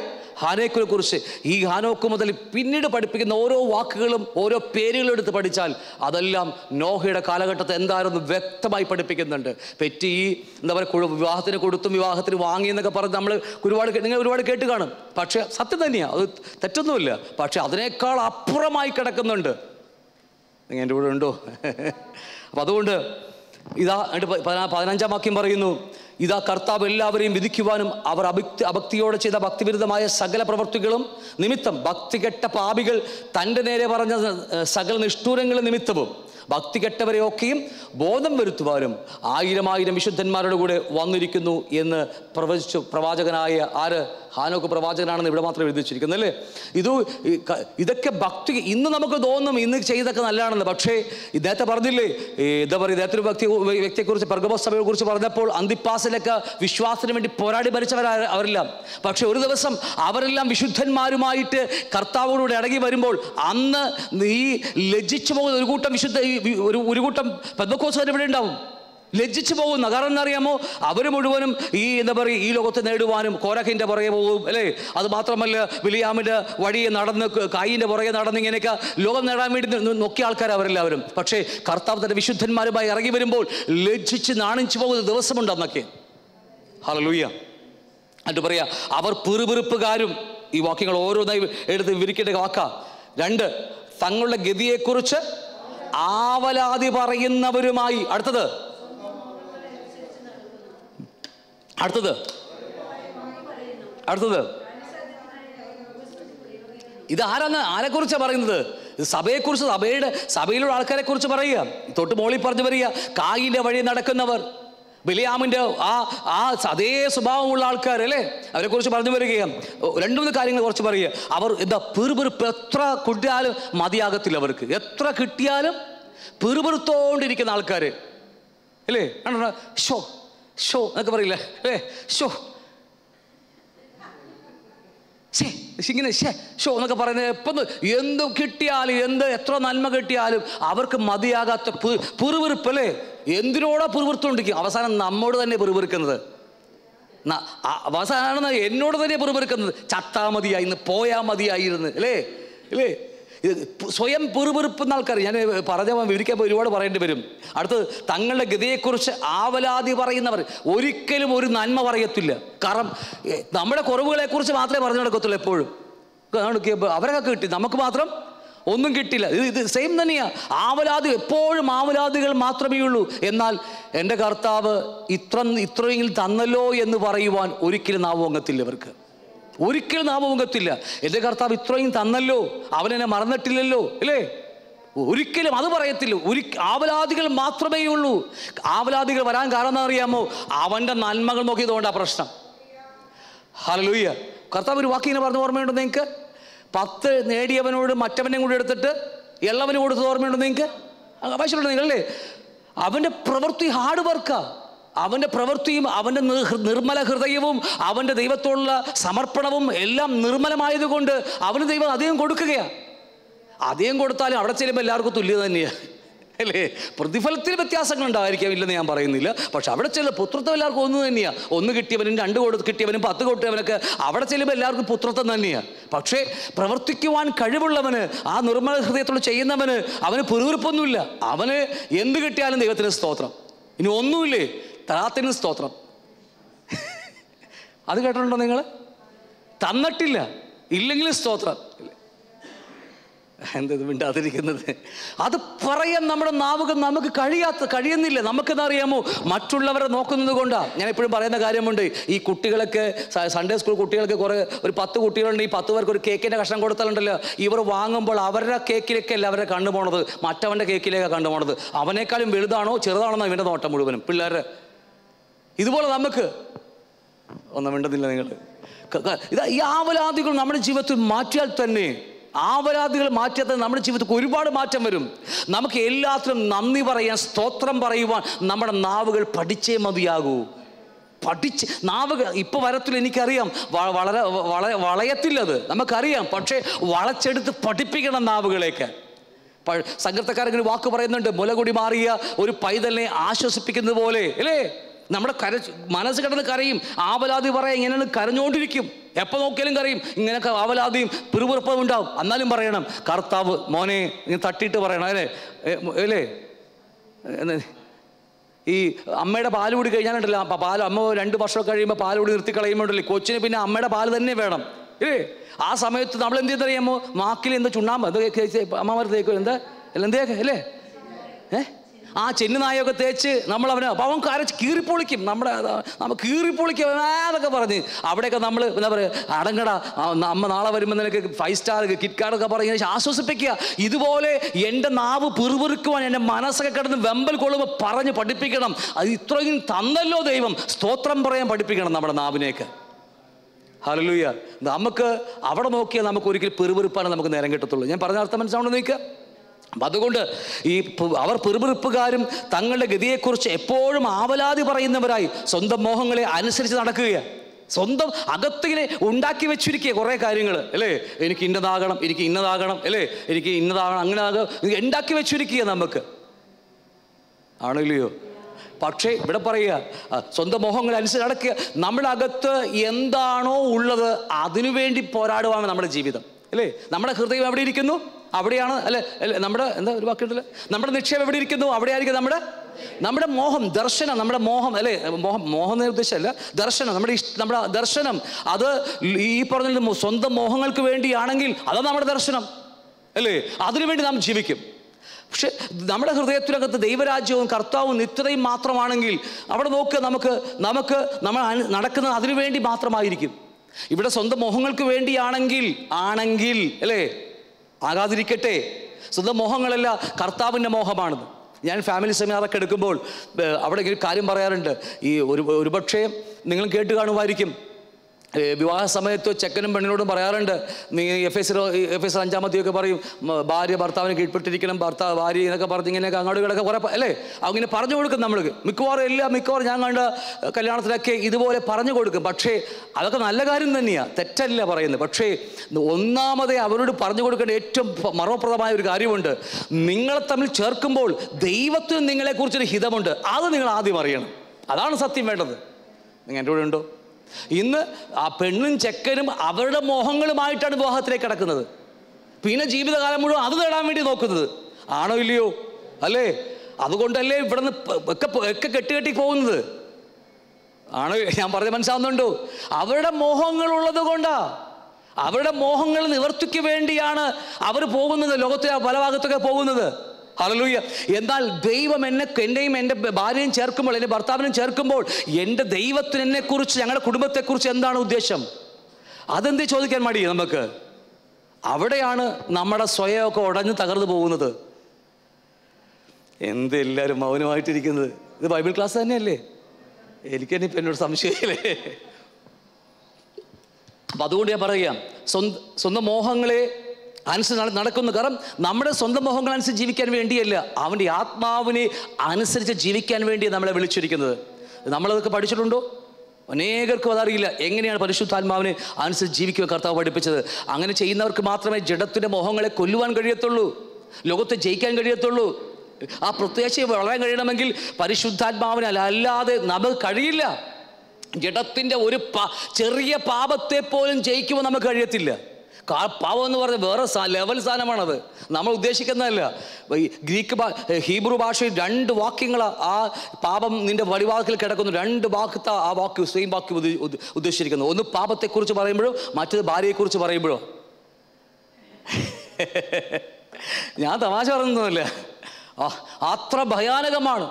ഹാനോക്കിനെ കുറിച്ച് ഈ ഹാനോക്ക് മുതൽ പിന്നീട് പഠിപ്പിക്കുന്ന ഓരോ വാക്കുകളും ഓരോ പേരുകളും എടുത്ത് പഠിച്ചാൽ അതെല്ലാം നോഹയുടെ കാലഘട്ടത്തെ എന്തായിരുന്നു വ്യക്തമായി പഠിപ്പിക്കുന്നുണ്ട് പെറ്റി ഈ എന്താ പറയുക കുഴ- വിവാഹത്തിന് കൊടുത്തും വിവാഹത്തിന് വാങ്ങി എന്നൊക്കെ പറഞ്ഞ് നമ്മൾ ഒരുപാട് കേ- നിങ്ങൾ ഒരുപാട് കേട്ട് കാണും പക്ഷേ സത്യം തന്നെയാണ് അത് തെറ്റൊന്നുമില്ല പക്ഷെ അതിനേക്കാൾ അപ്പുറമായി കിടക്കുന്നുണ്ട് നിങ്ങൾ എൻ്റെ കൂടെ ഉണ്ടോ അപ്പം അതുകൊണ്ട് ഇതാ എന്നിട്ട് പ- പതിനാ- പതിനഞ്ചാം വാക്യം പറയുന്നു ഇതാ കർത്താവ് എല്ലാവരെയും വിധിക്കുവാനും അവർ അഭക്തി അഭക്തിയോടെ ചെയ്ത ഭക്തിവിരുദ്ധമായ സകല പ്രവൃത്തികളും നിമിത്തം ഭക്തികെട്ട പാപികൾ തൻ്റെ നേരെ പറഞ്ഞ ഏർ, സകല നിഷ്ഠൂരങ്ങൾ നിമിത്തവും ഭക്തി കെട്ടവരെയൊക്കെയും ബോധം വരുത്തുവാനും ആയിരം ആയിരം വിശുദ്ധന്മാരുടെ കൂടെ വന്നിരിക്കുന്നു എന്ന് പ്രവചിച്ചു പ്രവാചകനായ ആര് ഹാനോക്ക് പ്രവാചകനാണെന്ന് ഇവിടെ മാത്രം എഴുതി വെച്ചിരിക്കുന്നത് അല്ലേ ഇത് ഈ ക- ഇതൊക്കെ ഭക്തി ഇന്ന് നമുക്ക് തോന്നും ഇന്ന് ചെയ്തൊക്കെ നല്ലതാണെന്ന് പക്ഷേ ഇദ്ദേഹത്തെ പറഞ്ഞില്ലേ ഈ എന്താ പറയുക ഇദ്ദേഹത്തെ ഒരു വ്യക്തി വ്യക്തിയെക്കുറിച്ച് പെർഗമോസ് സഭയെ കുറിച്ച് പറഞ്ഞപ്പോൾ അന്തിപ്പാസിലൊക്കെ വിശ്വാസത്തിന് വേണ്ടി പോരാടി ഭരിച്ചവരാ അവരെല്ലാം പക്ഷെ ഒരു ദിവസം അവരെല്ലാം വിശുദ്ധന്മാരുമായിട്ട് കർത്താവിനോട് ഇടങ്ങി വരുമ്പോൾ അന്ന് നീ ലജ്ജിച്ചു പോകുന്ന ഒരു കൂട്ടം വിശുദ്ധ ഈ വി- ഒരു ഒരു കൂട്ടം പെന്തക്കോസുകാർ ഇവിടെ ഉണ്ടാവും ലജ്ജിച്ചു പോകുന്ന കാരണം എന്നറിയാമോ അവർ മുഴുവനും ഈ എന്താ പറയുക ഈ ലോകത്ത് നേടുവാനും കോരഹിൻ്റെ പുറകെ പോകും അല്ലേ അത് മാത്രമല്ല വിലിയാമിൻ്റെ വഴിയെ നടന്ന് ക- കായിൻ്റെ പുറകെ നടന്ന് ഇങ്ങനെയൊക്കെ ലോകം നേടാൻ വേണ്ടി നി- നോക്കിയ ആൾക്കാർ അവരെല്ലാവരും പക്ഷേ കർത്താവ് തന്റെ വിശുദ്ധന്മാരുമായി ഇറങ്ങി വരുമ്പോൾ ലജ്ജിച്ച് നാണിച്ചു പോകുന്ന ദിവസമുണ്ട് അന്നൊക്കെ ഹലലൂയ എന്നിട്ട് പറയാ അവർ പിറുപിറുപ്പുകാരും ഈ വാക്യങ്ങൾ ഓരോന്നായി എടുത്ത് വിരിക്കേണ്ട വാക്ക രണ്ട് തങ്ങളുടെ ഗതിയെക്കുറിച്ച് ആവലാതി പറയുന്നവരുമായി അടുത്തത് അടുത്തത് അടുത്തത് ഇത് ആരാന്ന് ആരെക്കുറിച്ചാണ് പറയുന്നത് ഇത് സഭയെക്കുറിച്ച് സഭയുടെ സഭയിലുള്ള ആൾക്കാരെ കുറിച്ച് പറയുക തൊട്ട് മോളിൽ പറഞ്ഞു വരിക കായിൻ്റെ വഴി നടക്കുന്നവർ ബലിയാമിൻ്റെ ആ ആ അതേ സ്വഭാവമുള്ള ആൾക്കാർ അല്ലേ അവരെ കുറിച്ച് പറഞ്ഞു വരികയാണ് രണ്ടു മൂന്ന് കാര്യങ്ങൾ കുറച്ച് പറയുക അവർ എന്താ പെറുപെറുപ്പ് എത്ര കിട്ടിയാലും മതിയാകത്തില്ല അവർക്ക് എത്ര കിട്ടിയാലും പെറുപെറുത്തോണ്ടിരിക്കുന്ന ആൾക്കാർ അല്ലേ ആണോ? ഷോ ഷോ എന്നൊക്കെ പറയില്ലേ അല്ലേ ഷോ ഷേ ഇങ്ങനെ ഷേ ഷോ എന്നൊക്കെ പറയുന്നത് എപ്പം എന്ത് കിട്ടിയാലും എന്ത് എത്ര നന്മ കിട്ടിയാലും അവർക്ക് മതിയാകാത്ത പു- പിറുപിറുപ്പ് അല്ലേ എന്തിനോടാ പിറുപിറുത്തോണ്ടിരിക്കും അവസാനം നമ്മോട് തന്നെ പിറുപിറുക്കുന്നത് ന- ആ- അവസാനം എന്നോട് തന്നെ പിറുപിറുക്കുന്നത് ചത്താ മതിയായിരുന്നു പോയാ മതിയായിരുന്നു അല്ലേ അല്ലേ ഇത് പ് സ്വയം പിറുപിറുപ്പുന്ന ആൾക്കാർ ഞാൻ പറഞ്ഞ വിവരിക്കാൻ ഒരുപാട് പറയേണ്ടി വരും അടുത്തത് തങ്ങളുടെ ഗതിയെക്കുറിച്ച് ആവലാതി പറയുന്നവർ ഒരിക്കലും ഒരു നന്മ പറയത്തില്ല കാരണം എ, നമ്മുടെ കുറവുകളെക്കുറിച്ച് മാത്രമേ പറഞ്ഞു നടക്കത്തുള്ളൂ എപ്പോഴും കാണിക്കുക, അവരൊക്കെ കിട്ടി നമുക്ക് മാത്രം ഒന്നും കിട്ടില്ല ഇത് ഇത് സെയിം തന്നെയാ ആവലാതി എപ്പോഴും ആവലാദികൾ മാത്രമേ ഉള്ളൂ എന്നാൽ എൻ്റെ കർത്താവ് ഇത്ര ഇത്രയെങ്കിലും തന്നല്ലോ എന്ന് പറയുവാൻ ഒരിക്കലും നാവ് പൊങ്ങത്തില്ല ഇവർക്ക് ഒരിക്കലും നാവ് പൊങ്ങത്തില്ല എൻ്റെ കർത്താവ് ഇത്രയും തന്നല്ലോ അവൻ എന്നെ മറന്നിട്ടില്ലല്ലോ അല്ലേ ഒരിക്കലും അത് പറയത്തില്ല ഒരു ആവലാദികൾ മാത്രമേ ഉള്ളൂ ആവലാദികൾ വരാൻ കാരണം എന്താ അറിയാമോ അവൻ്റെ നന്മകൾ നോക്കിയതുകൊണ്ടാണ് പ്രശ്നം ഹലലൂയ്യ കർത്താവ് ഒരു വാക്കിങ്ങനെ പറഞ്ഞ ഓർമ്മയുണ്ടോ നിങ്ങൾക്ക് പത്ത് നേടിയവനോട് മറ്റവനെ കൂടി എടുത്തിട്ട് എള്ളവന് കൊടുത്തത് ഓർമ്മയുണ്ടോ നിങ്ങൾക്ക് ആവശ്യമുണ്ടോ നിങ്ങളല്ലേ അവൻ്റെ പ്രവൃത്തി ഹാർഡ് വർക്കാ അവൻ്റെ പ്രവൃത്തിയും അവൻ്റെ നിർ- നിർമ്മല ഹൃദയവും അവൻ്റെ ദൈവത്തോടുള്ള സമർപ്പണവും എല്ലാം നിർമ്മലമായതുകൊണ്ട് അവന് ദൈവം അധികം കൊടുക്കുകയാണ് അധികം കൊടുത്താലും അവിടെ ചെല്ലുമ്പോൾ എല്ലാവർക്കും തുല്യത തന്നെയാണ് അല്ലേ പ്രതിഫലത്തിൽ വ്യത്യാസങ്ങൾ ഉണ്ടായിരിക്കാം ഇല്ലെന്ന് ഞാൻ പറയുന്നില്ല പക്ഷെ അവിടെ ചെല്ലുക പുത്രത്വം എല്ലാവർക്കും ഒന്ന് തന്നെയാണ് ഒന്ന് കിട്ടിയവനും രണ്ട് കൊടുത്ത് കിട്ടിയവനും പത്ത് കിട്ടിയവനൊക്കെ അവിടെ ചെല്ലുമ്പോൾ എല്ലാവർക്കും പുത്രത്വം തന്നെയാണ് പക്ഷേ പ്രവർത്തിക്കുവാൻ കഴിവുള്ളവന് ആ നിർമ്മല ഹൃദയത്തോട് ചെയ്യുന്നവന് അവന് പിറുവിറുപ്പൊന്നുമില്ല അവന് എന്ത് കിട്ടിയാലും ദൈവത്തിന് സ്തോത്രം ഇനി ഒന്നുമില്ലേ തരാത്തിന് സ്തോത്രം അത് കേട്ടിട്ടുണ്ടോ നിങ്ങൾ തന്നിട്ടില്ല ഇല്ലെങ്കിലും സ്തോത്രം എന്തത് മിണ്ടാതിരിക്കുന്നത് അത് പറയാൻ നമ്മുടെ നാവുകൾ നമുക്ക് കഴിയാത്ത കഴിയുന്നില്ല നമുക്കെന്താ അറിയാമോ മറ്റുള്ളവരെ നോക്കുന്നത് കൊണ്ടാണ് ഞാൻ എപ്പോഴും പറയുന്ന കാര്യമുണ്ട് ഈ കുട്ടികളൊക്കെ സ- സൺഡേ സ്കൂൾ കുട്ടികൾക്ക് കുറേ ഒരു പത്ത് കുട്ടികളുണ്ട് ഈ പത്ത് പേർക്ക് ഒരു കേക്കിൻ്റെ കഷ്ണം കൊടുത്താലുണ്ടല്ലോ ഇവർ വാങ്ങുമ്പോൾ അവരുടെ കേക്കിലേക്കല്ല അല്ല അവരുടെ കണ്ണു പോണത് മറ്റവൻ്റെ കേക്കിലേക്കാണ് കണ്ടു പോണത് അവനേക്കാളും വലുതാണോ ചെറുതാണോ ഇവൻ്റെ നോട്ടം മുഴുവനും പിള്ളേരുടെ ഇതുപോലെ നമുക്ക് ഒന്നും മിണ്ടുന്നില്ല നിങ്ങൾ ഇത് ഈ ആവലാദികൾ നമ്മുടെ ജീവിതത്തിൽ മാറ്റിയാൽ തന്നെ ആവലാദികൾ മാറ്റിയാൽ തന്നെ നമ്മുടെ ജീവിതത്തിൽ ഒരുപാട് മാറ്റം വരും നമുക്ക് എല്ലാത്തിനും നന്ദി പറയാൻ സ്തോത്രം പറയുവാൻ നമ്മുടെ നാവുകൾ പഠിച്ചേ മതിയാകൂ പഠിച്ച് നാവുകൾ ഇപ്പൊ വരത്തില്ല എനിക്കറിയാം വ- വളരെ വള വളയത്തില്ലത് നമുക്കറിയാം പക്ഷേ വളച്ചെടുത്ത് പഠിപ്പിക്കണം നാവുകളേക്ക് സങ്കീർത്തക്കാരങ്ങനെ വാക്ക് പറയുന്നുണ്ട് മുലകുടി മാറിയ ഒരു പൈതലിനെ ആശ്വസിപ്പിക്കുന്നത് പോലെ അല്ലേ നമ്മുടെ കര മനസ്സ് കിടന്ന് കരയും ആവലാതി പറയാം ഇങ്ങനെ കരഞ്ഞുകൊണ്ടിരിക്കും എപ്പോൾ നോക്കിയാലും കരയും ഇങ്ങനെയൊക്കെ ആവലാതിയും പിറുപിറുപ്പും ഉണ്ടാവും എന്നാലും പറയണം കർത്താവ് മോനെ ഇങ്ങനെ തട്ടിയിട്ട് പറയണം അല്ലേ ഏ, മോ- അല്ലേ എന്ന് ഈ അമ്മയുടെ പാല് കൂടി കഴിഞ്ഞാലുണ്ടല്ലോ ആ പാൽ അമ്മ രണ്ട് വർഷം കഴിയുമ്പോൾ പാൽ കൂടി നിർത്തി കളയുമ്പോണ്ടല്ലേ കൊച്ചിന് പിന്നെ അമ്മയുടെ പാല് തന്നെ വേണം ഇല്ലേ ആ സമയത്ത് നമ്മൾ എന്ത് ചെയ്യുന്നറിയാമോ നാക്കിൽ എന്താ ചുണ്ണാമ്പ് എന്താ അമ്മമാർ തേക്കും എന്താ അല്ല എന്തേക്കെ അല്ലേ ഏ ആ ചെന്നു നായൊക്കെ തേച്ച് നമ്മൾ അവന് അപ്പോൾ അവൻ കരച്ച് കീറിപ്പൊളിക്കും നമ്മുടെ നമ്മൾ കീറിപ്പൊളിക്കും എന്നൊക്കെ പറഞ്ഞ് അവിടെയൊക്കെ നമ്മൾ എന്താ പറയുക അടങ്ങടാ ആ, അമ്മ നാളെ വരുമ്പോൾ നിനക്ക് ഫൈവ് സ്റ്റാർ കിറ്റ് കാർഡൊക്കെ പറഞ്ഞ് ഇങ്ങനെ ആശ്വസിപ്പിക്കുക ഇതുപോലെ എൻ്റെ നാവ് പിറുപിറുക്കുവാൻ എൻ്റെ മനസ്സൊക്കെ കിടന്ന് വെമ്പൽ കൊള്ളുമ്പോൾ പറഞ്ഞ് പഠിപ്പിക്കണം അത് ഇത്രയും തന്നല്ലോ ദൈവം സ്തോത്രം പറയാൻ പഠിപ്പിക്കണം നമ്മുടെ നാവിനെയൊക്കെ ഹലലൂയ നമുക്ക് അവിടെ നോക്കിയാൽ നമുക്ക് ഒരിക്കലും പെറുപെറുപ്പാണ് നമുക്ക് നേരം കിട്ടത്തുള്ളൂ ഞാൻ പറഞ്ഞ അർത്ഥം മനസ്സിലാവണം നോക്കുക അപ്പം അതുകൊണ്ട് ഈ പ്- അവർ പെറുപെറുപ്പുകാരും തങ്ങളുടെ ഗതിയെക്കുറിച്ച് എപ്പോഴും ആവലാതി പറയുന്നവരായി സ്വന്തം മോഹങ്ങളെ അനുസരിച്ച് നടക്കുകയാണ് സ്വന്തം അകത്തിങ്ങനെ ഉണ്ടാക്കി വെച്ചിരിക്കുക കുറേ കാര്യങ്ങൾ അല്ലേ എനിക്ക് ഇന്നതാകണം എനിക്ക് ഇന്നതാകണം അല്ലേ എനിക്ക് ഇന്നതാകണം അങ്ങനെ ആകണം ഇത് ഉണ്ടാക്കി വെച്ചിരിക്കുക നമുക്ക് ആണില്ലയോ പക്ഷേ ഇവിടെ പറയുക ആ, സ്വന്തം മോഹങ്ങൾ അനുസരിച്ച് നടക്കുക നമ്മുടെ അകത്ത് എന്താണോ ഉള്ളത് അതിനു വേണ്ടി പോരാടുവാണ് നമ്മുടെ ജീവിതം അല്ലേ നമ്മുടെ ഹൃദയം എവിടെ ഇരിക്കുന്നു അവിടെയാണ് അല്ലെ അല്ലെ നമ്മുടെ എന്താ ഒരു വാക്കിട്ടില്ല നമ്മുടെ നിക്ഷേപം എവിടെ ഇരിക്കുന്നു അവിടെയായിരിക്കും നമ്മുടെ നമ്മുടെ മോഹം ദർശനം നമ്മുടെ മോഹം അല്ലേ മോഹം മോഹം എന്ന ഉദ്ദേശമല്ല ദർശനം നമ്മുടെ ഇഷ്ട നമ്മുടെ ദർശനം അത് ഈ പറഞ്ഞ സ്വന്തം മോഹങ്ങൾക്ക് വേണ്ടിയാണെങ്കിൽ അതാണ് നമ്മുടെ ദർശനം അല്ലേ അതിനുവേണ്ടി നാം ജീവിക്കും പക്ഷെ നമ്മുടെ ഹൃദയത്തിനകത്ത് ദൈവരാജ്യവും കർത്താവും നിത്യതയും മാത്രമാണെങ്കിൽ അവിടെ നോക്കുക നമുക്ക് നമുക്ക് നമ്മൾ അനു- നടക്കുന്നത് അതിനു വേണ്ടി മാത്രമായിരിക്കും ഇവിടെ സ്വന്തം മോഹങ്ങൾക്ക് വേണ്ടിയാണെങ്കിൽ ആണെങ്കിൽ അല്ലേ ആകാതിരിക്കട്ടെ സ്വന്തം മോഹങ്ങളല്ല കർത്താവിൻ്റെ മോഹമാണെന്ന് ഞാൻ ഫാമിലി സെമിനാറൊക്കെ എടുക്കുമ്പോൾ ഏർ, അവിടെ ഒരു കാര്യം പറയാറുണ്ട് ഈ ഒരു ഒരുപക്ഷേ നിങ്ങൾ കേട്ട് കാണുമായിരിക്കും ഏ, വിവാഹ സമയത്ത് ചെക്കനും പെണ്ണിനോടും പറയാറുണ്ട് നീ എഫ് എസ് എഫ് എസ് അഞ്ചാമത്തെയൊക്കെ പറയും മ, ഭാര്യ ഭർത്താവിനെ കീഴ്പ്പെട്ടിരിക്കണം ഭർത്താവ് ഭാര്യ എന്നൊക്കെ പറഞ്ഞ് ഇങ്ങനെയൊക്കെ അങ്ങോട്ട് കിടക്കെ കുറേ പ- അല്ലേ അങ്ങനെ പറഞ്ഞു കൊടുക്കും നമ്മൾ മിക്കവാറും എല്ലാ മിക്കവാറും ഞാൻ കണ്ട കല്യാണത്തിലൊക്കെ ഇതുപോലെ പറഞ്ഞു കൊടുക്കും പക്ഷേ അതൊക്കെ നല്ല കാര്യം തന്നെയാണ് തെറ്റല്ല പറയുന്നത് പക്ഷേ ഒന്നാമതേ അവരോട് പറഞ്ഞു കൊടുക്കേണ്ട ഏറ്റവും പ- മർമ്മപ്രദമായ ഒരു കാര്യമുണ്ട് നിങ്ങളെ തമ്മിൽ ചേർക്കുമ്പോൾ ദൈവത്തിന് നിങ്ങളെക്കുറിച്ചൊരു ഹിതമുണ്ട് അത് നിങ്ങൾ ആദ്യം അറിയണം അതാണ് സത്യം വേണ്ടത് നിങ്ങൾ എൻ്റെ കൂടെ ഉണ്ടോ ഇന്ന് ആ പെണ്ണും ചെക്കനും അവരുടെ മോഹങ്ങളുമായിട്ടാണ് വിവാഹത്തിലേക്ക് കിടക്കുന്നത് പിന്നെ ജീവിതകാലം മുഴുവൻ അത് നേടാൻ വേണ്ടി നോക്കുന്നത് ആണോ ഇല്ലയോ അല്ലേ അതുകൊണ്ടല്ലേ ഇവിടെ നിന്ന് ഒക്കെ ഒക്കെ കെട്ടുകെട്ടി പോകുന്നത് ആണോ ഞാൻ പറഞ്ഞ മനസ്സിലാവുന്നുണ്ടോ അവരുടെ മോഹങ്ങളുള്ളത് കൊണ്ടാ അവരുടെ മോഹങ്ങൾ നിവർത്തിക്ക് വേണ്ടിയാണ് അവർ പോകുന്നത് ലോകത്തിലെ പല ഭാഗത്തൊക്കെ പോകുന്നത് ഹലലൂയ എന്നാൽ ദൈവം എന്നെ എന്നെയും എൻ്റെ ഭാര്യയും ചേർക്കുമ്പോൾ എൻ്റെ ഭർത്താവിനും ചേർക്കുമ്പോൾ എൻ്റെ ദൈവത്തിന് എന്നെക്കുറിച്ച് ഞങ്ങളുടെ കുടുംബത്തെക്കുറിച്ച് എന്താണ് ഉദ്ദേശം അതെന്ത് ചോദിക്കാൻ മടി നമുക്ക് അവിടെയാണ് നമ്മുടെ സ്വയമൊക്കെ ഉടഞ്ഞ് തകർന്നു പോകുന്നത് എന്ത് എല്ലാവരും മൗനമായിട്ടിരിക്കുന്നത് ഇത് ബൈബിൾ ക്ലാസ് തന്നെയല്ലേ എനിക്ക് തന്നെ ഇപ്പം എന്നോട് സംശയമില്ലേ അപ്പം അതുകൊണ്ട് ഞാൻ പറയുക സ്വന്തം സ്വന്തം മോഹങ്ങളെ അനുസരിച്ച് നട- നടക്കുന്നു കാരണം നമ്മുടെ സ്വന്തം മോഹങ്ങൾ അനുസരിച്ച് ജീവിക്കാൻ വേണ്ടിയല്ല അവൻ്റെ ആത്മാവിനെ അനുസരിച്ച് ജീവിക്കാൻ വേണ്ടി നമ്മളെ വിളിച്ചിരിക്കുന്നത് നമ്മളതൊക്കെ പഠിച്ചിട്ടുണ്ടോ അനേകർക്കും അതറിയില്ല എങ്ങനെയാണ് പരിശുദ്ധാത്മാവിനെ അനുസരിച്ച് ജീവിക്കുക കർത്താവ് പഠിപ്പിച്ചത് അങ്ങനെ ചെയ്യുന്നവർക്ക് മാത്രമേ ജഡത്തിൻ്റെ മോഹങ്ങളെ കൊല്ലുവാൻ കഴിയത്തുള്ളൂ ലോകത്തെ ജയിക്കാൻ കഴിയത്തുള്ളൂ ആ പ്രത്യേകിച്ച് വളരാൻ കഴിയണമെങ്കിൽ പരിശുദ്ധാത്മാവിനെ അല്ലാതെ നമുക്ക് കഴിയില്ല ജഡത്തിൻ്റെ ഒരു പ ചെറിയ പാപത്തെ പോലും ജയിക്കുമ്പോൾ നമുക്ക് കഴിയത്തില്ല കാ- പാപം എന്ന് പറഞ്ഞ വേറെ സാ- ലെവൽ സാധനമാണത് നമ്മൾ ഉദ്ദേശിക്കുന്നതല്ല ഈ ഗ്രീക്ക് ഭാ ഹീബ്രു ഭാഷയിൽ രണ്ട് വാക്യങ്ങൾ ആ പാപം നിന്റെ വടിവാക്കിൽ കിടക്കുന്നു രണ്ട് വാക്കത്ത ആ വാക്ക് സെയിം വാക്യം ഉദ്ദ- ഉദ്ദ- ഉദ്ദേശിച്ചിരിക്കുന്നു ഒന്ന് പാപത്തെക്കുറിച്ച് പറയുമ്പോഴോ മറ്റത് ഭാര്യയെക്കുറിച്ച് പറയുമ്പോഴോ ഞാൻ തമാശ പറയുന്നതല്ല ആ അത്ര ഭയാനകമാണ്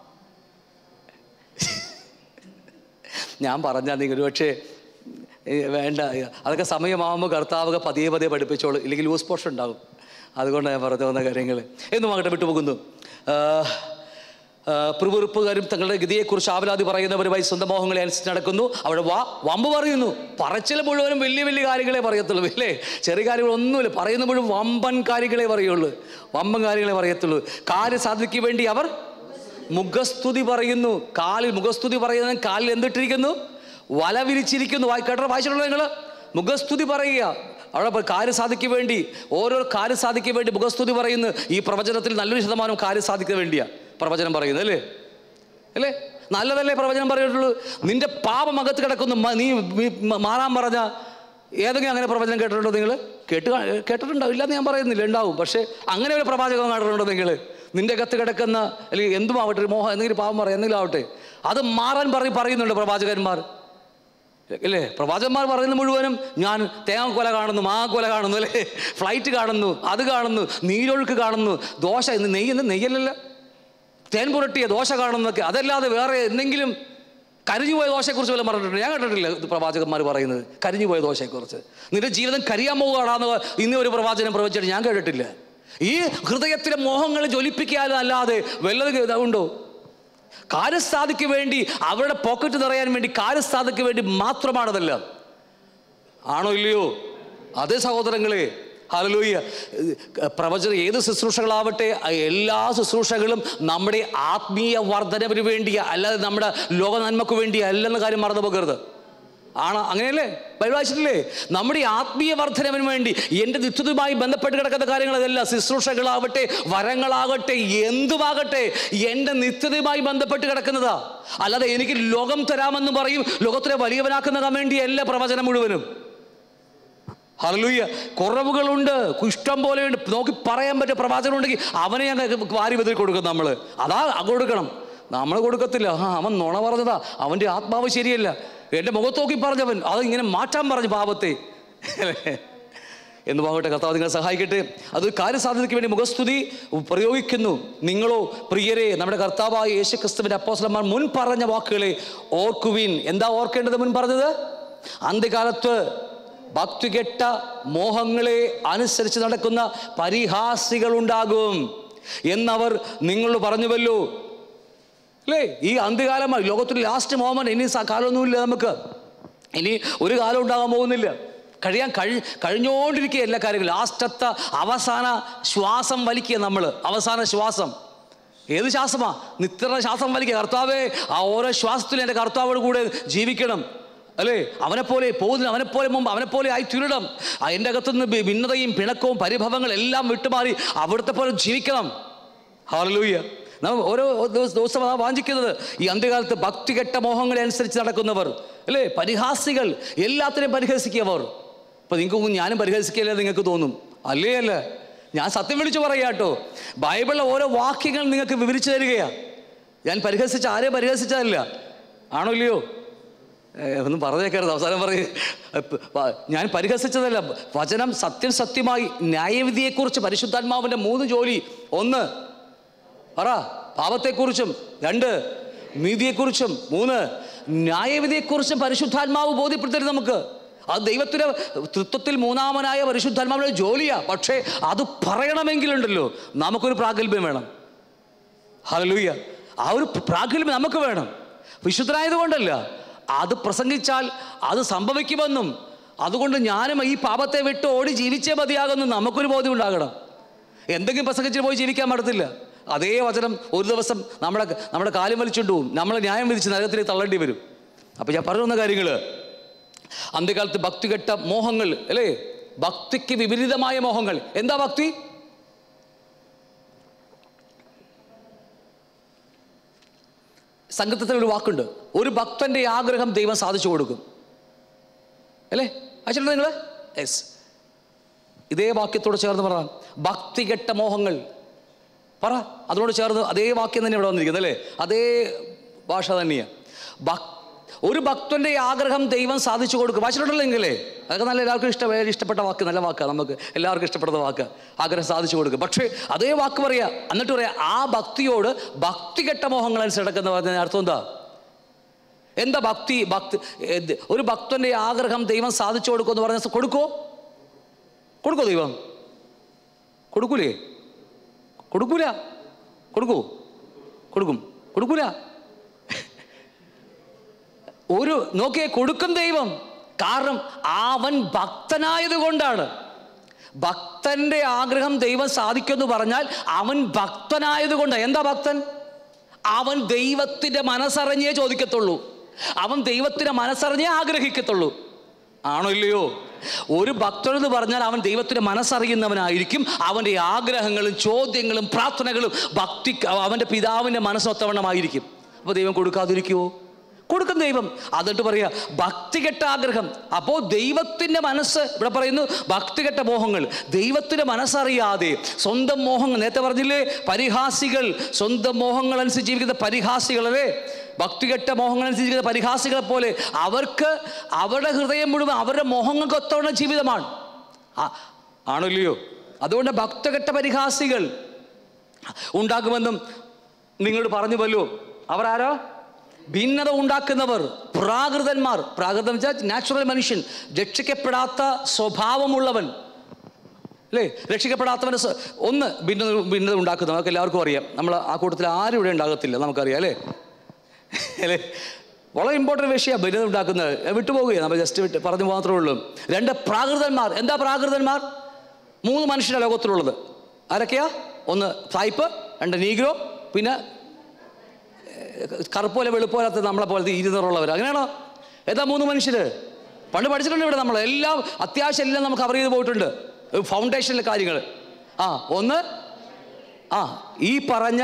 ഞാൻ പറഞ്ഞാൽ നിങ്ങൾ പക്ഷേ ഏ, വേണ്ട അതൊക്കെ സമയമാകുമ്പോൾ കർത്താവൊക്കെ പതിയെ പതിയെ പഠിപ്പിച്ചോളൂ ഇല്ലെങ്കിൽ ലൂസ് പോഷൻ ഉണ്ടാകും അതുകൊണ്ട് ഞാൻ പറഞ്ഞു വന്ന കാര്യങ്ങൾ എന്നും അങ്ങോട്ട് വിട്ടുപോകുന്നു ആ, ആ, പിറുപിറുപ്പുകാരും തങ്ങളുടെ ഗതിയെക്കുറിച്ച് ആവലാതി പറയുന്നവരുമായി സ്വന്തം മോഹങ്ങളെ അനുസരിച്ച് നടക്കുന്നു അവിടെ വാ വമ്പ് പറയുന്നു പറച്ചിൽ മുഴുവനും വലിയ വലിയ കാര്യങ്ങളെ പറയത്തുള്ളൂ അല്ലേ ചെറിയ കാര്യങ്ങളൊന്നുമില്ല പറയുന്ന മുഴുവൻ വമ്പൻ കാര്യങ്ങളെ പറയുള്ളൂ വമ്പൻ കാര്യങ്ങളെ പറയത്തുള്ളൂ കാര്യം സാധിക്ക് വേണ്ടി അവർ മുഖസ്തുതി പറയുന്നു കാലിൽ മുഖസ്തുതി പറയുന്നത് കാലിൽ എന്തിട്ടിരിക്കുന്നു വല വിരിച്ചിരിക്കുന്നു വായി കേട്ടോ വായിച്ചിട്ടുണ്ടോ നിങ്ങൾ മുഖസ്തുതി പറയുക അവിടെ പോയി കാര്യം സാധിക്ക് വേണ്ടി ഓരോ കാര്യം സാധിക്ക് വേണ്ടി മുഖസ്തുതി പറയുന്നു ഈ പ്രവചനത്തിൽ നല്ലൊരു ശതമാനം കാര്യം സാധിക്കാൻ വേണ്ടിയാ പ്രവചനം പറയുന്നത് അല്ലേ അല്ലേ നല്ലതല്ലേ പ്രവചനം പറഞ്ഞിട്ടുള്ളൂ നിന്റെ പാപം അകത്ത് കിടക്കുന്നു മ- നീ വി- മ- മാറാൻ പറഞ്ഞ ഏതെങ്കിലും അങ്ങനെ പ്രവചനം കേട്ടിട്ടുണ്ടോ നിങ്ങൾ കേട്ട് കാ- കേട്ടിട്ടുണ്ടോ ഇല്ലെന്ന് ഞാൻ പറയുന്നില്ല ഉണ്ടാവും പക്ഷേ അങ്ങനെ ഒരു പ്രവാചകം കേട്ടിട്ടുണ്ടോ നിങ്ങൾ നിന്റെ അകത്ത് കിടക്കുന്ന അല്ലെങ്കിൽ എന്തുമാവട്ടെ ഒരു മോഹം എന്തെങ്കിലും പാപം പറയാം എന്തെങ്കിലും ആവട്ടെ അത് മാറാൻ പറയും പറയുന്നുണ്ട് പ്രവാചകന്മാർ ഇല്ലേ പ്രവാചകന്മാർ പറയുന്നത് മുഴുവനും ഞാൻ തേങ്ങാക്കൊല കാണുന്നു മാങ്ങക്കൊല കാണുന്നു അല്ലേ ഫ്ലൈറ്റ് കാണുന്നു അത് കാണുന്നു നീരൊഴുക്ക് കാണുന്നു ദോശ ഇന്ന് നെയ്യ് ഇന്ന് നെയ്യല്ലല്ലോ തേൻ പുരട്ടിയ ദോശ കാണുന്നതൊക്കെ അതല്ലാതെ വേറെ എന്തെങ്കിലും കരിഞ്ഞുപോയ ദോശയെക്കുറിച്ച് വല്ലതും പറഞ്ഞിട്ടുണ്ട് ഞാൻ കേട്ടിട്ടില്ല ഇത് പ്രവാചകന്മാർ പറയുന്നത് കരിഞ്ഞുപോയ ദോശയെക്കുറിച്ച് നിന്റെ ജീവിതം കരിയാൻ പോവുകയാണെന്ന് ഇന്ന് ഒരു പ്രവാചനം പ്രവചിച്ചിട്ട് ഞാൻ കേട്ടിട്ടില്ല ഈ ഹൃദയത്തിലെ മോഹങ്ങൾ ജ്വലിപ്പിക്കാനും അല്ലാതെ വല്ലത് ഉണ്ടോ കാര്യസ്ഥാതിക്ക് വേണ്ടി അവരുടെ പോക്കറ്റ് നിറയാൻ വേണ്ടി കാര്യസ്ഥാതിക്ക് വേണ്ടി മാത്രമാണതെല്ലാം ആണോ ഇല്ലയോ അതേ സഹോദരങ്ങളെ ഹലലൂയ്യ പ്രവചന ഏത് ശുശ്രൂഷകളാവട്ടെ ആ എല്ലാ ശുശ്രൂഷകളും നമ്മുടെ ആത്മീയ വർധനവിന് വേണ്ടിയ അല്ലാതെ നമ്മുടെ ലോക നന്മക്ക് വേണ്ടി അല്ലെന്ന കാര്യം മറന്നു പോകരുത് ആണ് അങ്ങനെയല്ലേ ബൈബിൾ വായിച്ചിട്ടില്ലേ നമ്മുടെ ഈ ആത്മീയ വർധനവിന് വേണ്ടി എൻ്റെ നിത്യതുമായി ബന്ധപ്പെട്ട് കിടക്കുന്ന കാര്യങ്ങളതല്ല ശുശ്രൂഷകളാവട്ടെ വരങ്ങളാകട്ടെ എന്തുമാകട്ടെ എൻ്റെ നിത്യതയുമായി ബന്ധപ്പെട്ട് കിടക്കുന്നതാ അല്ലാതെ എനിക്ക് ലോകം തരാമെന്ന് പറയും ലോകത്തിനെ വലിയവനാക്കുന്ന വേണ്ടിയല്ല പ്രവചനം മുഴുവനും ഹലലൂയ്യ കുറവുകളുണ്ട് ഇഷ്ടം പോലെയുണ്ട് നോക്കി പറയാൻ പറ്റിയ പ്രവാചകൻ ഉണ്ടെങ്കിൽ അവനെ ഞാൻ വാരി ബദൽ കൊടുക്കും നമ്മൾ അതാ കൊടുക്കണം നമ്മൾ കൊടുക്കത്തില്ല ആ അവൻ നുണ പറഞ്ഞതാ അവൻ്റെ ആത്മാവ് ശരിയല്ല എൻ്റെ മുഖത്ത് നോക്കി പറഞ്ഞവൻ അത് ഇങ്ങനെ മാറ്റാൻ പറഞ്ഞു പാപത്തെ എന്ന് പാവട്ടെ കർത്താവ് നിങ്ങളെ സഹായിക്കട്ടെ അത് കാര്യസാധ്യതയ്ക്ക് വേണ്ടി മുഖസ്തുതി പ്രയോഗിക്കുന്നു നിങ്ങളോ പ്രിയരെ നമ്മുടെ കർത്താവായ യേശു ക്രിസ്തുവിൻ്റെ അപ്പോസ്ലന്മാർ മുൻ പറഞ്ഞ വാക്കുകളെ ഓർക്കുവിൻ എന്താ ഓർക്കേണ്ടത് മുൻ പറഞ്ഞത് അന്ത്യകാലത്ത് ഭക്തികെട്ട മോഹങ്ങളെ അനുസരിച്ച് നടക്കുന്ന പരിഹാസികളുണ്ടാകും എന്നവർ നിങ്ങളോട് പറഞ്ഞുവല്ലോ അല്ലേ ഈ അന്ത്യകാലമായി ലോകത്തിൽ ലാസ്റ്റ് മോമെന്റ് ഇനി സ- കാലമൊന്നുമില്ല നമുക്ക് ഇനി ഒരു കാലം ഉണ്ടാകാൻ പോകുന്നില്ല കഴിയാൻ കഴി കഴിഞ്ഞുകൊണ്ടിരിക്കുക എല്ലാ കാര്യങ്ങളും ലാസ്റ്റത്തെ അവസാന ശ്വാസം വലിക്കുക നമ്മൾ അവസാന ശ്വാസം ഏത് ശ്വാസമാ നിത്ര ശ്വാസം വലിക്കുക കർത്താവേ ആ ഓരോ ശ്വാസത്തിലും എൻ്റെ കർത്താവോട് കൂടെ ജീവിക്കണം അല്ലേ അവനെപ്പോലെ പോകുന്ന അവനെപ്പോലെ മുമ്പ് അവനെപ്പോലെ ആയി തീരണം ആ എൻ്റെ അകത്തുനിന്ന് ഭി- ഭിന്നതയും പിണക്കവും പരിഭവങ്ങളും എല്ലാം വിട്ടുമാറി അവിടുത്തെ പോലെ ജീവിക്കണം ഹാലലൂയ്യ നാം ഓരോ ദിവസ- ദിവസം ആ വാഞ്ചിക്കുന്നത് ഈ അന്ത്യകാലത്ത് ഭക്തികെട്ട മോഹങ്ങളെ അനുസരിച്ച് നടക്കുന്നവർ അല്ലേ പരിഹാസികൾ എല്ലാത്തിനെയും പരിഹസിക്കുന്നവർ ഇപ്പൊ നിങ്ങൾക്ക് ഞാനും പരിഹസിക്കില്ല നിങ്ങൾക്ക് തോന്നും അല്ലേ അല്ല ഞാൻ സത്യം വിളിച്ചു പറയാട്ടോ ബൈബിളിലെ ഓരോ വാക്യങ്ങൾ നിങ്ങൾക്ക് വിവരിച്ചു തരികയാ ഞാൻ പരിഹസിച്ച ആരെയും പരിഹസിച്ചതല്ല ആണോ ഇല്ലയോ ഏ, ഒന്നും പറഞ്ഞേക്കരുത് അവസാനം പറയും ഞാൻ പരിഹസിച്ചതല്ല വചനം സത്യം സത്യമായി ന്യായവിധിയെക്കുറിച്ച് പരിശുദ്ധാത്മാവിൻ്റെ മൂന്ന് ജോലി ഒന്ന് പറ പാപത്തെക്കുറിച്ചും രണ്ട് നീതിയെക്കുറിച്ചും മൂന്ന് ന്യായവിധിയെക്കുറിച്ചും പരിശുദ്ധാത്മാവ് ബോധ്യപ്പെടുത്തരുത് നമുക്ക് അത് ദൈവത്തിൻ്റെ തൃത്വത്തിൽ മൂന്നാമനായ പരിശുദ്ധാത്മാവിൻ്റെ ജോലിയാ പക്ഷേ അത് പറയണമെങ്കിലുണ്ടല്ലോ നമുക്കൊരു പ്രാഗൽഭ്യം വേണം ഹലലൂയ ആ ഒരു പ്രാഗൽഭ്യം നമുക്ക് വേണം വിശുദ്ധനായത് കൊണ്ടല്ല അത് പ്രസംഗിച്ചാൽ അത് സംഭവിക്കുമെന്നും അതുകൊണ്ട് ഞാനും ഈ പാപത്തെ വിട്ട് ഓടി ജീവിച്ചേ മതിയാകുന്നു നമുക്കൊരു ബോധ്യം ഉണ്ടാകണം എന്തെങ്കിലും പ്രസംഗിച്ചിട്ട് പോയി ജീവിക്കാൻ പറ്റത്തില്ല അതേ വചനം ഒരു ദിവസം നമ്മുടെ നമ്മുടെ കാലം വലിച്ചുകൊണ്ട് പോകും നമ്മളെ ന്യായം വിധിച്ച് നരകത്തിലേക്ക് തള്ളേണ്ടി വരും അപ്പോൾ ഞാൻ പറഞ്ഞു വന്ന കാര്യങ്ങൾ അന്ത്യകാലത്ത് ഭക്തികെട്ട മോഹങ്ങൾ അല്ലേ ഭക്തിക്ക് വിപരീതമായ മോഹങ്ങൾ എന്താ ഭക്തി സംഗീതത്തിൽ ഒരു വാക്കുണ്ട് ഒരു ഭക്തന്റെ ആഗ്രഹം ദൈവം സാധിച്ചു കൊടുക്കും അല്ലേ അയച്ചിട്ടുണ്ട് നിങ്ങൾ യെസ് ഇതേ വാക്യത്തോട് ചേർന്ന് പറ ഭക്തികെട്ട മോഹങ്ങൾ പറ അതിനോട് ചേർന്ന് അതേ വാക്യം തന്നെ ഇവിടെ വന്നിരിക്കുന്നത് അല്ലേ അതേ ഭാഷ തന്നെയാണ് ഭക് ഒരു ഭക്തന്റെ ആഗ്രഹം ദൈവം സാധിച്ചു കൊടുക്കും വായിച്ചിട്ടുണ്ടല്ലോ എങ്കിലേ അതൊക്കെ നല്ല എല്ലാവർക്കും ഇഷ്ട ഇഷ്ടപ്പെട്ട വാക്ക് നല്ല വാക്കാണ് നമുക്ക് എല്ലാവർക്കും ഇഷ്ടപ്പെടുന്ന വാക്ക് ആഗ്രഹം സാധിച്ചു കൊടുക്കും പക്ഷേ അതേ വാക്ക് പറയാ എന്നിട്ട് പറയാ ആ ഭക്തിയോട് ഭക്തികെട്ട മോഹങ്ങൾ അനുസരിച്ച് നടക്കുന്ന പറഞ്ഞ അർത്ഥം എന്താ എന്താ ഭക്തി ഭക്തി ഏത് ഒരു ഭക്തന്റെ ആഗ്രഹം ദൈവം സാധിച്ചു കൊടുക്കുമെന്ന് പറഞ്ഞ കൊടുക്കോ കൊടുക്കോ ദൈവം കൊടുക്കൂലേ കൊടുക്കൂല കൊടുക്കൂ കൊടുക്കും കൊടുക്കൂല ഒരു നോക്കിയേ കൊടുക്കും ദൈവം കാരണം അവൻ ഭക്തനായത് കൊണ്ടാണ് ഭക്തന്റെ ആഗ്രഹം ദൈവം സാധിക്കുമെന്ന് പറഞ്ഞാൽ അവൻ ഭക്തനായത് കൊണ്ട് എന്താ ഭക്തൻ അവൻ ദൈവത്തിന്റെ മനസ്സറിഞ്ഞേ ചോദിക്കത്തുള്ളൂ അവൻ ദൈവത്തിന്റെ മനസ്സറിഞ്ഞേ ആഗ്രഹിക്കത്തുള്ളൂ ആണോ ഇല്ലയോ ഒരു ഭക്തനെന്ന് പറഞ്ഞാൽ അവൻ ദൈവത്തിന്റെ മനസ്സറിയുന്നവനായിരിക്കും അവൻ്റെ ആഗ്രഹങ്ങളും ചോദ്യങ്ങളും പ്രാർത്ഥനകളും ഭക്തി അവൻ്റെ പിതാവിൻ്റെ മനസ്സൊത്തവണ്ണമായിരിക്കും അപ്പോൾ ദൈവം കൊടുക്കാതിരിക്കുമോ കൊടുക്കും ദൈവം എന്നിട്ട് പറയാ ഭക്തികെട്ട ആഗ്രഹം അപ്പോൾ ദൈവത്തിൻ്റെ മനസ്സ് ഇവിടെ പറയുന്നു ഭക്തികെട്ട മോഹങ്ങൾ ദൈവത്തിൻ്റെ മനസ്സറിയാതെ സ്വന്തം മോഹങ്ങൾ നേരത്തെ പറഞ്ഞില്ലേ പരിഹാസികൾ സ്വന്തം മോഹങ്ങൾ അനുസരിച്ച് ജീവിക്കുന്ന പരിഹാസികളല്ലേ ഭക്തികെട്ട മോഹങ്ങൾ അനുസരിച്ച് ജീവിക്കുന്ന പരിഹാസികളെ പോലെ അവർക്ക് അവരുടെ ഹൃദയം മുഴുവൻ അവരുടെ മോഹങ്ങൾക്ക് ഒത്തവണ ജീവിതമാണ് ആ- ആണല്ലയോ അതുകൊണ്ട് ഭക്തകെട്ട പരിഹാസികൾ ഉണ്ടാകുമെന്നും നിങ്ങളോട് പറഞ്ഞു വല്ലോ അവർ ആരോ ഭിന്നത ഉണ്ടാക്കുന്നവർ പ്രാകൃതന്മാർ പ്രാകൃതം വെച്ചാൽ നാച്ചുറൽ മനുഷ്യൻ രക്ഷിക്കപ്പെടാത്ത സ്വഭാവമുള്ളവൻ അല്ലേ രക്ഷിക്കപ്പെടാത്തവന് സ്വ- ഒന്ന് ഭിന്നത ഭിന്നത ഉണ്ടാക്കുന്ന നമുക്ക് എല്ലാവർക്കും അറിയാം നമ്മൾ ആ കൂട്ടത്തിൽ ആരും ഇവിടെ ഉണ്ടാകത്തില്ല നമുക്കറിയാം അല്ലേ അല്ലേ വളരെ ഇമ്പോർട്ടൻ്റ് വിഷയമാണ് ഭിന്നത ഉണ്ടാക്കുന്നത് വിട്ടുപോകുകയാണ് നമ്മൾ ജസ്റ്റ് വിട്ട് പറഞ്ഞു മാത്രമേ ഉള്ളൂ രണ്ട് പ്രാകൃതന്മാർ എന്താ പ്രാകൃതന്മാർ മൂന്ന് മനുഷ്യരാണ് ലോകത്തിലുള്ളത് ആരൊക്കെയാ ഒന്ന് സായിപ്പ് രണ്ട് നീഗ്രോ പിന്നെ കറുപ്പോലെ വെളുപ്പോലത്തെ നമ്മളെ പോലത്തെ ഇരുന്നൂറുള്ളവർ അങ്ങനെയാണോ ഏതാ മൂന്ന് മനുഷ്യർ പണ്ട് പഠിച്ചിട്ടുണ്ട് ഇവിടെ നമ്മൾ എല്ലാം അത്യാവശ്യം എല്ലാം നമുക്ക് കവർ ചെയ്ത് പോയിട്ടുണ്ട് ഫൗണ്ടേഷനിലെ കാര്യങ്ങൾ ആ ഒന്ന് ആ ഈ പറഞ്ഞ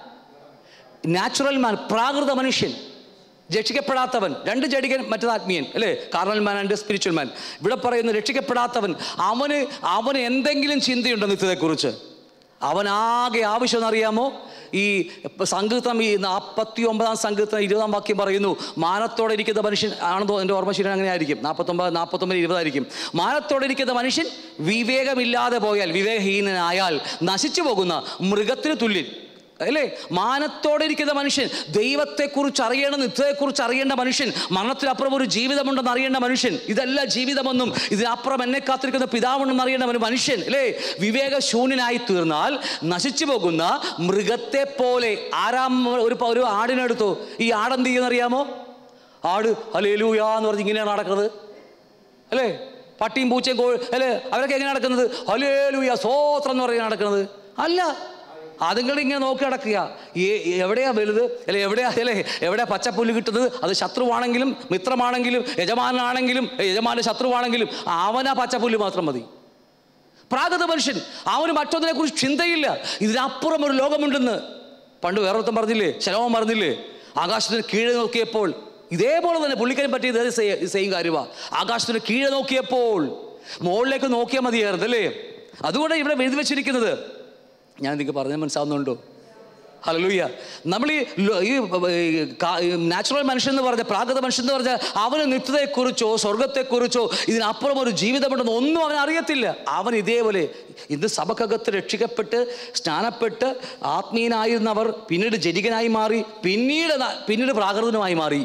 നാച്ചുറൽ മാൻ പ്രാകൃത മനുഷ്യൻ രക്ഷിക്കപ്പെടാത്തവൻ രണ്ട് ജഡികൻ മറ്റത് ആത്മീയൻ അല്ലേ carnal man and spiritual man ഇവിടെ പറയുന്നു രക്ഷിക്കപ്പെടാത്തവൻ അവന് അവന് എന്തെങ്കിലും ചിന്തയുണ്ടോ നിത്യത്തെക്കുറിച്ച് അവനാകെ ആവശ്യം എന്നറിയാമോ ഈ സങ്കീർത്തനം ഈ നാൽപ്പത്തി ഒമ്പതാം സങ്കീർത്തനം ഇരുപതാം വാക്യം പറയുന്നു മാനത്തോടെ ഇരിക്കുന്ന മനുഷ്യൻ ആണെന്നോ എൻ്റെ ഓർമ്മ ശരി അങ്ങനെ ആയിരിക്കും നാൽപ്പത്തൊമ്പത് നാൽപ്പത്തൊമ്പത് ഇരുപതായിരിക്കും മാനത്തോടെ ഇരിക്കുന്ന മനുഷ്യൻ വിവേകമില്ലാതെ പോയാൽ വിവേകഹീനനായാൽ നശിച്ചു പോകുന്ന മൃഗത്തിന് തുല്യൻ അല്ലേ മാനത്തോടെ ഇരിക്കുന്ന മനുഷ്യൻ ദൈവത്തെക്കുറിച്ച് അറിയണം നിത്യത്തെക്കുറിച്ച് അറിയേണ്ട മനുഷ്യൻ മരണത്തിനപ്പുറം ഒരു ജീവിതമുണ്ടെന്ന് അറിയേണ്ട മനുഷ്യൻ ഇതല്ല ജീവിതമെന്നും ഇതിനപ്പുറം എന്നെ കാത്തിരിക്കുന്ന പിതാവുണ്ടെന്ന് അറിയേണ്ട ഒരു മനുഷ്യൻ അല്ലേ വിവേകശൂന്യനായി തീർന്നാൽ നശിച്ചു പോകുന്ന മൃഗത്തെ പോലെ ആരാം ഒരു ഒരു ആടിനെടുത്തു ഈ ആടെന്ത് ചെയ്യുന്നറിയാമോ ആട് ഹലേലൂയാ എന്ന് പറഞ്ഞ് ഇങ്ങനെയാണ് നടക്കുന്നത് അല്ലേ പട്ടിയും പൂച്ചയും കോ അല്ലേ അവരൊക്കെ എങ്ങനെ നടക്കുന്നത് ഹലേലൂയ സ്വോത്രം എന്ന് പറഞ്ഞ് നടക്കുന്നത് അല്ല അതുങ്ങൾ ഇങ്ങനെ നോക്കി നടക്കുക ഏ- എവിടെയാ വലുത് അല്ലെ എവിടെയാ അല്ലേ എവിടെയാ പച്ചപ്പുല്ല് കിട്ടുന്നത് അത് ശത്രുവാണെങ്കിലും മിത്രമാണെങ്കിലും യജമാനാണെങ്കിലും യജമാന്റെ ശത്രുവാണെങ്കിലും അവനാ പച്ചപ്പുല്ല് മാത്രം മതി പ്രാകൃത മനുഷ്യൻ അവന് മറ്റൊന്നിനെ കുറിച്ച് ചിന്തയില്ല ഇതിനപ്പുറം ഒരു ലോകമുണ്ടെന്ന് പണ്ട് വേറൊരുത്തം പറഞ്ഞില്ലേ ശലോമം പറഞ്ഞില്ലേ ആകാശത്തിന് കീഴെ നോക്കിയപ്പോൾ ഇതേപോലെ തന്നെ പുള്ളിക്കാരൻ പറ്റിയത് സെയിം കാര്യമാണ് ആകാശത്തിന് കീഴെ നോക്കിയപ്പോൾ മുകളിലേക്ക് നോക്കിയാൽ മതിയായിരുന്നു അല്ലേ അതുകൊണ്ട് ഇവിടെ എഴുതി വെച്ചിരിക്കുന്നത് ഞാൻ നിങ്ങൾക്ക് പറഞ്ഞാൽ മനസ്സിലാവുന്നുണ്ടോ ഹലലൂയ നമ്മൾ ഈ ലോ- ഈ നാച്ചുറൽ മനുഷ്യൻ എന്ന് പറഞ്ഞ പ്രാകൃത മനുഷ്യൻ എന്ന് പറഞ്ഞാൽ അവന് നിത്യതയെക്കുറിച്ചോ സ്വർഗത്തെക്കുറിച്ചോ ഇതിനപ്പുറം ഒരു ജീവിതമുണ്ടെന്ന് ഒന്നും അവൻ അറിയത്തില്ല അവൻ ഇതേപോലെ ഇന്ന് സഭക്കകത്ത് രക്ഷിക്കപ്പെട്ട് സ്നാനപ്പെട്ട് ആത്മീയനായിരുന്നവർ പിന്നീട് ജനികനായി മാറി പിന്നീട് ന- പിന്നീട് പ്രാകൃതനുമായി മാറി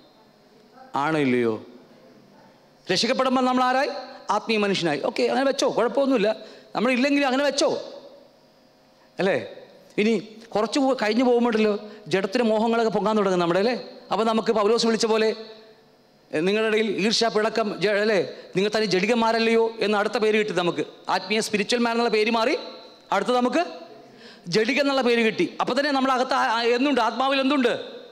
ആണോ ഇല്ലയോ രക്ഷിക്കപ്പെടുമ്പോൾ നമ്മൾ ആരായി ആത്മീയ മനുഷ്യനായി ഓക്കെ അങ്ങനെ വെച്ചോ കുഴപ്പമൊന്നുമില്ല നമ്മളില്ലെങ്കിൽ അങ്ങനെ വെച്ചോ അല്ലേ ഇനി കുറച്ച് പോ- കഴിഞ്ഞ് പോകുമ്പോഴല്ലോ ജഡത്തിൻ്റെ മോഹങ്ങളൊക്കെ പൊങ്ങാൻ തുടങ്ങും നമ്മുടെ അല്ലേ അപ്പോൾ നമുക്ക് പൗലോസ് വിളിച്ച പോലെ എ, നിങ്ങളുടെ ഇടയിൽ ഈർഷ പിളക്കം ജ- അല്ലേ നിങ്ങൾ തന്നെ ജഡികന്മാരല്ലയോ എന്ന് അടുത്ത പേര് കിട്ടി നമുക്ക് ആത്മീയ സ്പിരിച്വൽ മാൻ എന്നുള്ള പേര് മാറി അടുത്ത് നമുക്ക് ജഡിക എന്നുള്ള പേര് കിട്ടി അപ്പോൾ തന്നെ നമ്മുടെ അകത്ത് ആ- ആ- എന്തുണ്ട് ആത്മാവിൽ എന്തുണ്ട്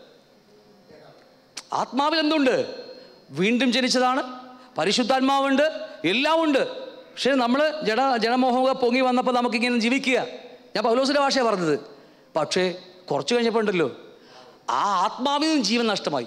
ആത്മാവിൽ എന്തുണ്ട് വീണ്ടും ജനിച്ചതാണ് പരിശുദ്ധാത്മാവുണ്ട് എല്ലാം ഉണ്ട് പക്ഷേ നമ്മൾ ജഡ ജഡമോഹമൊക്കെ പൊങ്ങി വന്നപ്പോൾ നമുക്കിങ്ങനെ ജീവിക്കുക ഞാൻ പൗലോസിൻ്റെ ഭാഷയാണ് പറഞ്ഞത് പക്ഷേ കുറച്ച് കഴിഞ്ഞപ്പോൾ ഉണ്ടല്ലോ ആ ആത്മാവിൽ നിന്നും ജീവൻ നഷ്ടമായി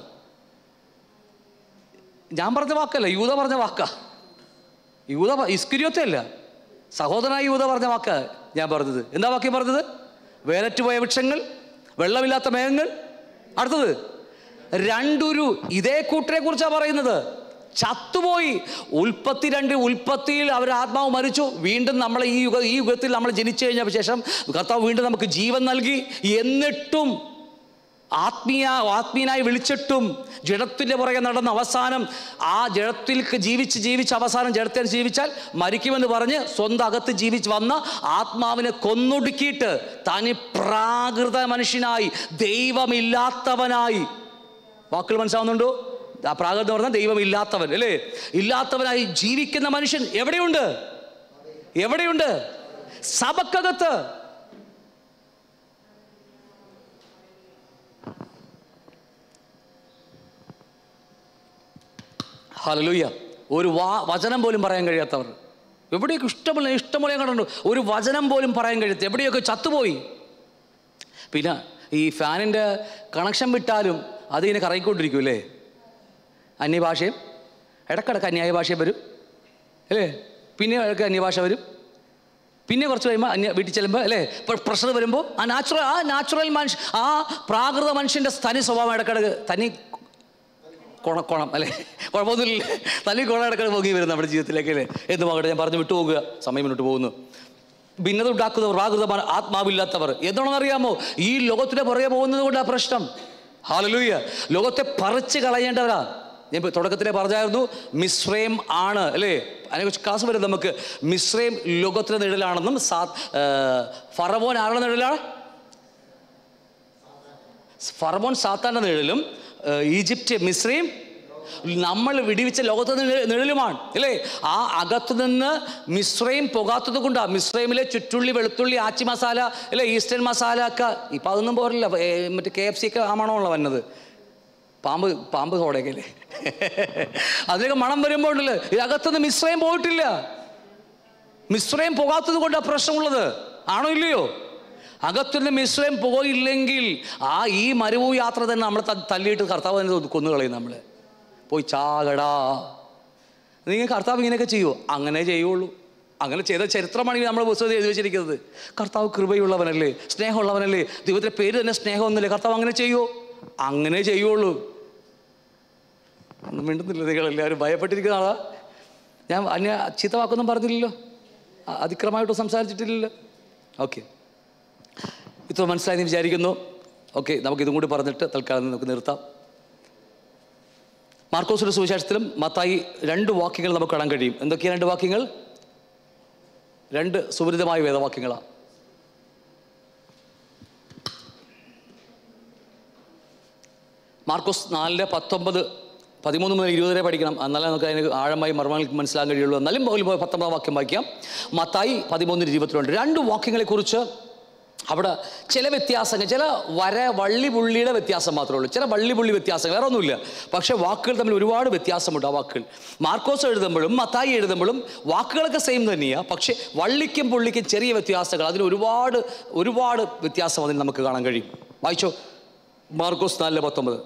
ഞാൻ പറഞ്ഞ വാക്കല്ല യൂത പറഞ്ഞ വാക്കാ യൂത പ- ഇസ്കുര്യോത്തെ അല്ല സഹോദരനായ യൂത പറഞ്ഞ വാക്കാ ഞാൻ പറഞ്ഞത് എന്താ വാക്യം പറഞ്ഞത് വേലറ്റുപോയ വൃക്ഷങ്ങൾ വെള്ളമില്ലാത്ത മേഘങ്ങൾ അടുത്തത് രണ്ടുരു ഇതേ കൂട്ടരെ കുറിച്ചാണ് പറയുന്നത് ചത്തുപോയി ഉൽപ്പത്തി രണ്ട് ഉൽപ്പത്തിയിൽ അവർ ആത്മാവ് മരിച്ചു വീണ്ടും നമ്മൾ ഈ യുഗ ഈ യുഗത്തിൽ നമ്മൾ ജനിച്ചു കഴിഞ്ഞ ശേഷം കർത്താവ് വീണ്ടും നമുക്ക് ജീവൻ നൽകി എന്നിട്ടും ആത്മീയ ആത്മീയനായി വിളിച്ചിട്ടും ജഡത്തിൻ്റെ പുറകെ നടന്ന അവസാനം ആ ജഡത്തിൽ ജീവിച്ച് ജീവിച്ച് അവസാനം ജഡത്തിൽ ജീവിച്ചാൽ മരിക്കുമെന്ന് പറഞ്ഞ് സ്വന്തം അകത്ത് ജീവിച്ച് വന്ന ആത്മാവിനെ കൊന്നൊടുക്കിയിട്ട് തനി പ്രാകൃത മനുഷ്യനായി ദൈവമില്ലാത്തവനായി വാക്കുകൾ മനസ്സിലാവുന്നുണ്ടോ ആ പ്രാകൃതം എന്ന് പറഞ്ഞാൽ ദൈവമില്ലാത്തവൻ അല്ലേ ഇല്ലാത്തവനായി ജീവിക്കുന്ന മനുഷ്യൻ എവിടെയുണ്ട് എവിടെയുണ്ട് സഭക്കകത്ത് ഹലലൂയ ഒരു വാ വചനം പോലും പറയാൻ കഴിയാത്തവർ എവിടെയൊക്കെ ഇഷ്ടമല്ല ഇഷ്ടംപോലെ ഞാൻ കണ്ടിട്ടുണ്ട് ഒരു വചനം പോലും പറയാൻ കഴിയാത്ത എവിടെയൊക്കെ ചത്തുപോയി പിന്നെ ഈ ഫാനിൻ്റെ കണക്ഷൻ വിട്ടാലും അതിങ്ങനെ കറങ്ങിക്കൊണ്ടിരിക്കും അല്ലേ അന്യഭാഷയും ഇടക്കിടക്ക് അന്യായ ഭാഷയും വരും അല്ലേ പിന്നെ ഇടയ്ക്ക് അന്യഭാഷ വരും പിന്നെ കുറച്ച് കഴിയുമ്പോൾ അന്യ വീട്ടിൽ ചെല്ലുമ്പോൾ അല്ലേ പ്രഷർ വരുമ്പോൾ ആ നാച്ചുറൽ ആ നാച്ചുറൽ മനുഷ്യ ആ പ്രാകൃത മനുഷ്യൻ്റെ തനി സ്വഭാവം ഇടക്കിടക്ക് തനി കുണ കുണം അല്ലേ കുഴപ്പമൊന്നുമില്ല തനി കുണം ഇടക്കിടക്ക് പൊങ്ങി വരും നമ്മുടെ ജീവിതത്തിലേക്ക് അല്ലേ എന്തുമാകട്ടെ ഞാൻ പറഞ്ഞു വിട്ടു പോകുക സമയം മുന്നോട്ട് പോകുന്നു ഭിന്നത ഉണ്ടാക്കുന്നവർ പ്രാകൃതമാണ് ആത്മാവില്ലാത്തവർ എന്താണെന്നറിയാമോ ഈ ലോകത്തിന്റെ പുറകെ പോകുന്നത് കൊണ്ടാണ് പ്രശ്നം ഹാലലൂയ ലോകത്തെ പറിച്ച് കളയേണ്ടവരാ ഞാൻ ഇപ്പൊ തുടക്കത്തിലെ പറഞ്ഞായിരുന്നു മിശ്രയും ആണ് അല്ലേ അതിനെക്കുറിച്ച് ക്ലാസ് വരും നമുക്ക് മിശ്രയും ലോകത്തിന്റെ നിഴലാണെന്നും സാ ആ, ഫറവോൻ ആരുടെ നിഴലാണ് ഫറവോൻ സാത്താന്റെ നിഴലും ആ, ഈജിപ്റ്റ് മിശ്രയും നമ്മൾ വിടിവിച്ച ലോകത്ത് നിഴ- നിഴലുമാണ് അല്ലേ ആ അകത്തു നിന്ന് മിശ്രയും പോകാത്തത് കൊണ്ടാണ് മിശ്രയിമിലെ ചുറ്റുള്ളി വെളുത്തുള്ളി ആച്ചി മസാല അല്ലേ ഈസ്റ്റേൺ മസാല ഒക്കെ ഇപ്പം അതൊന്നും പോരല്ല ഏ, മറ്റേ കെ എഫ് സി ഒക്കെ ആ മണമുള്ള വന്നത് പാമ്പ് പാമ്പ് സോടയൊക്കെ അല്ലേ അതിലൊക്കെ മണം വരുമ്പോൾ ഉണ്ടല്ലോ ഇതിനകത്തുനിന്ന് മിശ്രയും പോയിട്ടില്ല മിശ്രയും പോകാത്തത് കൊണ്ടാണ് പ്രശ്നമുള്ളത് ആണോ ഇല്ലയോ അകത്തുനിന്ന് മിശ്രയും പോയില്ലെങ്കിൽ ആ ഈ മരുഭൂ യാത്ര തന്നെ നമ്മളെ ത- തല്ലിയിട്ട് കർത്താവ് തന്നെ കൊന്നുകളയും നമ്മളെ പോയി ചാകടാ നിങ്ങൾ കർത്താവ് ഇങ്ങനെയൊക്കെ ചെയ്യുമോ അങ്ങനെ ചെയ്യുള്ളൂ അങ്ങനെ ചെയ്ത ചരിത്രമാണ് ഈ നമ്മുടെ പുസ്തകത്തിൽ എഴുതി വെച്ചിരിക്കുന്നത് കർത്താവ് കൃപയുള്ളവനല്ലേ സ്നേഹമുള്ളവനല്ലേ ദൈവത്തിൻ്റെ പേര് തന്നെ സ്നേഹമൊന്നുമില്ലേ കർത്താവ് അങ്ങനെ ചെയ്യുമോ അങ്ങനെ ചെയ്യുള്ളൂ ഒന്നും മിണ്ടുന്നില്ല നിങ്ങൾ എല്ലാവരും ഭയപ്പെട്ടിരിക്കുന്ന ആളാ ഞാൻ അന്യ ചീത്ത വാക്കൊന്നും പറഞ്ഞില്ലല്ലോ അ- അതിക്രമമായിട്ട് സംസാരിച്ചിട്ടില്ലല്ലോ ഓക്കെ ഇത്ര മനസ്സിലായി എന്ന് വിചാരിക്കുന്നു ഓക്കെ നമുക്ക് ഇതും കൂടി പറഞ്ഞിട്ട് തൽക്കാലം നമുക്ക് നിർത്താം മാർക്കോസിന്റെ സുവിശേഷത്തിലും മത്തായി രണ്ട് വാക്യങ്ങൾ നമുക്ക് കാണാൻ കഴിയും എന്തൊക്കെയാണ് രണ്ട് വാക്യങ്ങൾ രണ്ട് സുപരിതമായ വേദവാക്യങ്ങളാണ് മാർക്കോസ് നാലിൻ്റെ പത്തൊമ്പത് പതിമൂന്ന് മുതൽ ഇരുപത് വരെ പഠിക്കണം എന്നാലേ നമുക്ക് അതിന് ആഴമായി മർമ്മങ്ങൾക്ക് മനസ്സിലാക്കാൻ കഴിയുള്ളൂ എന്നാലും ഒരു പത്തൊമ്പതാം വാക്യം വായിക്കാം മത്തായി പതിമൂന്നിന് ഇരുപത്തിരണ്ട് രണ്ട് വാക്യങ്ങളെക്കുറിച്ച് അവിടെ ചില വ്യത്യാസങ്ങൾ ചില വര വള്ളി പുള്ളിയുടെ വ്യത്യാസം മാത്രമേ ഉള്ളൂ ചില വള്ളി പുള്ളി വ്യത്യാസങ്ങൾ വേറെ ഒന്നുമില്ല പക്ഷേ വാക്കുകൾ തമ്മിൽ ഒരുപാട് വ്യത്യാസമുണ്ട് ആ വാക്കുകൾ മാർക്കോസ് എഴുതുമ്പോഴും മത്തായി എഴുതുമ്പോഴും വാക്കുകളൊക്കെ സെയിം തന്നെയാണ് പക്ഷേ വള്ളിക്കും പുള്ളിക്കും ചെറിയ വ്യത്യാസങ്ങൾ അതിന് ഒരുപാട് ഒരുപാട് വ്യത്യാസം അതിന് നമുക്ക് കാണാൻ കഴിയും വായിച്ചോ മാർക്കോസ് നാലിലെ പത്തൊമ്പത്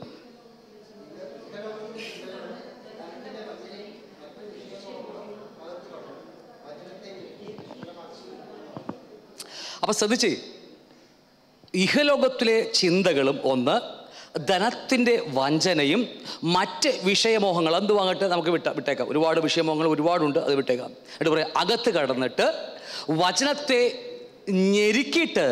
അപ്പൊ ശ്രദ്ധിച്ചേ ഇഹലോകത്തിലെ ചിന്തകളും ഒന്ന് ധനത്തിൻ്റെ വഞ്ചനയും മറ്റ് വിഷയമോഹങ്ങൾ എന്തുവാങ്ങട്ടെ നമുക്ക് വിട്ട വിട്ടേക്കാം ഒരുപാട് വിഷയമോഹങ്ങൾ ഒരുപാടുണ്ട് അത് വിട്ടേക്കാം എന്നിട്ട് പറയാം അകത്ത് കടന്നിട്ട് വചനത്തെ ഞെരുക്കിയിട്ട്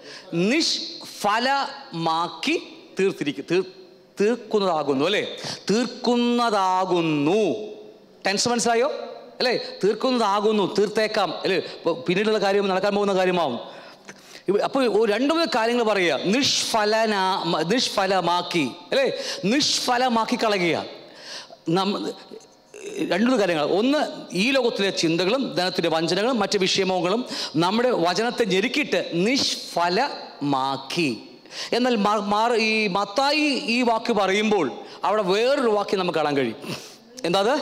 നിഷ്ഫലമാക്കി തീർത്തിരിക്കും തീർ തീർക്കുന്നതാകുന്നു അല്ലേ തീർക്കുന്നതാകുന്നു ടെൻസ് മനസ്സിലായോ അല്ലേ തീർക്കുന്നതാകുന്നു തീർത്തേക്കാം അല്ലേ ഇപ്പൊ പിന്നീടുള്ള കാര്യം നടക്കാൻ പോകുന്ന കാര്യമാവും ഇവ- അപ്പോൾ ഒരു രണ്ട് മൂന്ന് കാര്യങ്ങൾ പറയുക നിഷ്ഫലന നിഷ്ഫലമാക്കി അല്ലേ നിഷ്ഫലമാക്കി കളയുക നമ്മ രണ്ടു മൂന്ന് കാര്യങ്ങൾ ഒന്ന് ഈ ലോകത്തിലെ ചിന്തകളും ധനത്തിൻ്റെ വഞ്ചനകളും മറ്റ് വിഷയമങ്ങളും നമ്മുടെ വചനത്തെ ഞെരുക്കിയിട്ട് നിഷ്ഫലമാക്കി എന്നാൽ മാ- മാർ- ഈ മത്തായി ഈ വാക്ക് പറയുമ്പോൾ അവിടെ വേറൊരു വാക്യം നമുക്ക് കാണാൻ കഴിയും എന്താ അത്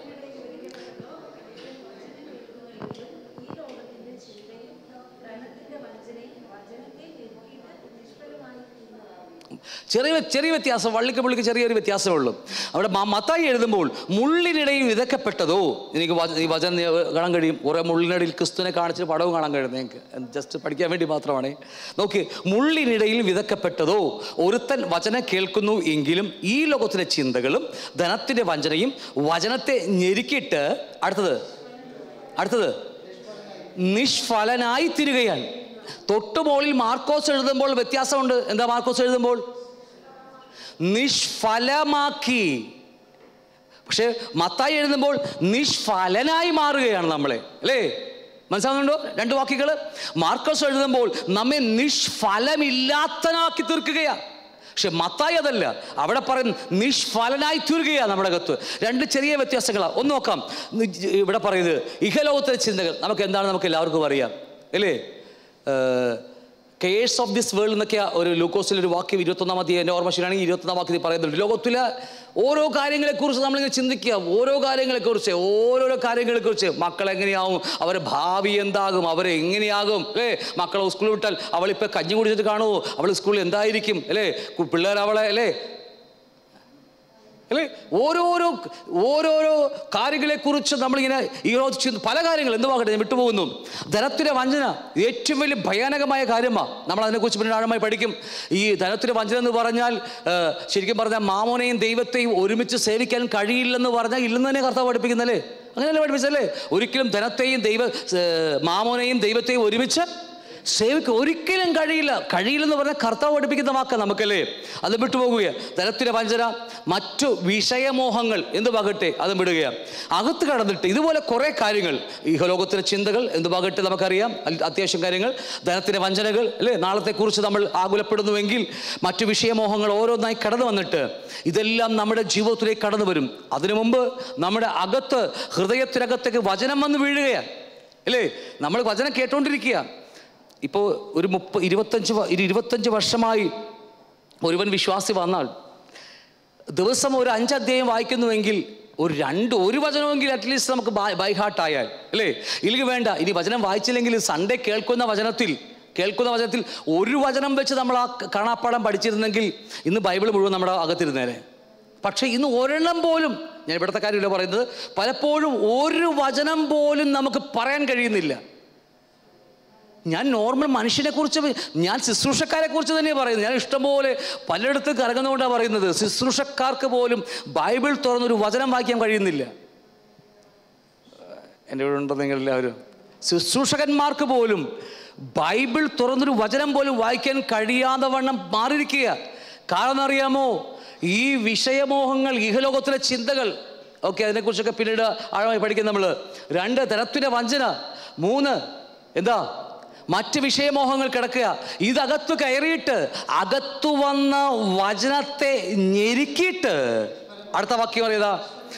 ചെറിയ ചെറിയ വ്യത്യാസം വള്ളിക്ക് പുള്ളിക്ക് ചെറിയൊരു വ്യത്യാസമേ ഉള്ളൂ അവിടെ മ- മത്തായി എഴുതുമ്പോൾ മുള്ളിനിടയിൽ വിതക്കപ്പെട്ടതോ എനിക്ക് വച- ഈ വചനം നി- കാണാൻ കഴിയും കുറേ മുള്ളിനിടയിൽ ക്രിസ്തുവിനെ കാണിച്ചിട്ട് പടവും കാണാൻ കഴിയും നിങ്ങൾക്ക് ജസ്റ്റ് പഠിക്കാൻ വേണ്ടി മാത്രമാണ് നോക്കി മുള്ളിനിടയിൽ വിതക്കപ്പെട്ടതോ ഒരുത്തൻ വചനം കേൾക്കുന്നു എങ്കിലും ഈ ലോകത്തിലെ ചിന്തകളും ധനത്തിൻ്റെ വഞ്ചനയും വചനത്തെ ഞെരുക്കിയിട്ട് അടുത്തത് അടുത്തത് നിഷ്ഫലനായി തീരുകയാണ് തൊട്ടുമുകളിൽ മാർക്കോസ് എഴുതുമ്പോൾ വ്യത്യാസമുണ്ട് എന്താ മാർക്കോസ് എഴുതുമ്പോൾ നിഷ്ഫലമാക്കി പക്ഷെ മത്തായി എഴുതുമ്പോൾ നിഷ്ഫലനായി മാറുകയാണ് നമ്മളെ അല്ലേ മനസ്സിലാവുന്നുണ്ടോ രണ്ട് വാക്കുകൾ മാർക്കോസ് എഴുതുമ്പോൾ നമ്മെ നിഷ്ഫലമില്ലാത്തനാക്കി തീർക്കുകയാണ് പക്ഷെ മത്തായി അതല്ല അവിടെ പറയും നിഷ്ഫലനായി തീർക്കുകയാണ് നമ്മുടെ അകത്ത് രണ്ട് ചെറിയ വ്യത്യാസങ്ങളാണ് ഒന്ന് നോക്കാം നി- ഇവിടെ പറയുന്നത് ഇഹലോകത്തിലെ ചിന്തകൾ നമുക്ക് എന്താണ് നമുക്ക് എല്ലാവർക്കും അറിയാം അല്ലേ uh, cares of this world എന്നൊക്കെ ഒരു ലൂക്കോസിൽ ഒരു വാക്യം ഇരുപത്തൊന്നാം തീയതി എൻ്റെ ഓർമ്മ ശരിയാണെങ്കിൽ ഇരുപത്തൊന്നാം വാക്യത്തിൽ പറയുന്നുണ്ട് ലോകത്തിലെ ഓരോ കാര്യങ്ങളെക്കുറിച്ച് നമ്മളിങ്ങനെ ചിന്തിക്കുക ഓരോ കാര്യങ്ങളെക്കുറിച്ച് ഓരോരോ കാര്യങ്ങളെക്കുറിച്ച് മക്കൾ എങ്ങനെയാവും അവരുടെ ഭാവി എന്താകും അവർ എങ്ങനെയാകും അല്ലേ മക്കളെ സ്കൂളിൽ വിട്ടാൽ അവളിപ്പോൾ കഞ്ഞി കുടിച്ചിട്ട് കാണുമോ അവൾ സ്കൂളിൽ എന്തായിരിക്കും അല്ലേ കു- പിള്ളേർ അവളെ അല്ലേ അല്ലേ ഓരോരോ ഓരോരോ കാര്യങ്ങളെക്കുറിച്ച് നമ്മളിങ്ങനെ ഈ ചിന്ത- പല കാര്യങ്ങൾ എന്തുവാകട്ടെ ഞാൻ വിട്ടുപോകുന്നു ധനത്തിൻ്റെ വഞ്ചന ഇത് ഏറ്റവും വലിയ ഭയാനകമായ കാര്യമാണ് നമ്മൾ അതിനെക്കുറിച്ച് പിന്നെ ആഴമായി പഠിക്കും ഈ ധനത്തിൻ്റെ വഞ്ചന എന്ന് പറഞ്ഞാൽ ആ, ശരിക്കും പറഞ്ഞാൽ മാമോനെയും ദൈവത്തെയും ഒരുമിച്ച് സേവിക്കാൻ കഴിയില്ലെന്ന് പറഞ്ഞാൽ ഇല്ലെന്ന് തന്നെ കർത്താവ് പഠിപ്പിക്കുന്നല്ലേ അങ്ങനെയല്ലേ പഠിപ്പിച്ചല്ലേ ഒരിക്കലും ധനത്തെയും ദൈവ ഏ, മാമോനെയും ദൈവത്തെയും ഒരുമിച്ച് സേവിക്ക് ഒരിക്കലും കഴിയില്ല കഴിയില്ലെന്ന് പറഞ്ഞാൽ കർത്താവ് പഠിപ്പിക്കുന്ന വാക്ക നമുക്കല്ലേ അത് വിട്ടുപോകുക ധനത്തിൻ്റെ വഞ്ചന മറ്റു വിഷയമോഹങ്ങൾ എന്ത് പാകട്ടെ അത് വിടുകയാണ് അകത്ത് കടന്നിട്ട് ഇതുപോലെ കുറേ കാര്യങ്ങൾ ഈ ലോകത്തിലെ ചിന്തകൾ എന്ത് പാകട്ടെ നമുക്കറിയാം അൽ- അത്യാവശ്യം കാര്യങ്ങൾ ധനത്തിൻ്റെ വഞ്ചനകൾ അല്ലേ നാളത്തെക്കുറിച്ച് നമ്മൾ ആകുലപ്പെടുന്നുവെങ്കിൽ മറ്റു വിഷയമോഹങ്ങൾ ഓരോന്നായി കടന്നു വന്നിട്ട് ഇതെല്ലാം നമ്മുടെ ജീവിതത്തിലേക്ക് കടന്നു വരും അതിനു മുമ്പ് നമ്മുടെ അകത്ത് ഹൃദയത്തിനകത്തേക്ക് വചനം വന്ന് വീഴുകയാണ് അല്ലേ നമ്മൾ വചനം കേട്ടോണ്ടിരിക്കുക ഇപ്പോൾ ഒരു മുപ്പ ഇരുപത്തഞ്ച് വ- ഒരു ഇരുപത്തഞ്ച് വർഷമായി ഒരുവൻ വിശ്വാസി വന്നാൽ ദിവസം ഒരു അഞ്ച് അധ്യായം വായിക്കുന്നുവെങ്കിൽ ഒരു രണ്ട് ഒരു വചനമെങ്കിൽ അറ്റ്ലീസ്റ്റ് നമുക്ക് ബൈ ഹാർട്ട് ആയാൽ അല്ലേ ഇല്ലെങ്കിൽ വേണ്ട ഇനി വചനം വായിച്ചില്ലെങ്കിൽ സൺഡേ കേൾക്കുന്ന വചനത്തിൽ കേൾക്കുന്ന വചനത്തിൽ ഒരു വചനം വെച്ച് നമ്മൾ ആ കാണാപ്പാടം പഠിച്ചിരുന്നെങ്കിൽ ഇന്ന് ബൈബിൾ മുഴുവൻ നമ്മുടെ അകത്തിരുന്നേനെ പക്ഷേ ഇന്ന് ഒരെണ്ണം പോലും ഞാൻ ഇവിടുത്തെ കാര്യമില്ല പറയുന്നത് പലപ്പോഴും ഒരു വചനം പോലും നമുക്ക് പറയാൻ കഴിയുന്നില്ല ഞാൻ നോർമൽ മനുഷ്യനെ കുറിച്ച് ഞാൻ ശുശ്രൂഷക്കാരെ കുറിച്ച് തന്നെയാണ് പറയുന്നത് ഞാൻ ഇഷ്ടംപോലെ പലയിടത്തും കറങ്ങുന്നതുകൊണ്ടാണ് പറയുന്നത് ശുശ്രൂഷക്കാർക്ക് പോലും ബൈബിൾ തുറന്നൊരു വചനം വായിക്കാൻ കഴിയുന്നില്ല എൻ്റെ ഇവിടെ ഉണ്ടോ നിങ്ങളെല്ലാവരും ശുശ്രൂഷകന്മാർക്ക് പോലും ബൈബിൾ തുറന്നൊരു വചനം പോലും വായിക്കാൻ കഴിയാതെ വണ്ണം മാറിയിരിക്കുക കാരണം അറിയാമോ ഈ വിഷയമോഹങ്ങൾ ഇഹലോകത്തിലെ ചിന്തകൾ ഓക്കെ അതിനെക്കുറിച്ചൊക്കെ പിന്നീട് ആഴമായി പഠിക്കും നമ്മൾ രണ്ട് തരത്തിൻ്റെ വഞ്ചന മൂന്ന് എന്താ മറ്റ് വിഷയമോഹങ്ങൾ കിടക്കുക ഇതകത്ത് കയറിയിട്ട് അകത്തു വന്ന വചനത്തെ ഞെരുക്കിയിട്ട് അടുത്ത വാക്യം അറിയതാ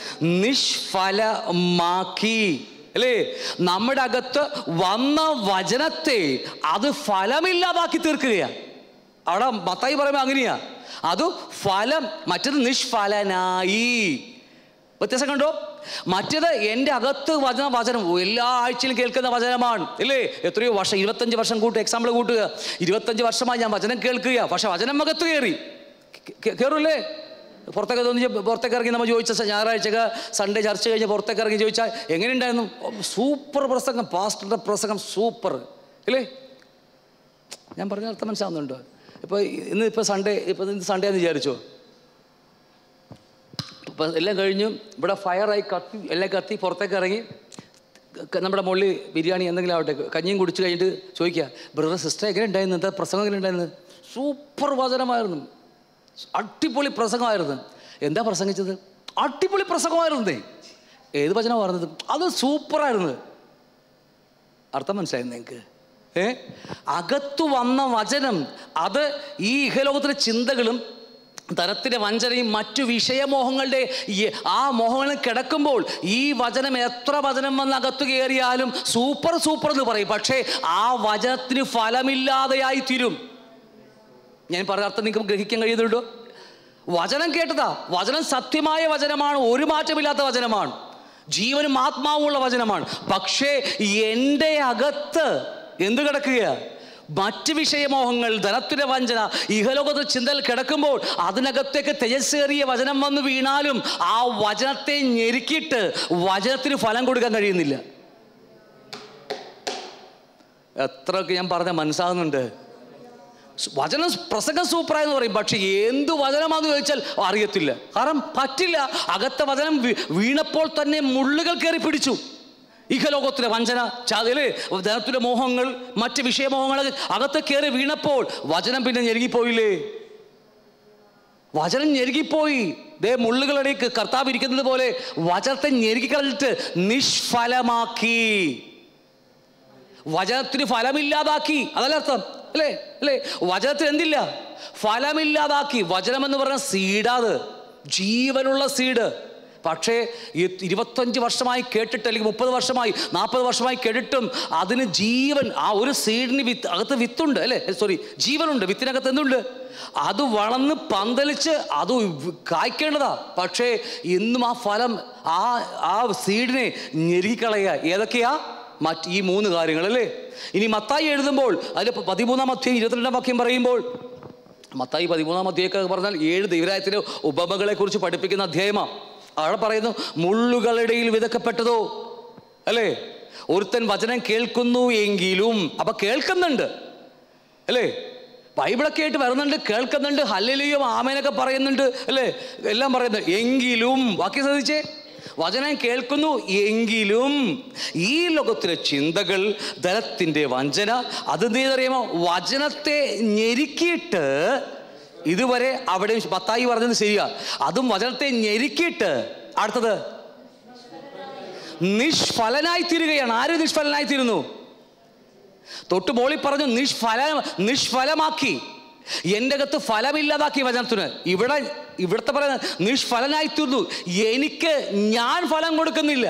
നിഷ്ഫലമാക്കി അല്ലേ നമ്മുടെ അകത്ത് വന്ന വചനത്തെ അത് ഫലമില്ലാതാക്കി തീർക്കുകയാണ് അവിടെ മത്തായി പറയുമ്പോൾ അങ്ങനെയാ അത് ഫലം മറ്റത് നിഷ്ഫലനായി വ്യത്യാസം കണ്ടോ മറ്റേത് എൻ്റെ അകത്ത് വചന വചനം എല്ലാ ആഴ്ചയിലും കേൾക്കുന്ന വചനമാണ് ഇല്ലേ എത്രയോ വർഷം ഇരുപത്തഞ്ച് വർഷം കൂട്ടുക എക്സാമ്പിൾ കൂട്ടുക ഇരുപത്തഞ്ച് വർഷമായി ഞാൻ വചനം കേൾക്കുക പക്ഷെ വചനം അകത്ത് കയറി കേ- കയറൂല്ലേ പുറത്തേക്ക് തോന്നി പുറത്തേക്ക് ഇറങ്ങി നമ്മൾ ചോദിച്ച സ- ഞായറാഴ്ച സൺഡേ ചർച്ച കഴിഞ്ഞ് പുറത്തേക്ക് ഇറങ്ങി ചോദിച്ചാൽ എങ്ങനെയുണ്ടായിരുന്നു സൂപ്പർ പ്രസംഗം പാസ്റ്ററുടെ പ്രസംഗം സൂപ്പർ ഇല്ലേ ഞാൻ പറഞ്ഞ അർത്ഥം മനസ്സിലാവുന്നുണ്ടോ ഇപ്പോൾ ഇന്ന് ഇപ്പോൾ സൺഡേ ഇപ്പോൾ ഇന്ന് സൺഡേ എന്ന് വിചാരിച്ചോ ഇപ്പം എല്ലാം കഴിഞ്ഞു ഇവിടെ ഫയറായി കത്തി എല്ലാം കത്തി പുറത്തേക്ക് ഇറങ്ങി ക- നമ്മുടെ മുകളിൽ ബിരിയാണി എന്തെങ്കിലും ആവട്ടെ കഞ്ഞിയും കുടിച്ച് കഴിഞ്ഞിട്ട് ചോദിക്കുക ബ്രദർ സിസ്റ്റർ എങ്ങനെ ഉണ്ടായിരുന്നു എന്താ പ്രസംഗം എങ്ങനെ ഉണ്ടായിരുന്നു സൂപ്പർ വചനമായിരുന്നു അടിപൊളി പ്രസംഗമായിരുന്നു എന്താ പ്രസംഗിച്ചത് അടിപൊളി പ്രസംഗമായിരുന്നേ ഏത് വചനമാണ് പറഞ്ഞത് അത് സൂപ്പറായിരുന്നു അർത്ഥം മനസ്സിലായി നിങ്ങൾക്ക് ഏ അകത്തു വന്ന വചനം അത് ഈ ഇഹലോകത്തിലെ ചിന്തകളും തരത്തിൻ്റെ വഞ്ചനയും മറ്റു വിഷയമോഹങ്ങളുടെ ഈ ആ മോഹങ്ങളിൽ കിടക്കുമ്പോൾ ഈ വചനം എത്ര വചനം വന്ന് അകത്തു കയറിയാലും സൂപ്പർ സൂപ്പർ എന്ന് പറയും പക്ഷേ ആ വചനത്തിന് ഫലമില്ലാതെയായി തീരും ഞാൻ പറഞ്ഞ അർത്ഥം നിങ്ങൾക്ക് ഗ്രഹിക്കാൻ കഴിയുന്നുണ്ടോ വചനം കേട്ടതാ വചനം സത്യമായ വചനമാണ് ഒരു മാറ്റമില്ലാത്ത വചനമാണ് ജീവനും ആത്മാവുമുള്ള വചനമാണ് പക്ഷേ എൻ്റെ അകത്ത് എന്ത് കിടക്കുക മറ്റ് വിഷയമോഹങ്ങൾ ധനത്തിന്റെ വഞ്ചന ഇഹലോകത്ത് ചിന്തയിൽ കിടക്കുമ്പോൾ അതിനകത്തേക്ക് തേജസ്സേറിയ വചനം വന്ന് വീണാലും ആ വചനത്തെ ഞെരുക്കിയിട്ട് വചനത്തിന് ഫലം കൊടുക്കാൻ കഴിയുന്നില്ല എത്രയൊക്കെ ഞാൻ പറഞ്ഞ മനസ്സാകുന്നുണ്ട് വചനം പ്രസംഗം സൂപ്പറായെന്ന് പറയും പക്ഷെ എന്ത് വചനമാണെന്ന് ചോദിച്ചാൽ അറിയത്തില്ല കാരണം പറ്റില്ല അകത്തെ വചനം വീ- വീണപ്പോൾ തന്നെ മുള്ളുകൾ കയറി പിടിച്ചു ഇഹലോകത്തിലെ വഞ്ചന ചതില് ധനത്തിലെ മോഹങ്ങൾ മറ്റ് വിഷയമോഹങ്ങൾ അകത്ത് കയറി വീണപ്പോൾ വചനം പിന്നെ ഞെരുങ്ങിപ്പോയില്ലേ വചനം ഞെരുങ്ങിപ്പോയി ദേ മുള്ളുകളടേക്ക് കർത്താവ് ഇരിക്കുന്നത് പോലെ വചനത്തെ ഞെരുക്കിക്കളഞ്ഞിട്ട് നിഷ്ഫലമാക്കി വചനത്തിന് ഫലമില്ലാതാക്കി അതല്ല അർത്ഥം അല്ലേ അല്ലേ വചനത്തിന് എന്തില്ല ഫലമില്ലാതാക്കി വചനം എന്ന് പറഞ്ഞ സീഡാത് ജീവനുള്ള സീഡ് പക്ഷേ ഈ ഇരുപത്തഞ്ച് വർഷമായി കേട്ടിട്ട് അല്ലെങ്കിൽ മുപ്പത് വർഷമായി നാൽപ്പത് വർഷമായി കേട്ടിട്ടും അതിന് ജീവൻ ആ ഒരു സീഡിന് വിത്ത് അകത്ത് വിത്തുണ്ട് അല്ലേ സോറി ജീവനുണ്ട് വിത്തിനകത്ത് എന്തുണ്ട് അത് വളർന്ന് പന്തലിച്ച് അത് കായ്ക്കേണ്ടതാ പക്ഷേ ഇന്നും ആ ഫലം ആ ആ സീഡിനെ ഞെരുക്കിക്കളയുക ഏതൊക്കെയാ മറ്റ് ഈ മൂന്ന് കാര്യങ്ങൾ അല്ലേ ഇനി മത്തായി എഴുതുമ്പോൾ അതിൽ പതിമൂന്നാം അധ്യായം ഇരുപത്തിരണ്ടാം വാക്യം പറയുമ്പോൾ മത്തായി പതിമൂന്നാം അധ്യായമൊക്കെ പറഞ്ഞാൽ ഏഴ് ദൈവരായത്തിൻ്റെ ഉപമകളെ കുറിച്ച് പഠിപ്പിക്കുന്ന അധ്യായമാണ് അവിടെ പറയുന്നു മുള്ളുകളിടയിൽ വിതക്കപ്പെട്ടതോ അല്ലേ ഒരുത്തൻ വചനം കേൾക്കുന്നു എങ്കിലും അപ്പൊ കേൾക്കുന്നുണ്ട് അല്ലേ ബൈബിളൊക്കെ ആയിട്ട് വരുന്നുണ്ട് കേൾക്കുന്നുണ്ട് ഹല്ലലിയും ആമേനൊക്കെ പറയുന്നുണ്ട് അല്ലേ എല്ലാം പറയുന്നത് എങ്കിലും ബാക്കി ശ്രദ്ധിച്ചേ വചനം കേൾക്കുന്നു എങ്കിലും ഈ ലോകത്തിലെ ചിന്തകൾ ധനത്തിൻ്റെ വഞ്ചന അത് അറിയാമോ വചനത്തെ ഞെരുക്കിയിട്ട് ഇതുവരെ അവിടെ പത്തായി പറഞ്ഞത് ശരിയാ അതും വചനത്തെ ഞെരുക്കിയിട്ട് അടുത്തത് നിഷ്ഫലനായി തീരുകയാണ് ആര് നിഷ്ഫലനായി തീരുന്നു തൊട്ട് മോളി പറഞ്ഞു നിഷ്ഫല നിഷ്ഫലമാക്കി എൻ്റെ അകത്ത് ഫലമില്ലാതാക്കി വചനത്തിന് ഇവിടെ ഇവിടുത്തെ പറയുന്നത് നിഷ്ഫലനായി തീർന്നു എനിക്ക് ഞാൻ ഫലം കൊടുക്കുന്നില്ല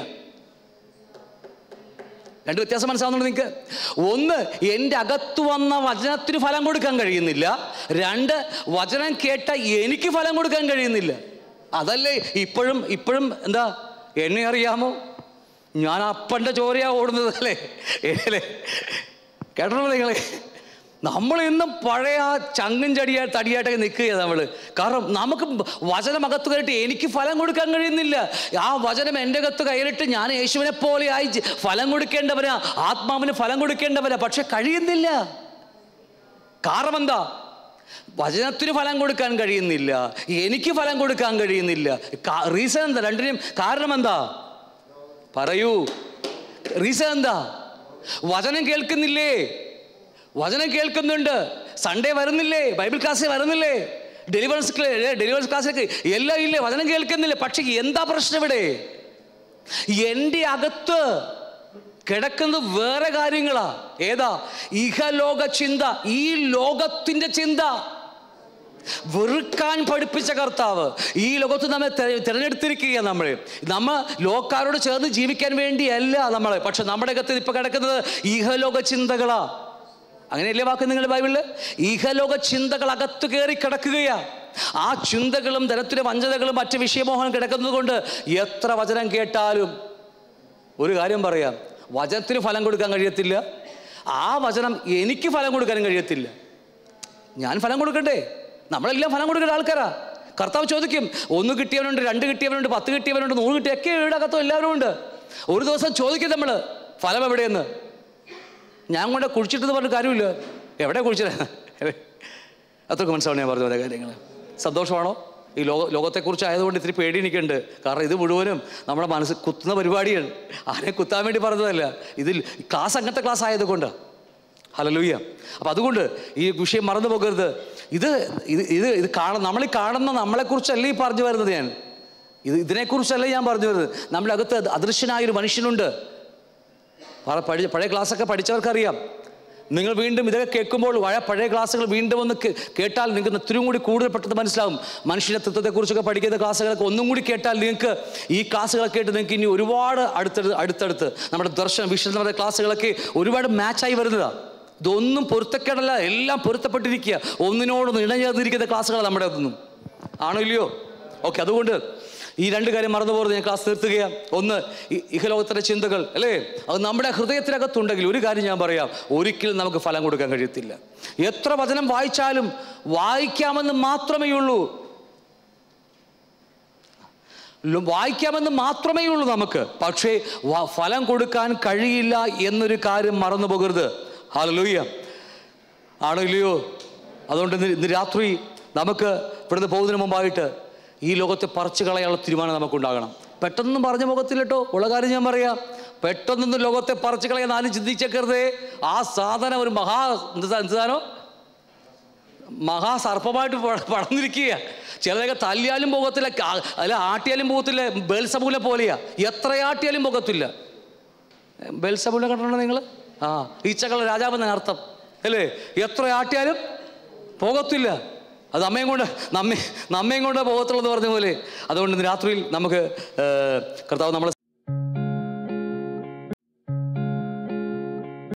രണ്ട് വ്യത്യാസം മനസ്സിലാവുന്നുണ്ട് നിങ്ങൾക്ക് ഒന്ന് എൻ്റെ അകത്ത് വന്ന വചനത്തിന് ഫലം കൊടുക്കാൻ കഴിയുന്നില്ല രണ്ട് വചനം കേട്ട എനിക്ക് ഫലം കൊടുക്കാൻ കഴിയുന്നില്ല അതല്ലേ ഇപ്പോഴും ഇപ്പോഴും എന്താ എന്നെ അറിയാമോ ഞാൻ അപ്പൻ്റെ ചോരയാ ഓടുന്നത് അല്ലേ അല്ലേ കേട്ടോ നിങ്ങളെ നമ്മൾ ഇന്നും പഴയ ആ ചങ്ങും ചടിയാ തടിയായിട്ടൊക്കെ നിൽക്കുക നമ്മൾ കാരണം നമുക്ക് വചനം അകത്ത് കയറിയിട്ട് എനിക്ക് ഫലം കൊടുക്കാൻ കഴിയുന്നില്ല ആ വചനം എൻ്റെ അകത്ത് കയറിയിട്ട് ഞാൻ യേശുവിനെ പോലെ ആയി ജ- ഫലം കൊടുക്കേണ്ടവനാ ആത്മാവിന് ഫലം കൊടുക്കേണ്ടവനാ പക്ഷെ കഴിയുന്നില്ല കാരണം എന്താ വചനത്തിന് ഫലം കൊടുക്കാൻ കഴിയുന്നില്ല എനിക്ക് ഫലം കൊടുക്കാൻ കഴിയുന്നില്ല റീസൺ എന്താ രണ്ടിനും കാരണം എന്താ പറയൂ റീസൺ എന്താ വചനം കേൾക്കുന്നില്ലേ വചനം കേൾക്കുന്നുണ്ട് സൺഡേ വരുന്നില്ലേ ബൈബിൾ ക്ലാസ്സിൽ വരുന്നില്ലേ ഡെലിവറൻസ് ഡെലിവറൻസ് ക്ലാസ്സിലേക്ക് എല്ലാം ഇല്ലേ വചനം കേൾക്കുന്നില്ല പക്ഷെ എന്താ പ്രശ്നം ഇവിടെ എൻ്റെ അകത്ത് കിടക്കുന്നത് വേറെ കാര്യങ്ങളാ ഏതാ ഇഹലോക ചിന്ത ഈ ലോകത്തിന്റെ ചിന്ത വെറുക്കാൻ പഠിപ്പിച്ച കർത്താവ് ഈ ലോകത്ത് നമ്മെ തെ- തിരഞ്ഞെടുത്തിരിക്കുക നമ്മൾ നമ്മ ലോക്കാരോട് ചേർന്ന് ജീവിക്കാൻ വേണ്ടിയല്ല നമ്മളെ പക്ഷെ നമ്മുടെ അകത്ത് ഇപ്പൊ കിടക്കുന്നത് ഇഹലോക ചിന്തകളാ അങ്ങനെയല്ലേ വാക്ക് നിങ്ങൾ ബൈബിളില് ഇഹലോക ചിന്തകൾ അകത്ത് കയറി കിടക്കുകയാ ആ ചിന്തകളും ധനത്തിലെ വഞ്ചനകളും മറ്റ് വിഷയമോഹനം കിടക്കുന്നത് കൊണ്ട് എത്ര വചനം കേട്ടാലും ഒരു കാര്യം പറയാം വചനത്തിന് ഫലം കൊടുക്കാൻ കഴിയത്തില്ല ആ വചനം എനിക്ക് ഫലം കൊടുക്കാനും കഴിയത്തില്ല ഞാൻ ഫലം കൊടുക്കണ്ടേ നമ്മളെല്ലാം ഫലം കൊടുക്കേണ്ട ആൾക്കാരാ കർത്താവ് ചോദിക്കും ഒന്ന് കിട്ടിയവനുണ്ട് രണ്ട് കിട്ടിയവനുണ്ട് പത്ത് കിട്ടിയവനുണ്ട് നൂറ് കിട്ടിയ ഒക്കെ വീടകത്തോ എല്ലാവരും ഉണ്ട് ഒരു ദിവസം ചോദിക്കും നമ്മൾ ഫലം എവിടെയെന്ന് ഞാൻ കൊണ്ട് കുഴിച്ചിട്ടെന്ന് പറഞ്ഞ കാര്യമില്ല എവിടെ കുഴിച്ചത് അതൊക്കെ മനസ്സിലാവണം ഞാൻ പറഞ്ഞ പോലെ കാര്യങ്ങൾ സന്തോഷമാണോ ഈ ലോക ലോകത്തെക്കുറിച്ച് ആയതുകൊണ്ട് ഇത്തിരി പേടി എനിക്കുണ്ട് കാരണം ഇത് മുഴുവനും നമ്മുടെ മനസ്സ് കുത്തുന്ന പരിപാടിയാണ് ആരെ കുത്താൻ വേണ്ടി പറഞ്ഞതല്ല ഇതിൽ ക്ലാസ് അങ്ങനത്തെ ക്ലാസ് ആയതുകൊണ്ടാണ് ഹലലൂയ അപ്പം അതുകൊണ്ട് ഈ വിഷയം മറന്നു പോകരുത് ഇത് ഇത് ഇത് ഇത് കാണ നമ്മൾ ഈ കാണുന്ന നമ്മളെക്കുറിച്ചല്ല ഈ പറഞ്ഞു വരുന്നത് ഞാൻ ഇത് ഇതിനെക്കുറിച്ചല്ല ഞാൻ പറഞ്ഞു വരുന്നത് നമ്മുടെ അകത്ത് അദൃശ്യനായൊരു മനുഷ്യനുണ്ട് പഴ- പഴയ പഴയ ക്ലാസ്സൊക്കെ പഠിച്ചവർക്കറിയാം നിങ്ങൾ വീണ്ടും ഇതൊക്കെ കേൾക്കുമ്പോൾ പഴയ പഴയ ക്ലാസ്സുകൾ വീണ്ടും ഒന്ന് കേ- കേട്ടാൽ നിങ്ങൾക്ക് ഇത്രയും കൂടി കൂടുതൽ പെട്ടെന്ന് മനസ്സിലാവും മനുഷ്യന്റെ തത്വത്തെക്കുറിച്ചൊക്കെ പഠിക്കുന്ന ക്ലാസ്സുകളൊക്കെ ഒന്നും കൂടി കേട്ടാൽ നിങ്ങൾക്ക് ഈ ക്ലാസ്സുകളൊക്കെ കേട്ട് നിങ്ങൾക്ക് ഇനി ഒരുപാട് അടുത്തടുത്ത് അടുത്തടുത്ത് നമ്മുടെ ദർശന വിഷയം നമ്മുടെ ക്ലാസ്സുകളൊക്കെ ഒരുപാട് മാച്ചായി വരുന്നതാണ് ഇതൊന്നും പൊരുത്തക്കേടല്ല എല്ലാം പൊരുത്തപ്പെട്ടിരിക്കുക ഒന്നിനോടൊന്നും ഇണചേർന്നിരിക്കുന്ന ക്ലാസ്സുകളാണ് നമ്മുടെ അതൊന്നും ആണോ ഇല്ലയോ ഓക്കെ അതുകൊണ്ട് ഈ രണ്ട് കാര്യം മറന്നു പോകുന്നത് ഞാൻ ക്ലാസ് നിർത്തുകയാണ് ഒന്ന് ഈ- ഇഹലോകത്തിൻ്റെ ചിന്തകൾ അല്ലേ അത് നമ്മുടെ ഹൃദയത്തിനകത്തുണ്ടെങ്കിൽ ഒരു കാര്യം ഞാൻ പറയാം ഒരിക്കലും നമുക്ക് ഫലം കൊടുക്കാൻ കഴിയത്തില്ല എത്ര വചനം വായിച്ചാലും വായിക്കാമെന്ന് മാത്രമേ ഉള്ളൂ ല- വായിക്കാമെന്ന് മാത്രമേ ഉള്ളൂ നമുക്ക് പക്ഷേ വ- ഫലം കൊടുക്കാൻ കഴിയില്ല എന്നൊരു കാര്യം മറന്നു പോകരുത് ഹാലലൂയ്യ ആണോ ഇല്ലയോ അതുകൊണ്ട് ഇന്ന് ഇന്ന് രാത്രി നമുക്ക് ഇവിടുന്ന് പോകുന്നതിന് മുമ്പായിട്ട് ഈ ലോകത്തെ പറിച്ചു കളയാനുള്ള തീരുമാനം നമുക്കുണ്ടാകണം പെട്ടെന്നൊന്നും പറഞ്ഞു പോകത്തില്ല കേട്ടോ ഉള്ള കാര്യം ഞാൻ പറയാം പെട്ടെന്നൊന്നും ലോകത്തെ പറിച്ചു കളയാൻ ആരും ചിന്തിച്ചേക്കരുതേ ആ സാധനം ഒരു മഹാ എന്ത് സാ- എന്ത് സാധനം മഹാസർപ്പമായിട്ട് പ- പടർന്നിരിക്കുക ചിലരൊക്കെ തല്ലിയാലും പോകത്തില്ല കാ- അല്ല ആട്ടിയാലും പോകത്തില്ല ബേൽസബൂലെ പോലെയാ എത്ര ആട്ടിയാലും പോകത്തില്ല ബേൽസബൂലെ കണ്ടിട്ടുണ്ടോ നിങ്ങൾ ആ ഈച്ചകളുടെ രാജാവെന്ന അർത്ഥം അല്ലേ എത്ര ആട്ടിയാലും പോകത്തില്ല അത് നമ്മയും കൊണ്ട് നമ്മെ നമ്മയും കൊണ്ട് പോകത്തുള്ളൂ എന്ന് പറഞ്ഞ പോലെ അതുകൊണ്ട് ഇന്ന് രാത്രിയിൽ നമുക്ക് ഏഹ്, കർത്താവ് നമ്മളെ